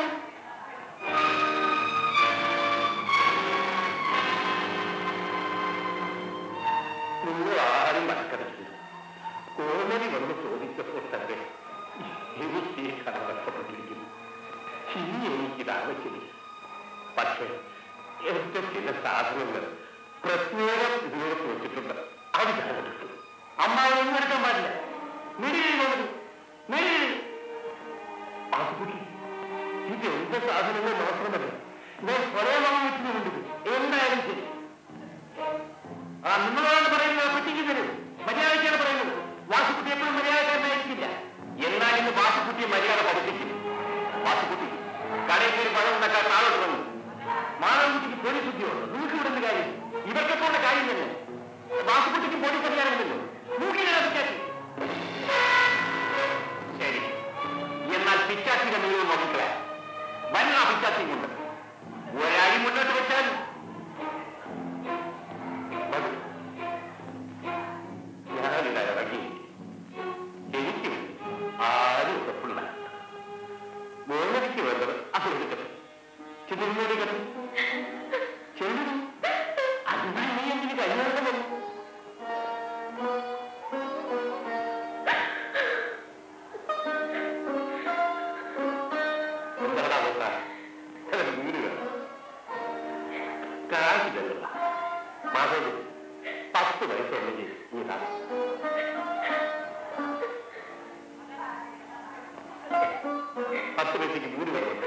നിങ്ങൾ ആരും മനക്കടക്കില്ല കോമതി വന്ന് ചോദിച്ചപ്പോൾ തന്നെ എനിക്ക് ഈ കട നഷ്ടപ്പെട്ടിരിക്കുന്നു ഇനി എനിക്കിത് ആവശ്യമില്ല പക്ഷേ എന്റെ ചില സാധനങ്ങൾ പ്രത്യേകം ഇതിനോട് ചോദിച്ചിട്ടുണ്ട് അത് ഞാൻ എടുത്തു അമ്മ ഒന്നും എടുക്കാൻ പാടില്ല നിരീകൊണ്ട് നിരീ ആസുകുട്ടി ഇത് എന്റെ സാധനങ്ങൾ മാത്രമല്ല ഞാൻ സ്വയം വാങ്ങിച്ചിട്ടുണ്ട് എന്തായാലും ശരി ആ നിങ്ങളാണ് പറയുന്നത് പറ്റിക്കുന്നത് മര്യാദയ്ക്കാണ് പറയുന്നത് വാസുക്കുട്ടി എപ്പോഴും മര്യാദക്കാരനായിരിക്കില്ല എന്നാൽ ഇന്ന് വാസുകുട്ടിയെ മര്യാദ പഠിപ്പിക്കും വാസുകുട്ടി കടയിൽ കയറി പഴം ഉണ്ടാക്കാൻ ആളോട് വന്നു മാനവകുട്ടിക്ക് പോലീസ് ഉദ്യോഗമുണ്ട് നിങ്ങൾക്ക് ഇവിടെ എന്ത് കാര്യം ഇവർക്കൊക്കെ ഉള്ള കാര്യം തന്നെ വാസുക്കുട്ടിക്ക് പോലീസ് അധികാരമില്ലല്ലോ മൂക്കിലാണ് ശരി എന്നാൽ പിച്ചാച്ചിന്റെ മുഴുവൻ നോക്കിക്കളയാം വന്ന പിച്ചാച്ചിയും കൊണ്ട് ഒരടി മുന്നോട്ട് വെച്ചാൽ മതി. ഞാനിതാ ഇറങ്ങി എനിക്കും ആരും ഉറപ്പുള്ള മോനടിക്ക് വേണ്ടത് അത് എടുക്കട്ടെ ചെന്നിരിക്കട്ടെ ചെല്ലു അതിനാ നീ എന്തിന് കല്യാണം വന്നു എന്താടാ നോക്കാ വീട് വേണം കാശില്ല മാധവി പത്ത് വയസ്സുണ്ടെങ്കിൽ നീതാ പത്ത് പൈസക്ക് വീട് വേണം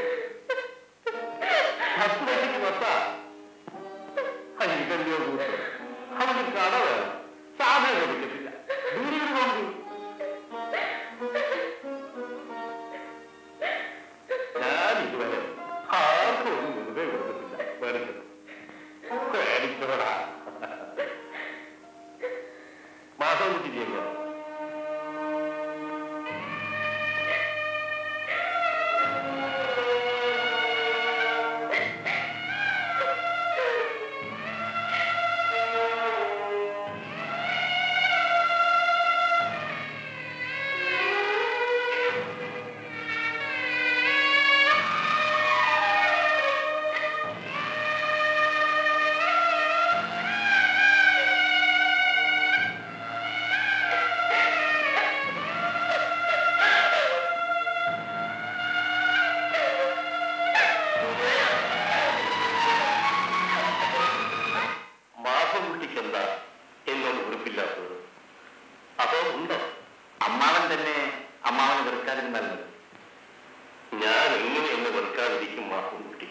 പത്ത് പൈസക്ക് മൊത്താ ഇതല്ലയോ കൂട്ട് അവന് കട വേണം സാധനം കൊടുക്കത്തില്ല വീട് കൊണ്ട് ഞാൻ ഇതുവരെ ആർക്കും ഒന്നും വെറുതെ കൊടുത്തിട്ടില്ല വെറുതെ പേടിച്ചോടാ മാസം തിരിയുക മാസം കുട്ടിക്ക് എന്താ എന്നോട് ഉറപ്പില്ലാത്തത് അതോ ഉണ്ടോ അമ്മാവൻ തന്നെ അമ്മാവനെ വെറുക്കാതിരുന്നല്ലോ ഞാൻ എങ്ങനെ എന്നെ വെറുക്കാതിരിക്കും മാസം കുട്ടി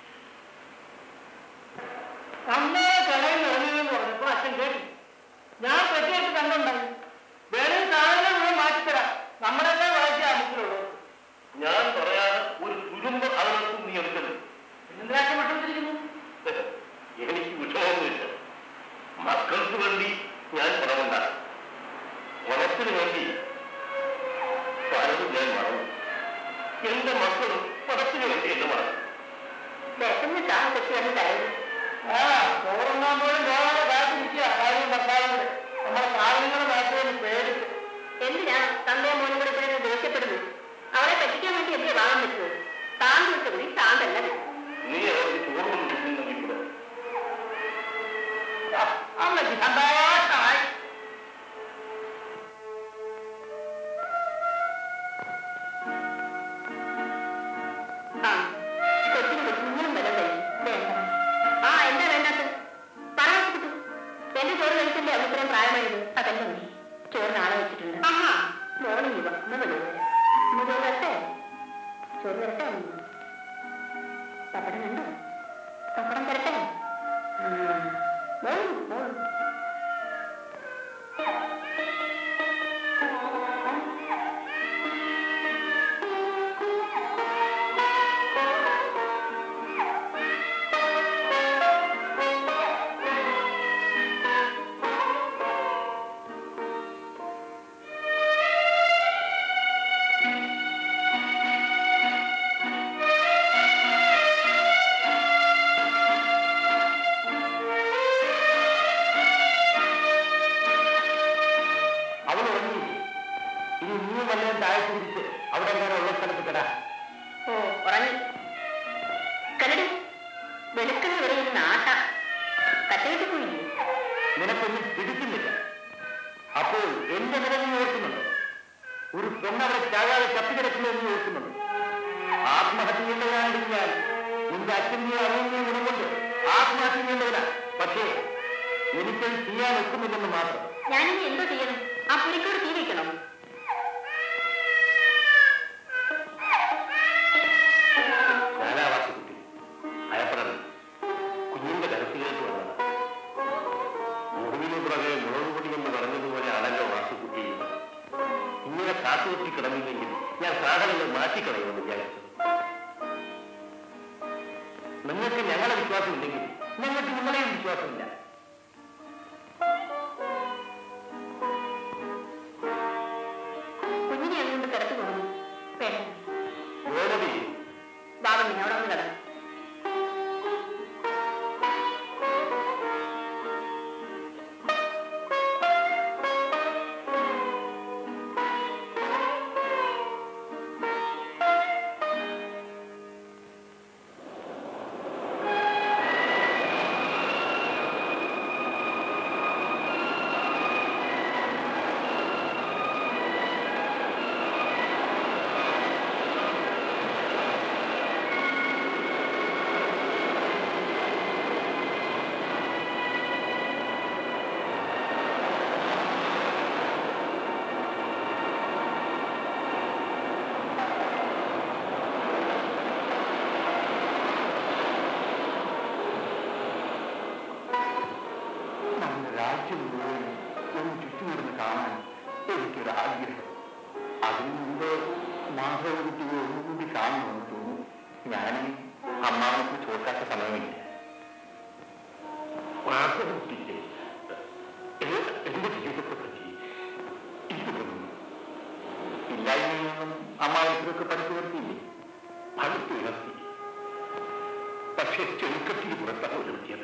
അന്ന് കടയിൽ ഇറങ്ങിയെന്ന് പറഞ്ഞപ്പോൾ അച്ഛൻ കേട്ടു ഞാൻ പ്രത്യേകിച്ച് കണ്ടുണ്ടായി വേറെ സാധനം മുഴുവൻ മാറ്റിത്തരാം നമ്മളെല്ലാം വായിച്ച അമുക്കിലുള്ളൂ ഞാൻ പറയാതെ ഒരു തുരുമ്പ് അതിനകത്തും നീ എടുക്കരുത് എന്തിനാക്കി വിട്ടുകൊണ്ടിരിക്കുന്നു എനിക്ക് വിഷമമൊന്നുമില്ല മക്കൾക്ക് വേണ്ടി ഞാൻ പണമുണ്ട പണത്തിന് വേണ്ടി പലതും ഞാൻ മറന്നു എന്റെ മക്കളും പണത്തിന് വേണ്ടി എന്നെ മറന്നു വിശന്ന് ചാകത്തി എന്തായാലും ആ ചോറുണ്ണാൻ പോലും പോകാതെ കാത്തിരിക്കുക കാര്യം ഭർത്താവിന്റെ നമ്മുടെ സാധനങ്ങൾ മാറ്റുമെന്ന് പേടിച്ച് മോർണിംഗ് ഇവ അമ്മ വിളി അമ്മ ചോറ് വരട്ടെ ചോറ് വരട്ടെ പപ്പടം കണ്ടോ പപ്പടം തരട്ടെ മോളും മോളും അവൾ ഉറങ്ങി ഇനി നീയും വല്ലതും താഴെ പിടിച്ച് അവിടെ എങ്ങനെ ഉള്ള സ്ഥലത്ത് കിടാ ഓ ഉറങ്ങി കരടി വെളുക്കുന്ന വരെ ഇരുന്ന് ആട്ട കട്ടയിട്ട് പോയില്ലേ നിനക്കൊന്നും പിടിക്കുന്നില്ല അപ്പോൾ എന്റെ നില നീ ഓർക്കുന്നുണ്ടോ ഒരു പെണ്ണവരെ ചാകാതെ ചപ്പിക്കിടക്കുന്നത് നീ ഓർക്കുന്നുണ്ടോ ആത്മഹത്യ ചെയ്യേണ്ടവരാണെങ്കിൽ ഞാൻ നിന്റെ അച്ഛനെയും അമ്മയെയും ഗുണം കൊണ്ട് ആത്മഹത്യ ചെയ്യേണ്ടവരാ പക്ഷേ എനിക്കത് ചെയ്യാൻ ഒക്കുന്നില്ലെന്ന് മാത്രം ഞാനിനി എന്തോ ചെയ്യണം ആ പുലിക്കോട് തീ വെക്കണം ഞാനാ വാസുകുട്ടി ഭയപ്പെടണം കുഞ്ഞിന്റെ കരത്തിലേക്ക് വന്നത് മുറിവിന് പുറകെ മുളക് പൊടി എന്ന് പറഞ്ഞതുപോലെ ആണല്ലോ വാസുകുട്ടി ഇങ്ങനെ കാത്തുകുത്തി കിടന്നില്ലെങ്കിൽ ഞാൻ സാധനങ്ങൾ മാറ്റിക്കളയുമെന്ന് വിചാരിച്ചു നിങ്ങൾക്ക് ഞങ്ങളെ വിശ്വാസമില്ലെങ്കിൽ ഞങ്ങൾക്ക് നിങ്ങളെയും വിശ്വാസമില്ല കുഞ്ഞിനെ അതുകൊണ്ട് കിടത്തു പോകണം വേണ്ട ഗോമതി ബാബണ്ണി അവിടെ ഒന്ന് കിടന്നു നമ്മുടെ രാജ്യം മുഴുവൻ ഒന്ന് ചുറ്റുമിരുന്ന് കാണാൻ എനിക്കൊരു ആഗ്രഹം അതിനു മുമ്പ് മാധവകുട്ടിയെ ഒന്നുകൂടി കാണണമെന്ന് തോന്നുന്നു ഞാനും അമ്മാവനക്ക് ചോദിക്കാത്ത സമയമില്ല വാസുകുട്ടിക്ക് എന്റെ ജീവിതത്തെ പറ്റി ഇതൊന്നും ഇല്ലായ്മയിൽ നിന്നും അമ്മാവനക്കൊക്കെ പഠിച്ചു നിർത്തിയില്ലേ അടുത്തുയർത്തി പക്ഷെ ചെറുക്കത്തിൽ പുറത്താണ് ഒരുക്കിയത്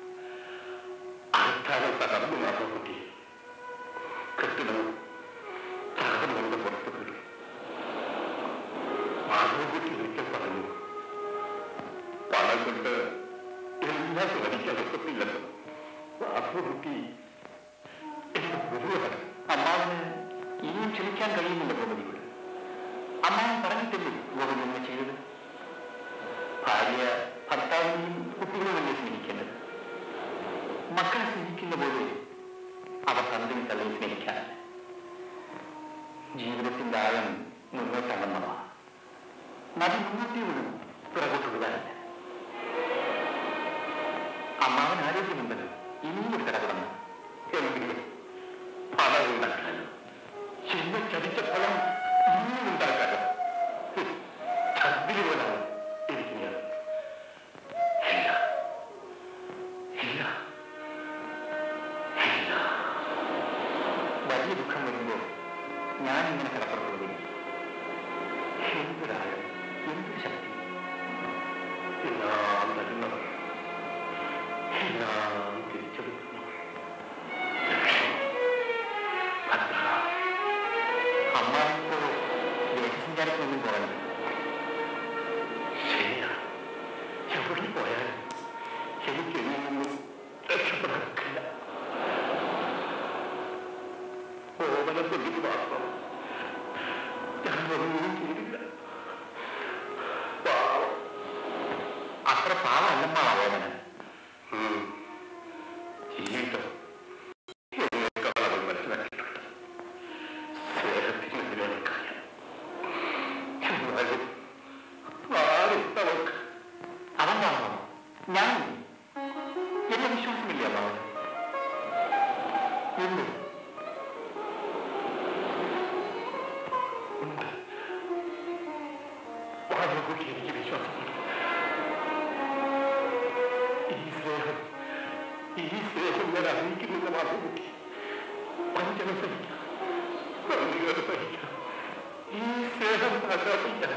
ആസ്ഥാനം തകർന്നു മാധവക്കുട്ടി കെട്ടിടവും തകർന്നുകൊണ്ട് പുറത്തു വിടും മാധവക്കുട്ടി ഒരിക്കൽ പറഞ്ഞു പണം കൊണ്ട് എല്ലാം സ്മരിക്കാൻ ഒക്കത്തില്ലെന്ന് മാധവക്കുട്ടി എന്റെ ഗുരുവാണ് അമ്മാവന് ഇനിയും ക്ഷമിക്കാൻ കഴിയുന്നില്ല ഗോമതിയോട് അമ്മാവൻ പറഞ്ഞിട്ടില്ലേ ഗോമതി എന്നെ ചെയ്തത് ഭാര്യ ഭർത്താവിനെയും കുട്ടികളെയല്ലേ സ്നേഹിക്കേണ്ടത് മക്കളെ സ്നേഹിക്കുന്ന പോലെ അവർ തന്റെയും തള്ളയും സ്നേഹിക്കാൻ ജീവിതത്തിന്റെ ആഴം മുന്നോട്ടങ്ങുന്നതാണ് നദി മുന്നോട്ടേ വിടും പിറകോട്ട് വിടാനില്ല അമ്മാവൻ ആരോഗ്യമുണ്ടല്ലോ ഇനിയും ഒരു കടകടന്ന് എങ്കിലും പണം ഉണ്ടാക്കാനോ എന്നെ ചതിച്ച ഫലം ഇനിയും ഉണ്ടാക്കാനോ ചതിരി പോലാണ് എനിക്ക് ഞാൻ ഇല്ല ഇല്ല ഇല്ല വലിയ ദുഃഖം വരുമ്പോൾ ഞാൻ ഇങ്ങനെ കടപ്പുറപ്പെടുകയും എന്തൊരാഴം എന്തൊരു ശക്തി എല്ലാം തരുന്നവർ എല്ലാം തിരിച്ചെടുക്കുന്നു ഭദ്ര അമ്മാവിപ്പോ ദേശസഞ്ചാരത്തിനൊന്നും പോകണ്ട ശരിയാ എവിടെ പോയാലും എനിക്ക് ഇതിൽ നിന്നും രക്ഷപ്പെടാനില്ല ഓമനെ കൊണ്ടിട്ട് മാത്രം ഞാൻ ഒന്നും ചെയ്തില്ല പാവം അത്ര പാവല്ലമ്മാ ഓമന ജീവിതം എന്നേക്കാൾ അവൾ മനസ്സിലാക്കിയിട്ടുണ്ട് സ്നേഹത്തിന് മാധുക്ക് എനിക്ക് വിശ്വാസമുണ്ട് ഈ സ്നേഹം ഈ സ്നേഹം ഞാൻ അറിയിക്കുന്നില്ല മാധുക്കുട്ടി വഞ്ചന സഹിക്കാം നന്ദികൾ സഹിക്കാം ഈ സ്നേഹം ആഘാതിക്കാം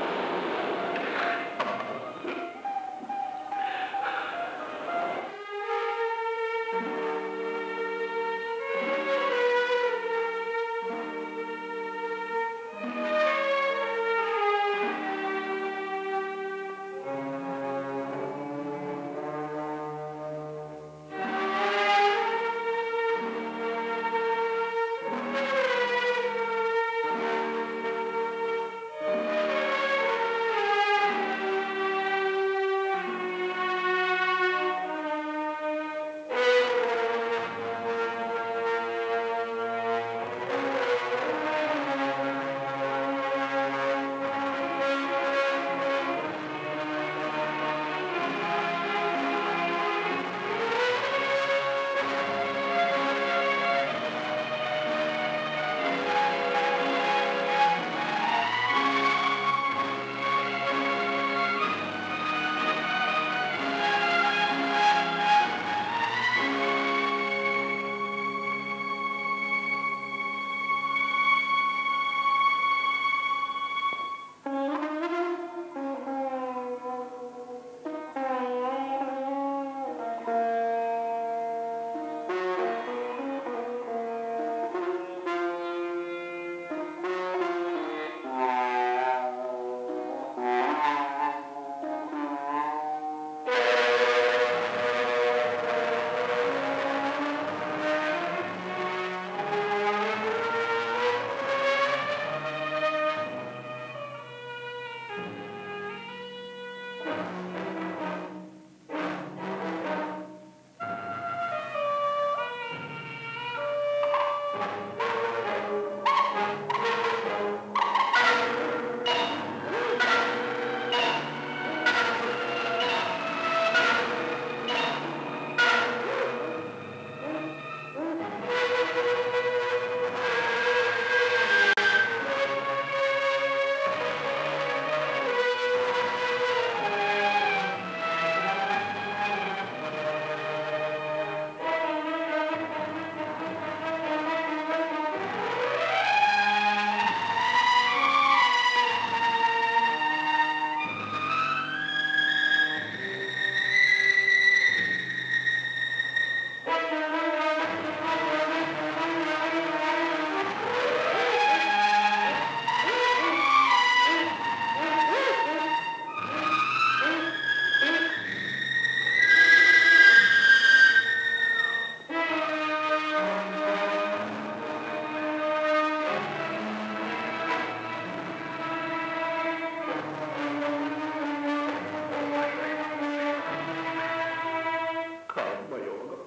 കർമ്മയോഗം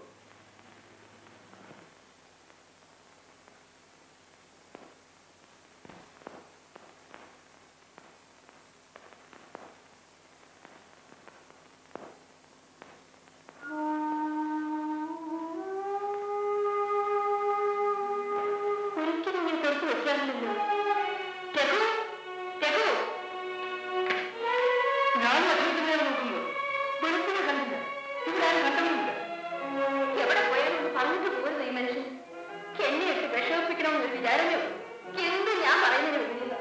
ഒരിക്കലും ഞാൻ കൊടുത്തു വെക്കാറില്ലല്ലോ രഘു രഘു ഞാൻ ലക്ഷണത്തിനെയാണ് നോക്കുന്നത് വെളുപ്പിനെ കണ്ടില്ല ഇവിടെ ആരും കണ്ടതുമില്ല എവിടെ പോയാലും ഒന്ന് പറഞ്ഞിട്ട് പോരുന്നു ഈ മനുഷ്യൻ എന്നെ ഇട്ട് വിഷമിപ്പിക്കണമെന്ന് വിചാരമേ ഉള്ളൂ. എന്ത് ഞാൻ പറയുന്നതിന് വേണ്ടിയില്ല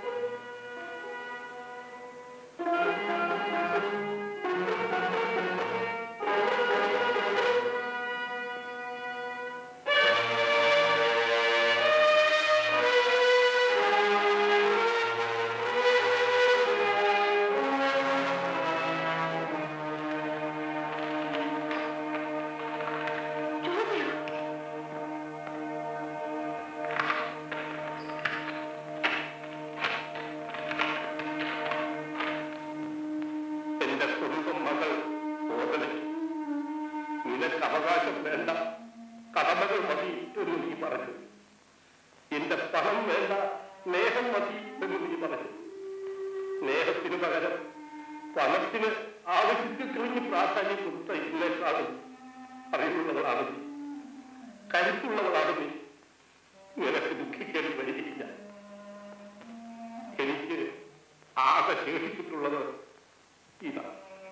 എന്റെ സ്വന്തം മകൾ ഓതനയ്ക്ക് നിനക്ക് അവകാശം വേണ്ട കടമകൾ മതി എന്ന് നീ പറഞ്ഞു എന്റെ പണം വേണ്ട സ്നേഹം മതി എന്ന് നീ പറഞ്ഞു സ്നേഹത്തിന് പകരം പണത്തിന് ആവശ്യത്തിൽ കഴിഞ്ഞ് പ്രാധാന്യം കൊടുത്ത ഇന്നേക്കാളും അറിവുള്ളവളാണ് നീ കരുത്തുള്ളവളാണ് നീ നിനക്ക് ദുഃഖിക്കേണ്ടി വരികയില്ല എനിക്ക് ആകെ ശേഷിച്ചിട്ടുള്ളത് ഇതാ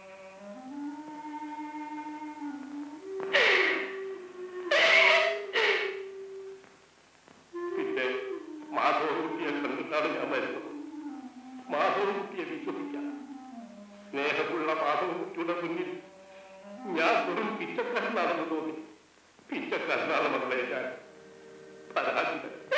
പിന്നെ മാധവൻകുട്ടിയെ കണ്ടിട്ടാണ് ഞാൻ വരുന്നത് മാധവൻകുട്ടിയെ വിശ്വസിക്കാം സ്നേഹമുള്ള മാധവൻകുട്ടിയുടെ മുന്നിൽ ഞാൻ വെറും പിച്ചക്കാരനാണെന്ന് തോന്നി പിച്ചക്കാരനാണ് മകളെ ഞാൻ പരാജിതൻ